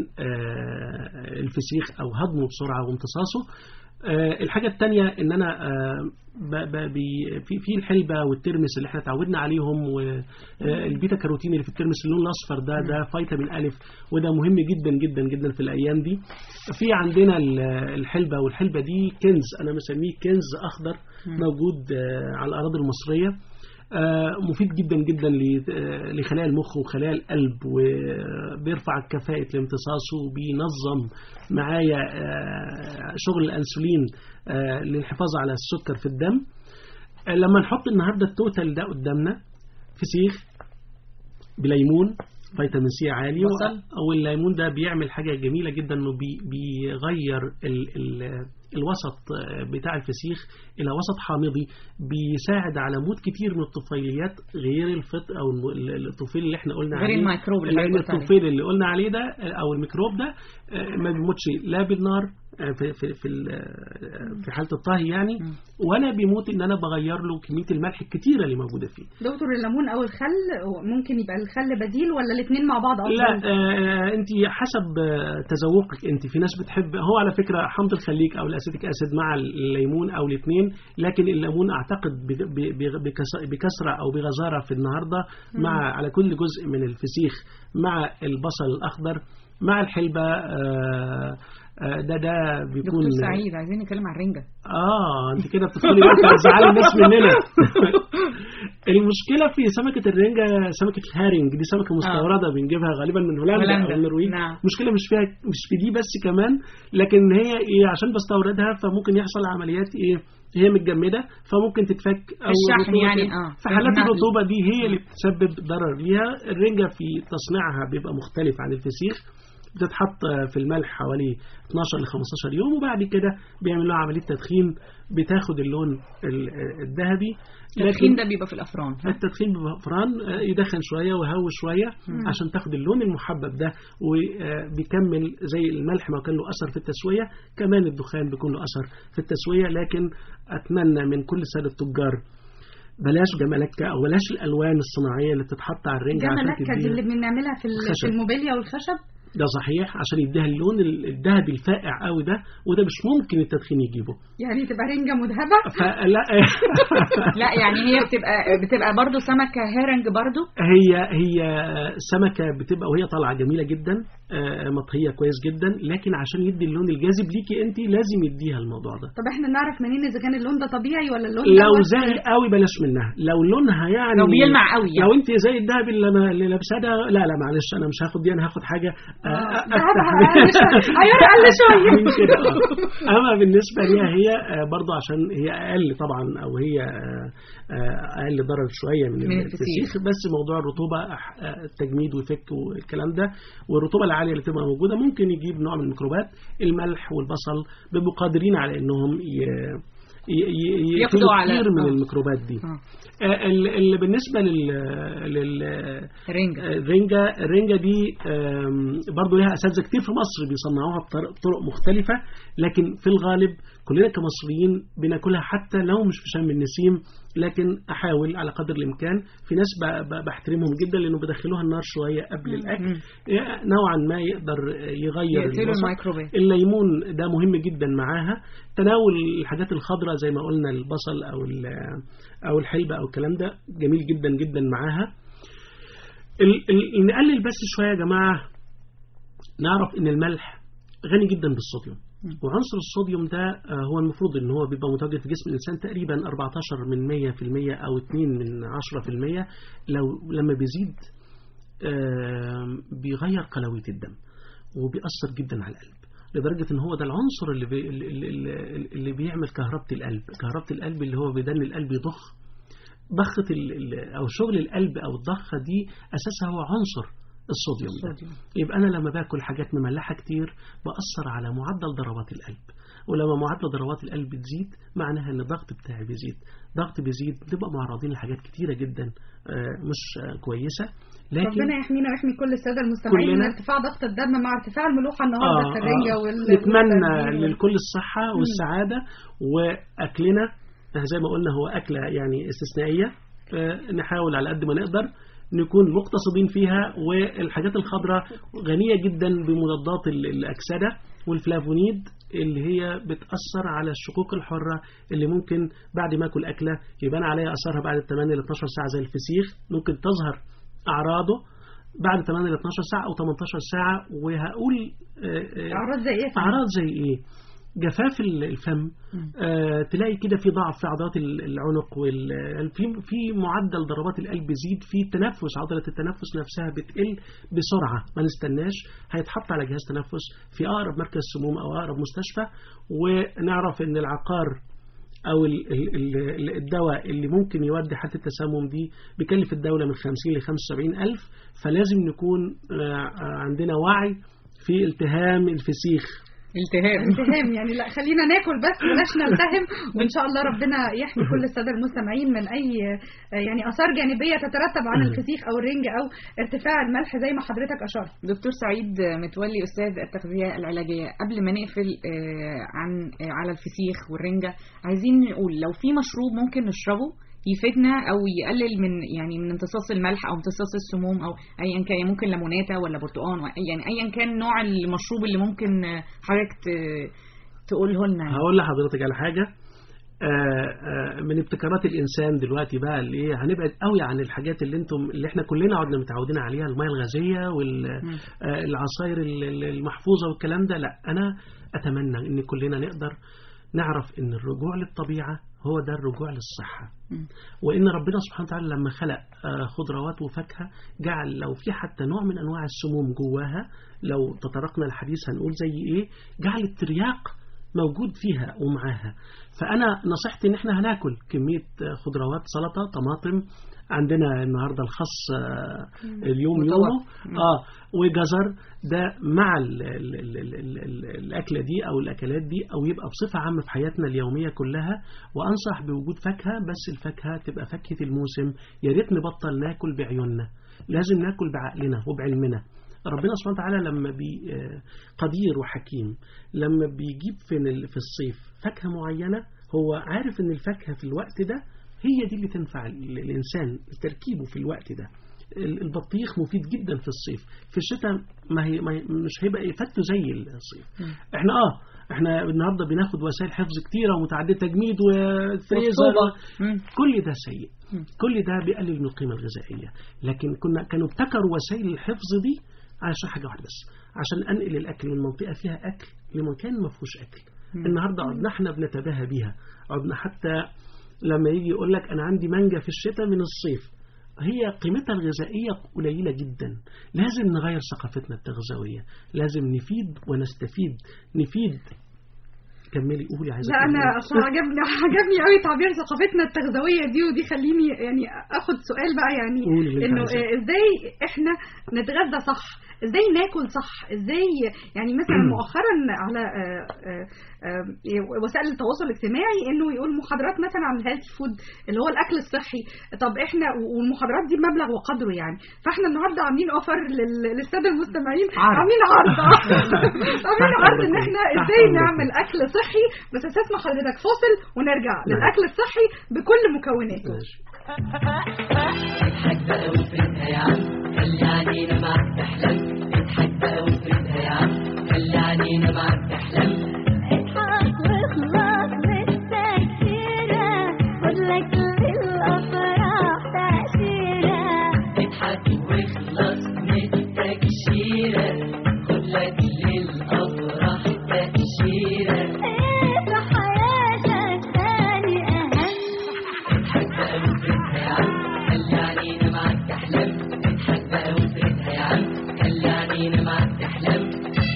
آه، الفسيخ او هضمه بسرعة وامتصاصه آه، الحاجة التانية ان انا آه، ب- ب- بي- في في الحلبة والترمس اللي احنا اتعودنا عليهم والبيتا كاروتين اللي في الترمس اللون الاصفر ده ده فيتامين الف وده مهم جدا جدا جدا في الايام دي في عندنا ال- الحلبة والحلبة دي كنز انا مسميه كنز اخضر موجود آه، على الاراضي المصرية آه، مفيد جدا جدا ل- آه، لخلايا المخ وخلايا القلب وبيرفع كفاءة الامتصاص وبينظم معايا آه، شغل الأنسولين آه، للحفاظ على السكر في الدم آه، لما نحط النهاردة التوتال ده قدامنا فسيخ بليمون فيتامين سي عالي بصل. والليمون ده بيعمل حاجة جميلة جدا انه بي بيغير ال ال الوسط بتاع الفسيخ الى وسط حامضي بيساعد على موت كتير من الطفيليات غير الفطر او الم- الطفيل اللي احنا قلنا غير عليه الميكروب اللي لان حضرتك قلت عليه. الطفيل اللي قلنا عليه ده او الميكروب ده آه، ما بيموتش لا بالنار آه، في في في, ال- آه، في حاله الطهي يعني ولا بيموت ان انا بغير له كميه الملح الكتيره اللي موجوده فيه دكتور الليمون او الخل ممكن يبقى الخل بديل ولا الاثنين مع بعض لا افضل آه انت حسب آه، تذوقك انت في ناس بتحب هو على فكره حمض الخليك او الاسيتيك اسيد مع الليمون او الاثنين لكن الليمون اعتقد ب- ب- ب- بكس- بكثره او بغزاره في النهارده مع على كل جزء من الفسيخ مع البصل الاخضر مع الحلبه آه آه، ده ده بيكون دكتور سعيد عايزين نتكلم عن الرنجة اه انت كده بتدخلي بقى في ازعال الناس مننا المشكله في سمكه الرنجه سمكه الهارنج دي سمكه مستورده بنجيبها غالبا من هولندا هولندا، او النرويج نعم. المشكله مش فيها مش في دي بس كمان لكن هي ايه عشان بستوردها فممكن يحصل عمليات ايه هي متجمده فممكن تتفك او الشحن الرطوبة يعني، تت- آه، في حالات النقل. الرطوبه دي هي اللي بتسبب ضرر ليها الرنجه في تصنيعها بيبقى مختلف عن الفسيخ بتتحط في الملح حوالي 12 ل 15 يوم وبعد كده بيعمل لها عمليه تدخين بتاخد اللون ال- الذهبي التدخين ده بيبقى في الأفران ها؟ التدخين بفران آه، يدخن شويه ويهوي شويه مم. عشان تاخد اللون المحبب ده وبيكمل زي الملح ما كان له اثر في التسويه كمان الدخان بيكون له اثر في التسويه لكن اتمنى من كل ساده التجار بلاش جمالكه او بلاش الالوان الصناعيه اللي بتتحط على الرنجه عشان جملكه دي تديها اللي بنعملها في ال- خشب. في الموبيليا والخشب ده صحيح عشان يديها اللون ال- الذهبي الفائع قوي ده وده مش ممكن التدخين يجيبه يعني تبقى رنجة مذهبة فلا لا يعني هي بتبقى بتبقى برضو سمكة هيرنج برضو هي هي سمكة بتبقى وهي طالعة جميلة جدا آه، مطهية كويس جدا لكن عشان يدي اللون الجاذب ليكي انت لازم يديها الموضوع ده طب احنا نعرف منين اذا كان اللون ده طبيعي ولا اللون ده لو وصف- زي قوي بلاش منها لو لونها يعني لو بيلمع قوي يعني. لو انت زي الدهب اللي انا اللي لابساه ده لا لا معلش انا مش هاخد دي انا هاخد حاجه آه، آه، دهبها أفتح أقل شوية. أيوة، أقل شوية. من كده آه. اما بالنسبه ليها هي آه، برضو عشان هي اقل طبعا او هي آه، آه، اقل ضرر شويه من, من الفسيخ بس موضوع الرطوبه آه، التجميد ويفك والكلام ده والرطوبه العاليه اللي تبقى موجوده ممكن يجيب نوع من الميكروبات الملح والبصل بيبقوا قادرين على انهم ي... ي- ي- يقضوا يقتلوا على- كتير من آه. الميكروبات دي آه. آه، ال- اللي بالنسبه لل لل رنجة الرنجة الرنجة دي آم، برضو لها أساتذة كتير في مصر بيصنعوها بطرق بطرق مختلفة لكن في الغالب كلنا كمصريين بناكلها حتى لو مش في شم النسيم لكن أحاول على قدر الإمكان في ناس ب- ب- بحترمهم جدا لأنه بيدخلوها النار شوية قبل الأكل نوعا ما يقدر يغير يقتلوا الوسط. الميكروبات. الليمون ده مهم جدا معاها تناول الحاجات الخضراء زي ما قلنا البصل أو ال- أو الحلبة أو الكلام ده جميل جدا جدا معاها ال- ال- نقلل بس شوية يا جماعة نعرف ان الملح غني جدا بالصوديوم وعنصر الصوديوم ده آه، هو المفروض ان هو بيبقى متواجد في جسم الانسان تقريبا 14 من 100% او 2 من 10% لو لما بيزيد آم، بيغير قلوية الدم وبيأثر جدا على القلب لدرجة ان هو ده العنصر اللي بي اللي, اللي, اللي بيعمل كهربة القلب كهربة القلب اللي هو بيدن القلب يضخ ضخة ال- ال- أو شغل القلب أو الضخة دي أساسها هو عنصر الصوديوم ده الصوديوم. يبقى أنا لما باكل حاجات مملحة كتير بأثر على معدل ضربات القلب ولما معدل ضربات القلب تزيد معناها ان الضغط بتاعي بيزيد ضغط بيزيد بنبقى معرضين لحاجات كتيرة جدا آه، مش آه، كويسة لكن ربنا يحمينا ويحمي كل الساده المستمعين كلنا- من ارتفاع ضغط الدم مع ارتفاع الملوحه النهارده في الرنجه آه. وال نتمنى والترميل وال- للكل الصحة والسعادة وأكلنا آه، زي ما قلنا هو أكلة يعني استثنائية آه، نحاول على قد ما نقدر نكون مقتصدين فيها والحاجات الخضراء غنية جدا بمضادات ال- الأكسدة والفلافونيد اللي هي بتأثر على الشقوق الحرة اللي ممكن بعد ما أكل أكلة يبان عليها أثرها بعد 8 ل 12 ساعة زي الفسيخ ممكن تظهر أعراضه بعد 8 ل 12 ساعة أو 18 ساعة وهقول آه، آه، اعراض زي ايه أعراض زي إيه؟ جفاف ال- الفم آه تلاقي كده في ضعف في عضلات ال- العنق وال في في معدل ضربات القلب يزيد في التنفس عضلة التنفس نفسها بتقل بسرعة ما نستناش هيتحط على جهاز تنفس في أقرب مركز سموم أو أقرب مستشفى ونعرف إن العقار أو ال- ال- ال- الدواء اللي ممكن يودي حالة التسمم دي بيكلف الدولة من 50 ل 75 ألف فلازم نكون آه، عندنا وعي في التهام الفسيخ التهام التهام يعني لا خلينا ناكل بس بلاش نلتهم وان شاء الله ربنا يحمي كل الساده المستمعين من اي آه، يعني اثار جانبيه تترتب عن الفسيخ او الرنج او ارتفاع الملح زي ما حضرتك اشرت دكتور سعيد متولي استاذ التغذيه العلاجيه قبل ما نقفل آه، عن آه، على الفسيخ والرنجه عايزين نقول لو في مشروب ممكن نشربه يفيدنا او يقلل من يعني من امتصاص الملح او امتصاص السموم او ايا كان يعني ممكن ليموناتا ولا برتقان يعني ايا كان نوع المشروب اللي ممكن آه، حضرتك ت- تقوله لنا يعني. هقول لحضرتك على حاجة آه، آه، من ابتكارات الإنسان دلوقتي بقى اللي إيه هنبعد قوي عن الحاجات اللي انتم اللي احنا كلنا قعدنا متعودين عليها المياه الغازية والعصاير المحفوظة والكلام ده لا أنا أتمنى إن كلنا نقدر نعرف إن الرجوع للطبيعة هو ده الرجوع للصحة وإن ربنا سبحانه وتعالى لما خلق آه، خضروات وفاكهة جعل لو في حتى نوع من أنواع السموم جواها لو تطرقنا الحديث هنقول زي إيه جعل الترياق موجود فيها ومعاها فأنا نصيحتي إن إحنا هناكل كمية آه، خضروات سلطة طماطم عندنا النهاردة الخس آه، اليوم وطبق. يومه مم. اه وجزر ده مع ال ال ال ال ال ال الأكلة دي أو الأكلات دي أو يبقى بصفة عامة في حياتنا اليومية كلها وأنصح بوجود فاكهة بس الفاكهة تبقى فاكهة الموسم يا ريت نبطل ناكل بعيوننا لازم ناكل بعقلنا وبعلمنا ربنا سبحانه وتعالى لما بي آه، قدير وحكيم لما بيجيب في ال- في الصيف فاكهة معينة هو عارف ان الفاكهة في الوقت ده هي دي اللي تنفع ال- الإنسان تركيبه في الوقت ده ال- البطيخ مفيد جدا في الصيف في الشتاء ما هي ما هي مش هيبقى يفته زي الصيف احنا اه احنا النهارده بناخد وسائل حفظ كتيره ومتعدده تجميد وفريزر والصوبة. كل ده سيء كل ده بيقلل من القيمه الغذائيه لكن كنا كانوا ابتكروا وسائل الحفظ دي علشان حاجه واحده بس عشان انقل الاكل من منطقه فيها اكل لمكان ما فيهوش اكل النهارده عدنا احنا بنتباهى بيها عدنا حتى لما يجي يقول لك انا عندي مانجا في الشتاء من الصيف هي قيمتها الغذائية قليلة جدا لازم نغير ثقافتنا التغذوية لازم نفيد ونستفيد نفيد كملي قولي عايزة لا انا تقولي. اصلا عجبني عجبني قوي تعبير ثقافتنا التغذويه دي ودي خليني يعني اخد سؤال بقى يعني قولي اللي انت انه عايزاه. آه، ازاي احنا نتغذى صح ازاي ناكل صح ازاي يعني مثلا مؤخرا على آه، آه، آه، وسائل التواصل الاجتماعي انه يقول محاضرات مثلا عن الهيلث فود اللي هو الاكل الصحي طب احنا والمحاضرات دي بمبلغ وقدره يعني فاحنا النهارده عاملين اوفر لل- للساده المستمعين عرض. عاملين عرض عاملين تحت عرض ان أمركم. احنا تحت ازاي أمركم. نعمل اكل صحي بس اساس ما حضرتك فاصل ونرجع نعم. للاكل الصحي بكل مكوناته اضحك بقى وافردها يا عم خلي عينينا معاك تحلم اضحك بقى وافردها يا عم خلي عينينا معاك تحلم اضحك واخلص بالتكشيرة خد لك للأفراح تأشيرة اضحك واخلص من التكشيرة خد لك للأفراح تأشيرة في حياتك تاني أهم اضحك بقى وافردها يا عم خلي عينينا معاك تحلم اضحك بقى وافردها يا عم خلي عينينا معاك تحلم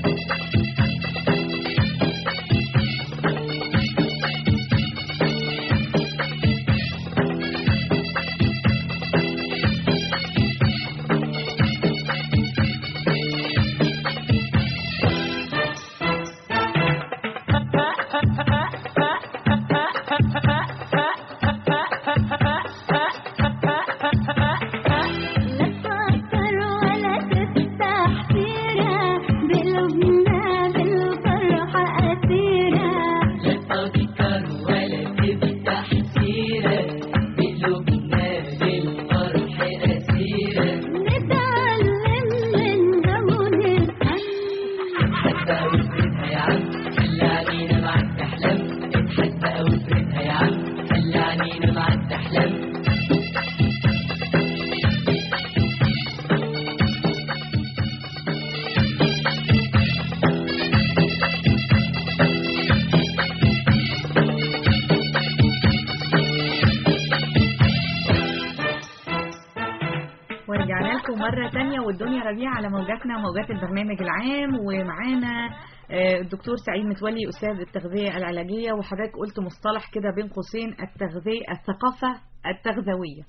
لا تفكر ولا تفتح سيرة بقلوبنا بالفرحة أسيرة لا تفكر ولا تفتح سيرة بقلوبنا بالفرح أسيرة نتعلم من زمن الحن اضحك بقى وافردها يا عم خلي عينينا معاك تحلم اضحك بقى وافردها يا عم خلي عينينا معاك تحلم ورجعنا لكم مرة تانية والدنيا ربيع على موجاتنا موجات البرنامج العام ومعانا آه، الدكتور سعيد متولي أستاذ التغذية العلاجية وحضرتك قلت مصطلح كده بين قوسين التغذية الثقافة التغذوية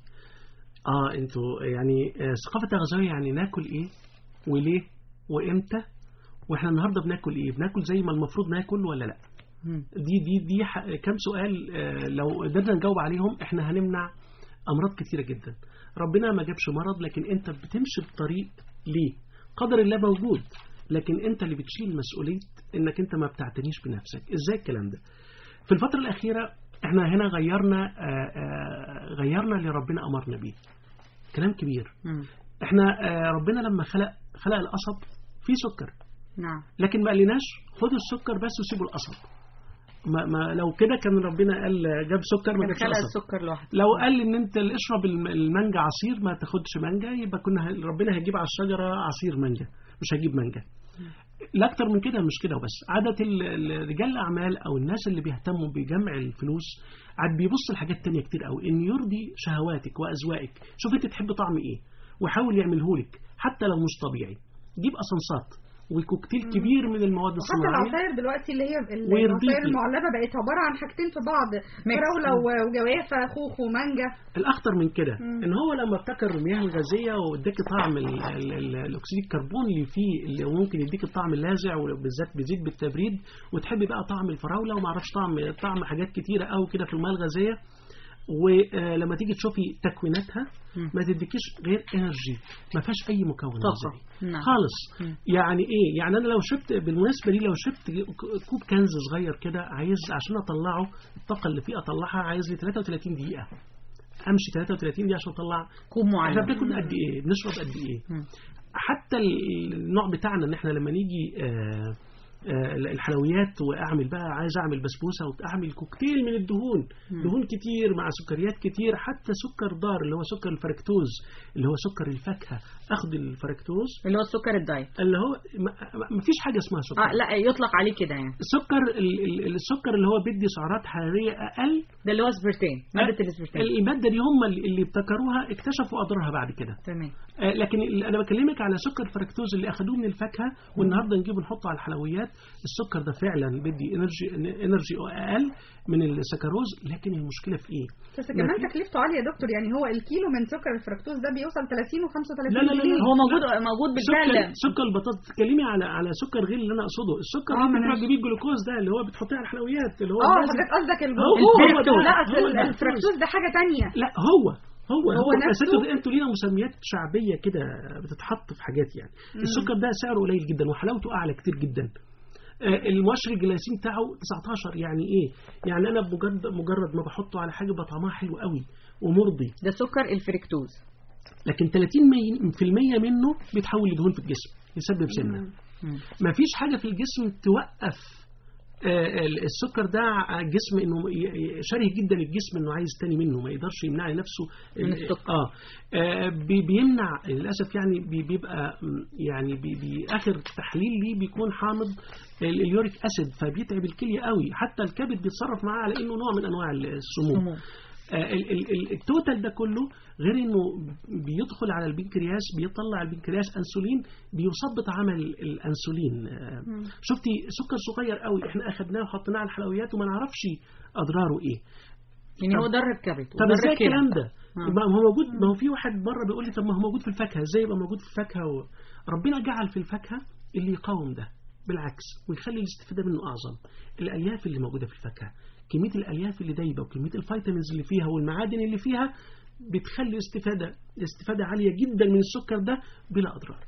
اه انتوا يعني آه، ثقافة تغذوية يعني ناكل ايه وليه وامتى واحنا النهارده بناكل ايه بناكل زي ما المفروض ناكل ولا لا دي دي دي ح- كام سؤال آه، لو قدرنا نجاوب عليهم احنا هنمنع امراض كتيره جدا ربنا ما جابش مرض لكن انت بتمشي بطريق ليه قدر الله موجود لكن انت اللي بتشيل مسؤوليه انك انت ما بتعتنيش بنفسك ازاي الكلام ده في الفتره الاخيره احنا هنا غيرنا آه، آه، غيرنا اللي ربنا امرنا بيه كلام كبير احنا آه، ربنا لما خلق خلق القصب فيه سكر نعم لكن ما قالناش خدوا السكر بس وسيبوا القصب ما, ما لو كده كان ربنا قال جاب سكر ما كان جابش خلق قصب السكر لوحده لو قال ان انت اشرب الم- المانجا عصير ما تاخدش مانجا يبقى كنا ه- ربنا هيجيب على الشجره عصير مانجا مش هيجيب مانجا لا اكتر من كده مش كده وبس عادة ال- ال- رجال الاعمال او الناس اللي بيهتموا بجمع الفلوس عاد بيبص لحاجات تانية كتير قوي ان يرضي شهواتك واذواقك شوف انت تحب طعم ايه وحاول يعمله لك حتى لو مش طبيعي جيب اسانسات وكوكتيل كبير من المواد وحتى الصناعيه العصاير دلوقتي اللي هي ال- ويرضيكي. العصاير المعلبه بقت عباره عن حاجتين في بعض فراوله و- وجوافه خوخ ومانجا الاخطر من كده مم. ان هو لما ابتكر المياه الغازيه واداك طعم ال- ال- ال- الاكسيد الكربون اللي فيه اللي ممكن يديك الطعم اللاذع وبالذات بيزيد بالتبريد وتحبي بقى طعم الفراوله وما اعرفش طعم طعم حاجات كتيره قوي كده في المياه الغازيه ولما تيجي تشوفي تكويناتها ما تديكيش غير انرجي ما فيهاش اي مكون طاقة. غذائي نعم. خالص مم. يعني ايه يعني انا لو شفت بالمناسبه دي لو شفت كوب كنز صغير كده عايز عشان اطلعه الطاقه اللي فيه اطلعها عايز لي 33 دقيقه امشي 33 دي عشان اطلع كوب معين. احنا بناكل قد ايه بنشرب قد ايه حتى ال- النوع بتاعنا ان احنا لما نيجي آه، آه، الحلويات واعمل بقى عايز اعمل بسبوسه واعمل كوكتيل من الدهون مم. دهون كتير مع سكريات كتير حتى سكر دار اللي هو سكر الفركتوز اللي هو سكر الفاكهه اخد الفركتوز اللي هو السكر الدايت اللي هو ما فيش حاجه اسمها سكر اه لا يطلق عليه كده يعني السكر ال- ال- السكر اللي هو بيدي سعرات حراريه اقل ده اللي هو سبرتين ماده الاسبرتين الماده دي هم اللي اللي ابتكروها اكتشفوا اضرارها بعد كده تمام آه، لكن اللي انا بكلمك على سكر الفركتوز اللي اخدوه من الفاكهه والنهارده نجيبه نحطه على الحلويات السكر ده فعلا بيدي انرجي انرجي اقل من السكروز لكن المشكله في ايه؟ بس ما كمان في- تكلفته عاليه يا دكتور يعني هو الكيلو من سكر الفركتوز ده بيوصل 30 و35 لا لا لا, لا هو موجود موجود بالفعل سكر, سكر البطاطا تتكلمي على على سكر غير اللي انا اقصده السكر آه، اللي ما بتروح أنا- تجيبيه الجلوكوز ده اللي هو بتحطيه على الحلويات اللي هو اه الناس- حضرتك قصدك هو- الجلوكوز هو ده، لا هو اصل ده. الفركتوز ده حاجه تانية لا هو هو هو هو نفسه؟ نفسه انتوا لينا مسميات شعبيه كده بتتحط في حاجات يعني مم. السكر ده سعره قليل جدا وحلاوته اعلى كتير جدا آه، المؤشر الجلايسيمي بتاعه 19 يعني ايه يعني انا بمجرد مجرد ما بحطه على حاجه بقى طعمها حلو قوي ومرضي ده سكر الفركتوز لكن 30% منه بيتحول لدهون في الجسم يسبب سمنه ما فيش حاجه في الجسم توقف آه، السكر ده على الجسم انه ي- ي- شره جدا الجسم انه عايز تاني منه ما يقدرش يمنع لنفسه من ال- السكر. اه آه، بي- بيمنع للاسف يعني بي- بيبقى م، يعني بي بي اخر تحليل ليه بيكون حامض ال- اليوريك اسيد فبيتعب الكليه قوي حتى الكبد بيتصرف معاه على انه نوع من انواع السموم سموم. آه، ال- ال- ال- التوتال ده كله غير انه بيدخل على البنكرياس بيطلع البنكرياس انسولين بيثبط عمل الانسولين آه، شفتي سكر صغير قوي احنا اخدناه وحطيناه على الحلويات وما نعرفش اضراره ايه يعني طب- هو ضر الكبد طب وضر ازاي الكلى. الكلام ده آه. ما هو موجود ما هو في واحد بره بيقول لي طب ما هو موجود في الفاكهه ازاي يبقى موجود في الفاكهه و... ربنا جعل في الفاكهه اللي يقاوم ده بالعكس ويخلي الاستفاده منه اعظم الالياف اللي موجوده في الفاكهه كميه الالياف اللي دايبه وكميه الفيتامينز اللي فيها والمعادن اللي فيها بتخلي استفاده استفاده عاليه جدا من السكر ده بلا اضرار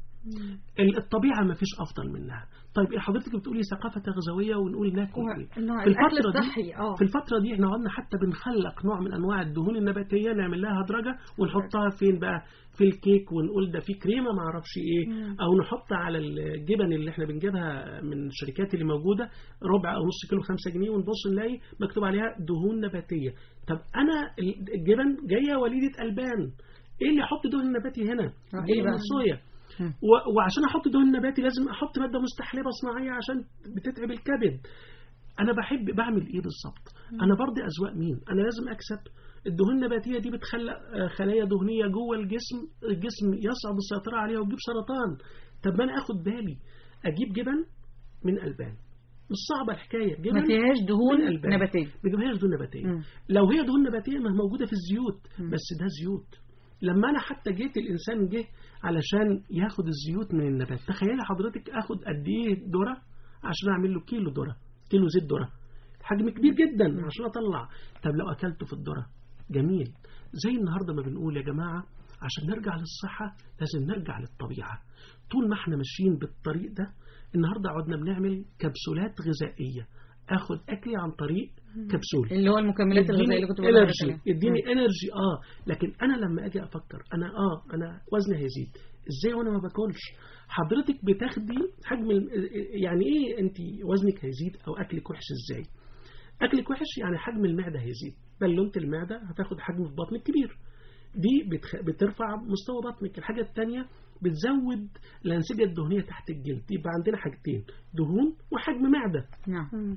ال- الطبيعه ما فيش افضل منها طيب إيه حضرتك بتقولي ثقافه تغذويه ونقول ناكل هو ايه إنه في الأكل الفتره دي الصحي، آه. في الفتره دي احنا قعدنا حتى بنخلق نوع من انواع الدهون النباتيه نعمل لها هدرجه ونحطها فين بقى في الكيك ونقول ده في كريمه ما اعرفش ايه مم. او نحط على الجبن اللي احنا بنجيبها من الشركات اللي موجوده ربع او نص كيلو 5 جنيه ونبص نلاقي مكتوب عليها دهون نباتيه طب انا الجبن جايه وليده البان ايه اللي احط دهن نباتي هنا آه، جايه إيه من بقى؟ الصويا و- وعشان احط دهن نباتي لازم احط ماده مستحلبه صناعيه عشان بتتعب الكبد انا بحب بعمل ايه بالظبط انا برضي اذواق مين انا لازم اكسب الدهون النباتيه دي بتخلق آه، خلايا دهنيه جوه الجسم الجسم يصعب السيطره عليها وتجيب سرطان طب ما انا اخد بالي اجيب جبن من البان مش صعبه الحكايه جبن ما فيهاش دهون من ألبان. نباتية. ما فيهاش دهون نباتيه مم. لو هي دهون نباتيه ما هي موجوده في الزيوت بس ده زيوت لما انا حتى جيت الانسان جه علشان ياخد الزيوت من النبات تخيلي حضرتك اخد قد ايه ذره عشان اعمل له كيلو ذره كيلو زيت ذره حجم كبير جدا عشان اطلع طب لو اكلته في الذره جميل زي النهارده ما بنقول يا جماعه عشان نرجع للصحه لازم نرجع للطبيعه طول ما احنا ماشيين بالطريق ده النهارده عدنا بنعمل كبسولات غذائيه اخد اكلي عن طريق كبسول اللي هو المكملات يديني الغذائيه اللي كنت بقول لحضرتك انرجي عليها. يديني انرجي اه لكن انا لما اجي افكر انا اه انا وزني هيزيد ازاي وانا ما باكلش حضرتك بتاخدي حجم ال- يعني ايه انت وزنك هيزيد او اكلك وحش ازاي اكلك وحش يعني حجم المعده هيزيد بالونه المعده هتاخد حجم في بطنك كبير دي بتخ... بترفع مستوى بطنك الحاجة التانية بتزود الأنسجة الدهنية تحت الجلد يبقى عندنا حاجتين دهون وحجم معدة نعم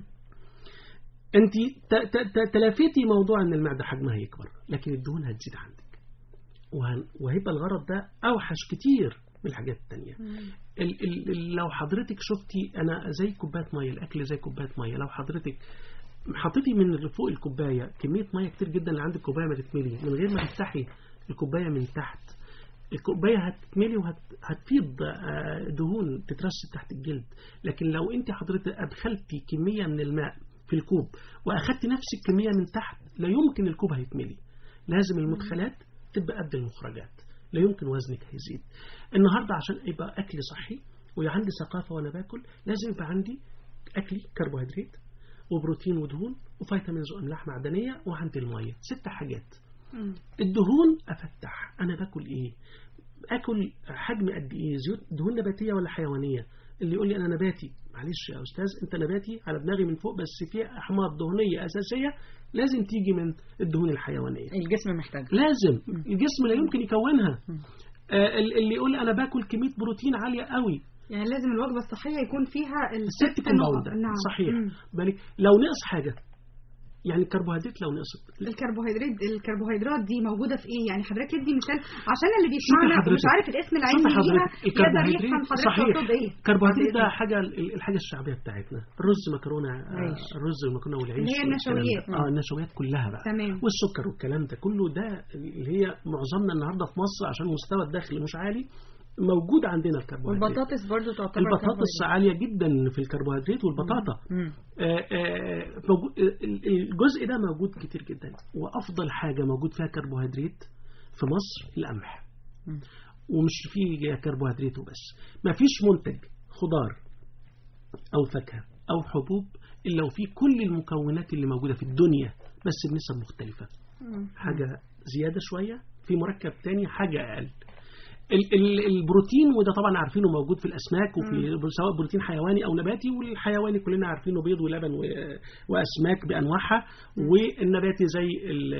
انت ت- ت- ت- تلافيتي موضوع ان المعدة حجمها يكبر لكن الدهون هتزيد عندك وهن- وهيبقى الغرض ده اوحش كتير من الحاجات التانية ال ال ال لو حضرتك شفتي انا زي كوبايه ميه الاكل زي كوبايه ميه لو حضرتك حطيتي من اللي فوق الكوبايه كميه ميه كتير جدا اللي عند الكوبايه ما تتملي من غير ما تفتحي الكوبايه من تحت الكوبايه هتتملي وهتفيض دهون تترسب تحت الجلد لكن لو انت حضرتك ادخلتي كميه من الماء في الكوب واخدتي نفس الكميه من تحت لا يمكن الكوب هيتملي لازم المدخلات تبقى قد المخرجات لا يمكن وزنك هيزيد النهارده عشان يبقى اكلي صحي وعندي ثقافه وانا باكل لازم يبقى عندي اكلي كربوهيدرات وبروتين ودهون وفيتامينز واملاح معدنيه وعندي الميه ست حاجات الدهون افتح انا باكل ايه اكل حجم قد ايه زيوت دهون نباتيه ولا حيوانيه اللي يقول لي انا نباتي معلش يا استاذ انت نباتي على دماغي من فوق بس في احماض دهنيه اساسيه لازم تيجي من الدهون الحيوانيه الجسم محتاج لازم الجسم لا يمكن يكونها آه، ال- اللي يقول انا باكل كميه بروتين عاليه قوي يعني لازم الوجبه الصحيه يكون فيها الست الست كومباوند نقط. نعم صحيح مم. بالك لو نقص حاجه يعني الكربوهيدرات لو نقصت الكربوهيدرات الكربوهيدرات دي موجوده في ايه يعني حضرتك ادي مثال عشان اللي بيسمعنا حضرتك. ومش عارف الاسم العلمي شوفي ليها حضرتك يقدر يفهم الكربوهيدرات حضرتك صحيح تقصد ايه الكربوهيدرات بعد ده إذنك. حاجه الحاجه الشعبيه بتاعتنا الرز مكرونه آه، عيش. الرز والمكرونه والعيش اللي هي والكلام ده. النشويات. اه النشويات كلها بقى تمام. والسكر والكلام ده كله ده اللي هي معظمنا النهارده في مصر عشان مستوى الدخل مش عالي موجود عندنا الكربوهيدرات والبطاطس برضو تعتبر البطاطس عاليه جدا في الكربوهيدرات والبطاطا مم. آه، آه، موجود- ال- الجزء ده موجود كتير جدا وافضل حاجه موجود فيها كربوهيدرات في مصر القمح مم. ومش فيه كربوهيدرات وبس ما فيش منتج خضار او فاكهه او حبوب الا وفيه كل المكونات اللي موجوده في الدنيا بس بنسب مختلفه حاجه زياده شويه في مركب تاني حاجه اقل ال- ال- البروتين وده طبعا عارفينه موجود في الاسماك وفي سواء بروتين حيواني او نباتي والحيواني كلنا عارفينه بيض ولبن و- واسماك بانواعها والنباتي زي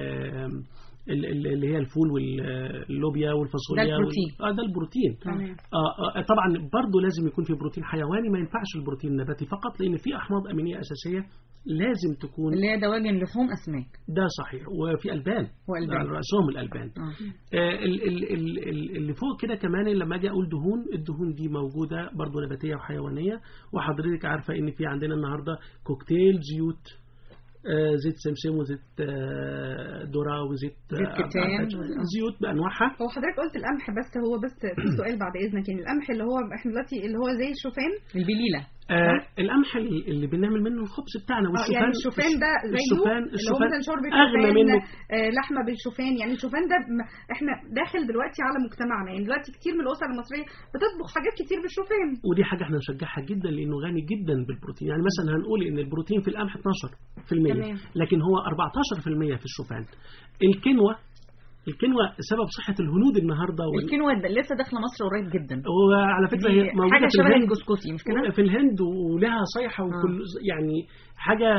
ال- ال- ال- اللي هي الفول واللوبيا والفاصوليا ده البروتين. وال- اه ده البروتين تمام. آه آه طبعا برضه لازم يكون في بروتين حيواني ما ينفعش البروتين النباتي فقط لان في احماض امينيه اساسيه لازم تكون اللي هي دواجن لحوم اسماك ده صحيح وفي البان وألبان. على راسهم الالبان آه. آه، ال- ال- ال- ال- اللي فوق كده كمان لما اجي اقول دهون الدهون دي موجوده برضو نباتيه وحيوانيه وحضرتك عارفه ان في عندنا النهارده كوكتيل زيوت آه، زيت سمسم وزيت آه، ذره وزيت زيت آه، كتان. آه، زيوت بانواعها هو حضرتك قلت القمح بس هو بس في سؤال بعد اذنك يعني القمح اللي هو احنا دلوقتي اللي هو زي الشوفان البليله آه القمح اللي اللي بنعمل منه الخبز بتاعنا اه والشوفان يعني الشوفان ده زيه الشوفان اللي هو الشوفان مثلا شرب اغنى الشوفان منه آه لحمه بالشوفان يعني الشوفان ده م- احنا داخل دلوقتي على مجتمعنا يعني دلوقتي كتير من الاسر المصريه بتطبخ حاجات كتير بالشوفان ودي حاجة احنا نشجعها جدا لأنه غني جدا بالبروتين يعني مثلا هنقول إن البروتين في القمح 12% تمام. لكن هو 14% في الشوفان الكنوة الكنوة سبب صحة الهنود النهاردة وال... الكينوا ده لسه داخله مصر قريب جدا وعلى فكرة دي هي موجودة حاجه في شبه الهند الجسكوسي مش كده؟ في الهند ولها صيحة وكل يعني حاجة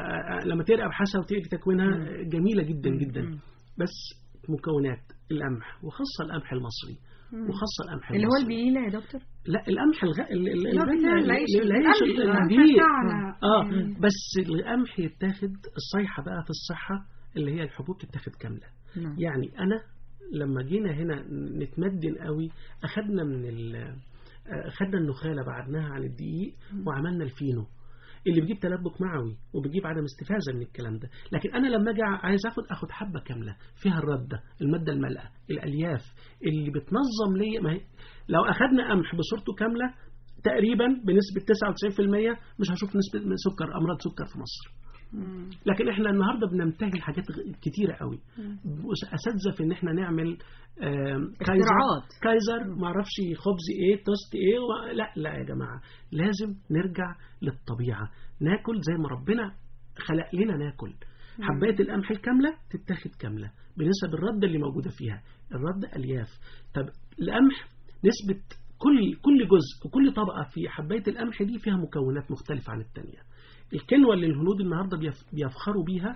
لما تقرا أبحاثها وتقرا تكوينها جميلة جدا جدا بس مكونات القمح وخاصة القمح المصري وخاصة القمح اللي هو المصري البليله يا دكتور لا القمح الغ... ال- ال- اللي هو الغنى- بتاع العيش، العيش القمح الكبير بتاعنا. اه مم. بس القمح يتاخد الصيحة بقى في الصحة اللي هي الحبوب تتاخد كاملة نعم. يعني أنا لما جينا هنا نتمدن قوي أخدنا من ال آه، خدنا النخالة بعدناها عن الدقيق وعملنا الفينو اللي بيجيب تلبك معوي وبيجيب عدم استفازة من الكلام ده لكن أنا لما أجي عايز أخد أخد حبة كاملة فيها الردة المادة المالئة الألياف اللي بتنظم لي ما هي لو أخدنا قمح بصورته كاملة تقريبا بنسبة 99% مش هشوف نسبة سكر أمراض سكر في مصر لكن احنا النهارده بنمتهن حاجات غ- كتيره قوي اساتذه في ان احنا نعمل آم، كايزر اختراعات. كايزر ما اعرفش خبز ايه توست ايه و... لا لا يا جماعه لازم نرجع للطبيعه ناكل زي ما ربنا خلق لنا ناكل حبايه القمح الكامله تتاخد كامله بنسب الرده اللي موجوده فيها الرده الياف طب القمح نسبه كل كل جزء وكل طبقه في حبايه القمح دي فيها مكونات مختلفه عن الثانيه الكنوة اللي الهنود النهاردة بيف- بيفخروا بيها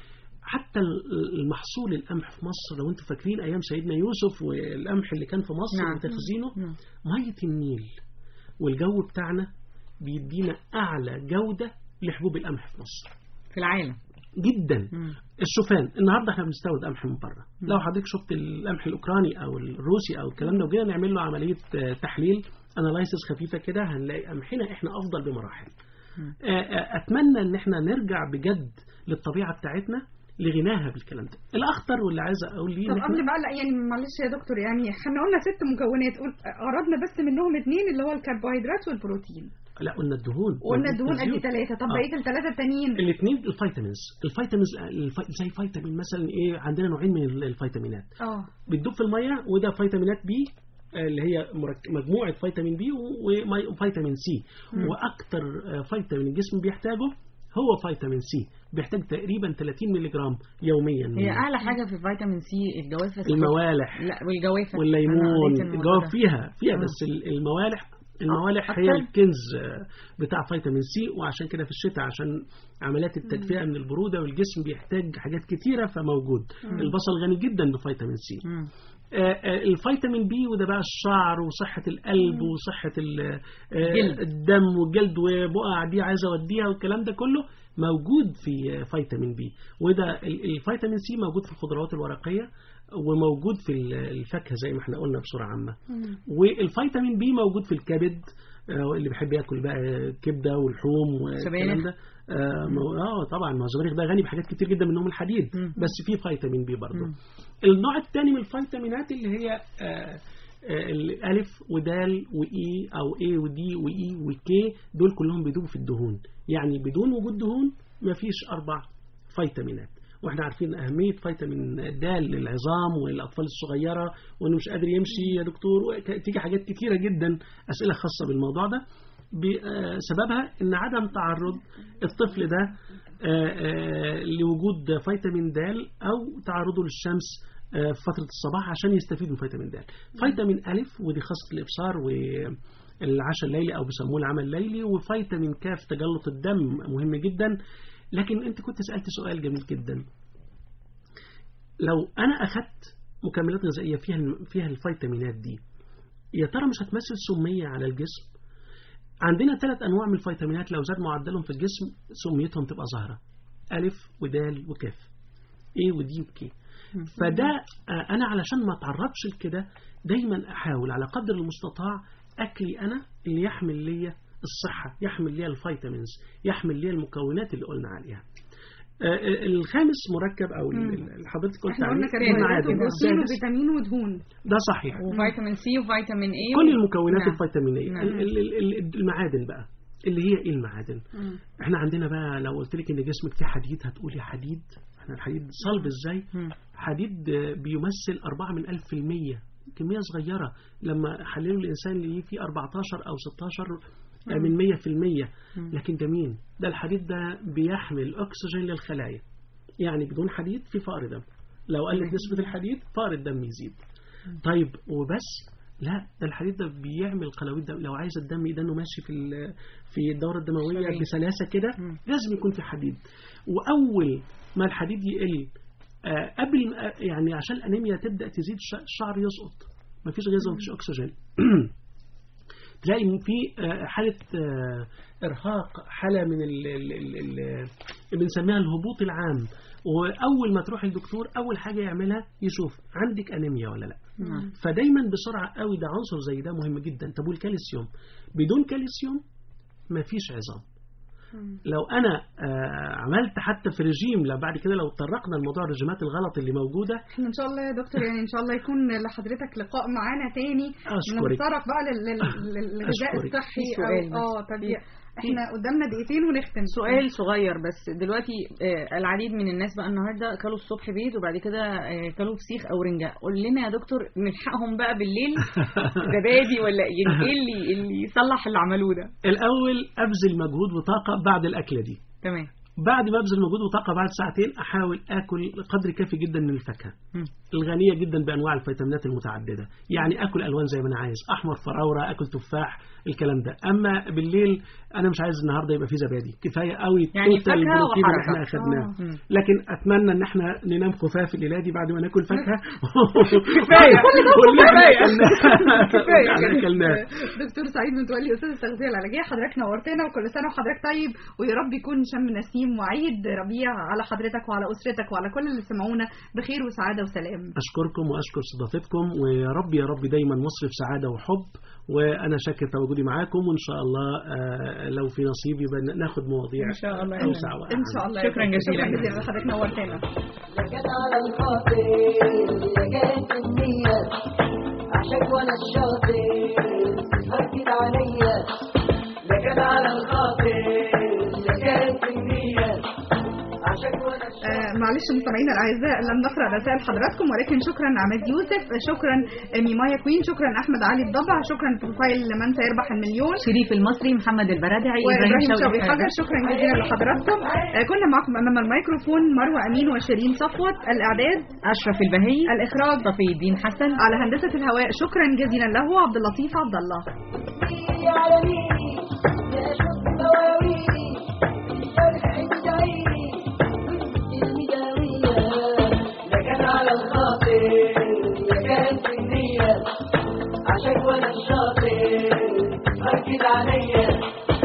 حتى ال- المحصول القمح في مصر لو انتم فاكرين ايام سيدنا يوسف والقمح اللي كان في مصر نعم. وتخزينه نعم. مية النيل والجو بتاعنا بيدينا اعلى جودة لحبوب القمح في مصر في العالم جدا مم. الشوفان النهارده احنا بنستورد قمح من بره لو حضرتك شفت القمح الاوكراني او الروسي او الكلام ده وجينا نعمل له عمليه آه، تحليل انالايسيس خفيفه كده هنلاقي قمحنا احنا افضل بمراحل آه، آه، اتمنى ان احنا نرجع بجد للطبيعه بتاعتنا لغناها بالكلام ده الاخطر واللي عايز اقول ليه طب إن إحنا- قبل بقى لا يعني معلش يا دكتور يعني احنا قلنا ست مكونات قول اردنا بس منهم اثنين اللي هو الكربوهيدرات والبروتين لا قلنا الدهون وقلنا الدهون ادي الزيوت. ثلاثه طب آه. بقيه الثلاثه التانيين الاثنين الفيتامينز الفيتامينز الف... زي فيتامين مثلا ايه عندنا نوعين من الفيتامينات اه بتدوب في الميه وده فيتامينات بي آه، اللي هي مرك- مجموعة فيتامين بي وفيتامين سي مم. وأكتر آه، فيتامين الجسم بيحتاجه هو فيتامين سي بيحتاج تقريبا 30 مللي جرام يوميا هي اعلى حاجه في فيتامين سي الجوافه الموالح لا والجوافه أنا والليمون قريت الموضوع الجواب ده. فيها فيها مم. بس ال- الموالح الموالح هي أكتر؟ الكنز آه، بتاع فيتامين سي وعشان كده في الشتاء عشان عمليات التدفئه من البروده والجسم بيحتاج حاجات كتيره فموجود مم. البصل غني جدا بفيتامين سي آه، آه، الفيتامين بي وده بقى الشعر وصحة القلب وصحة ال- آه، الجلد. الدم والجلد وبقع دي عايز اوديها والكلام ده كله موجود في آه، فيتامين بي وده ال- الفيتامين سي موجود في الخضروات الورقية وموجود في ال- الفاكهة زي ما احنا قلنا بصورة عامة والفيتامين بي موجود في الكبد آه، اللي بيحب ياكل بقى كبده والحوم والكلام سبانخ. ده اه مو- آه، طبعا ما هو الزبانخ ده غني بحاجات كتير جدا منهم الحديد بس فيه فيتامين بي برضه النوع الثاني من الفيتامينات اللي هي آه، آه، الالف ودال واي او اي ودي واي وكي دول كلهم بيدوبوا في الدهون يعني بدون وجود دهون مفيش اربع فيتامينات واحنا عارفين اهميه فيتامين د للعظام والاطفال الصغيره وانه مش قادر يمشي يا دكتور وك- تيجي حاجات كتيره جدا اسئله خاصه بالموضوع ده بسببها ان عدم تعرض الطفل ده آه، آه، لوجود فيتامين د او تعرضه للشمس آه، في فتره الصباح عشان يستفيد من فيتامين د فيتامين الف ودي خاصه الابصار والعشاء الليلي او بيسموه العمل الليلي وفيتامين كاف تجلط الدم مهم جدا لكن انت كنت سالت سؤال جميل جدا لو انا اخدت مكملات غذائيه فيها فيها الفيتامينات دي يا ترى مش هتمثل سميه على الجسم عندنا ثلاث انواع من الفيتامينات لو زاد معدلهم في الجسم سميتهم تبقى ظاهره الف ودال وكاف ايه ودي وكي فده آه، انا علشان ما اتعرضش لكده دايما احاول على قدر المستطاع اكلي انا اللي يحمل ليا الصحه يحمل ليا الفيتامينز يحمل ليا المكونات اللي قلنا عليها آه، الخامس مركب او ال- ال- اللي حضرتك قلت احنا عليه قلنا كربوهيدرات المعادن. وبروتين السادس وفيتامين ودهون ده صحيح وفيتامين سي وفيتامين اي كل المكونات نعم. الفيتامينيه نعم. ال- ال- ال- المعادن بقى اللي هي ايه المعادن مم. احنا عندنا بقى لو قلت لك ان جسمك فيه حديد هتقولي حديد احنا الحديد صلب ازاي حديد آه، بيمثل 4 من ألف في المية كمية صغيرة لما حللوا الإنسان اللي فيه 14 أو 16 آه، من 100 في المية لكن ده مين؟ ده الحديد ده بيحمل أكسجين للخلايا يعني بدون حديد في فقر دم لو قلت نسبة الحديد فقر الدم يزيد طيب وبس لا ده الحديد ده بيعمل قلاويد دم لو عايز الدم يدنه ماشي في ال- في الدورة الدموية شرايين. بسلاسة كده لازم يكون في حديد وأول ما الحديد يقل آه، قبل آه، يعني عشان الأنيميا تبدأ تزيد ش- الشعر يسقط مفيش غذاء ومفيش أكسجين تلاقي إن في آه، حالة آه، إرهاق حالة من ال- ال- ال- ال- اللي بنسميها الهبوط العام وأول ما تروح الدكتور أول حاجة يعملها يشوف عندك أنيميا ولا لا نعم. فدايما بسرعة قوي ده عنصر زي ده مهم جدا طب والكالسيوم بدون كالسيوم مفيش عظام لو انا آه عملت حتى في رجيم لو بعد كده لو طرقنا لموضوع الرجيمات الغلط اللي موجوده احنا ان شاء الله يا دكتور يعني ان شاء الله يكون لحضرتك لقاء معانا تاني أشكرك. نتطرق بقى لل- لل- لل- للغذاء أشكرك. الصحي في سؤال أو- اه بس. طب في- احنا قدامنا دقيقتين ونختم سؤال صغير بس دلوقتي آه، العديد من الناس بقى النهارده كلوا الصبح بيض وبعد كده آه، كلوا فسيخ او رنجة قول لنا يا دكتور نلحقهم بقى بالليل زبادي ولا يعني ايه اللي اللي يصلح اللي عملوه ده الاول ابذل مجهود وطاقه بعد الاكله دي تمام بعد ما ابذل مجهود وطاقه بعد ساعتين احاول اكل قدر كافي جدا من الفاكهه مم. الغنيه جدا بانواع الفيتامينات المتعدده يعني اكل الوان زي ما انا عايز احمر فراوره اكل تفاح الكلام ده اما بالليل انا مش عايز النهارده يبقى فيه زبادي كفايه قوي يعني توتال فاكهة البروتين اللي وحركة. احنا اخدناه آه. مم. لكن اتمنى ان احنا ننام خفاف الليله دي بعد ما ناكل فاكهه كفاية. واللي احنا كفاية. أكلناه- كفاية احنا كده. اكلناه دكتور سعيد متولي استاذ التغذيه العلاجيه حضرتك نورتنا وكل سنه وحضرتك طيب ويا رب يكون شم نسيم وعيد ربيع على حضرتك وعلى اسرتك وعلى كل اللي سمعونا بخير وسعاده وسلام أشكركم وأشكر استضافتكم ويا رب يا رب دايما مصر في سعادة وحب وأنا شاكر تواجدي معاكم وإن شاء الله آه، لو في نصيب يبقى ناخد مواضيع ان شاء الله أوسع ان وأعم. شاء الله شكراً جزيلاً. شكرا جزيلا حضرتك نورتنا لكن على الخاطر يا جات النية عشان وانا الشاطر هركد عليا لكن على الخاطر يا جات النية عشان وانا الشاطر آه، معلش مستمعينا الاعزاء لم نقرا رسائل حضراتكم ولكن شكرا عماد يوسف شكرا ميمايا كوين شكرا احمد علي الضبع شكرا بروفايل من سيربح المليون شريف المصري محمد البرادعي وابراهيم شوقي حجر شكرا جزيلا لحضراتكم آه، كنا معكم امام الميكروفون مروه امين وشيرين صفوت الاعداد اشرف البهي الاخراج صفي الدين حسن على هندسه الهواء شكرا جزيلا له عبد اللطيف عبد الله ده كان على الخاطر ده كان في النية عشان وانا الشاطر ركز عليا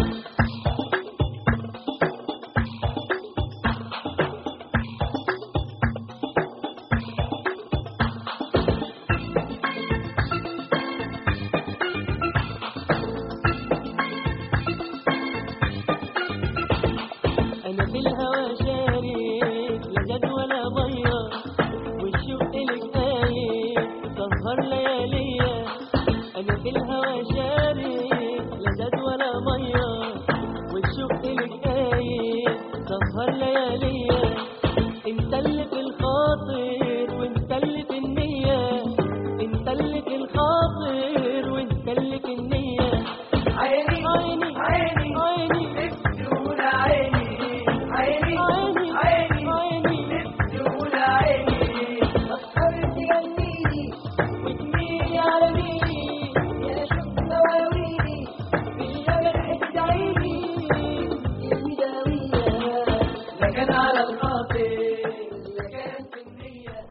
انا في الهوى شارد لا جد ولا ميه والشوق لك قايد سهر لياليا انا في الهوى شارد لا جد ولا ميه والشوق لك قايد سهر لياليا انت اللي في الخاطر وانت اللي في النيه انت اللي في الخاطر وانت اللي في النيه عيني عيني عيني عيني نفسي عيني عيني عيني عيني عيني نفسي عيني فكرت جنيني وتميلي على ميلي يا شوف دواويني بالجبل حد عيني المداوية ده كان على الخاطر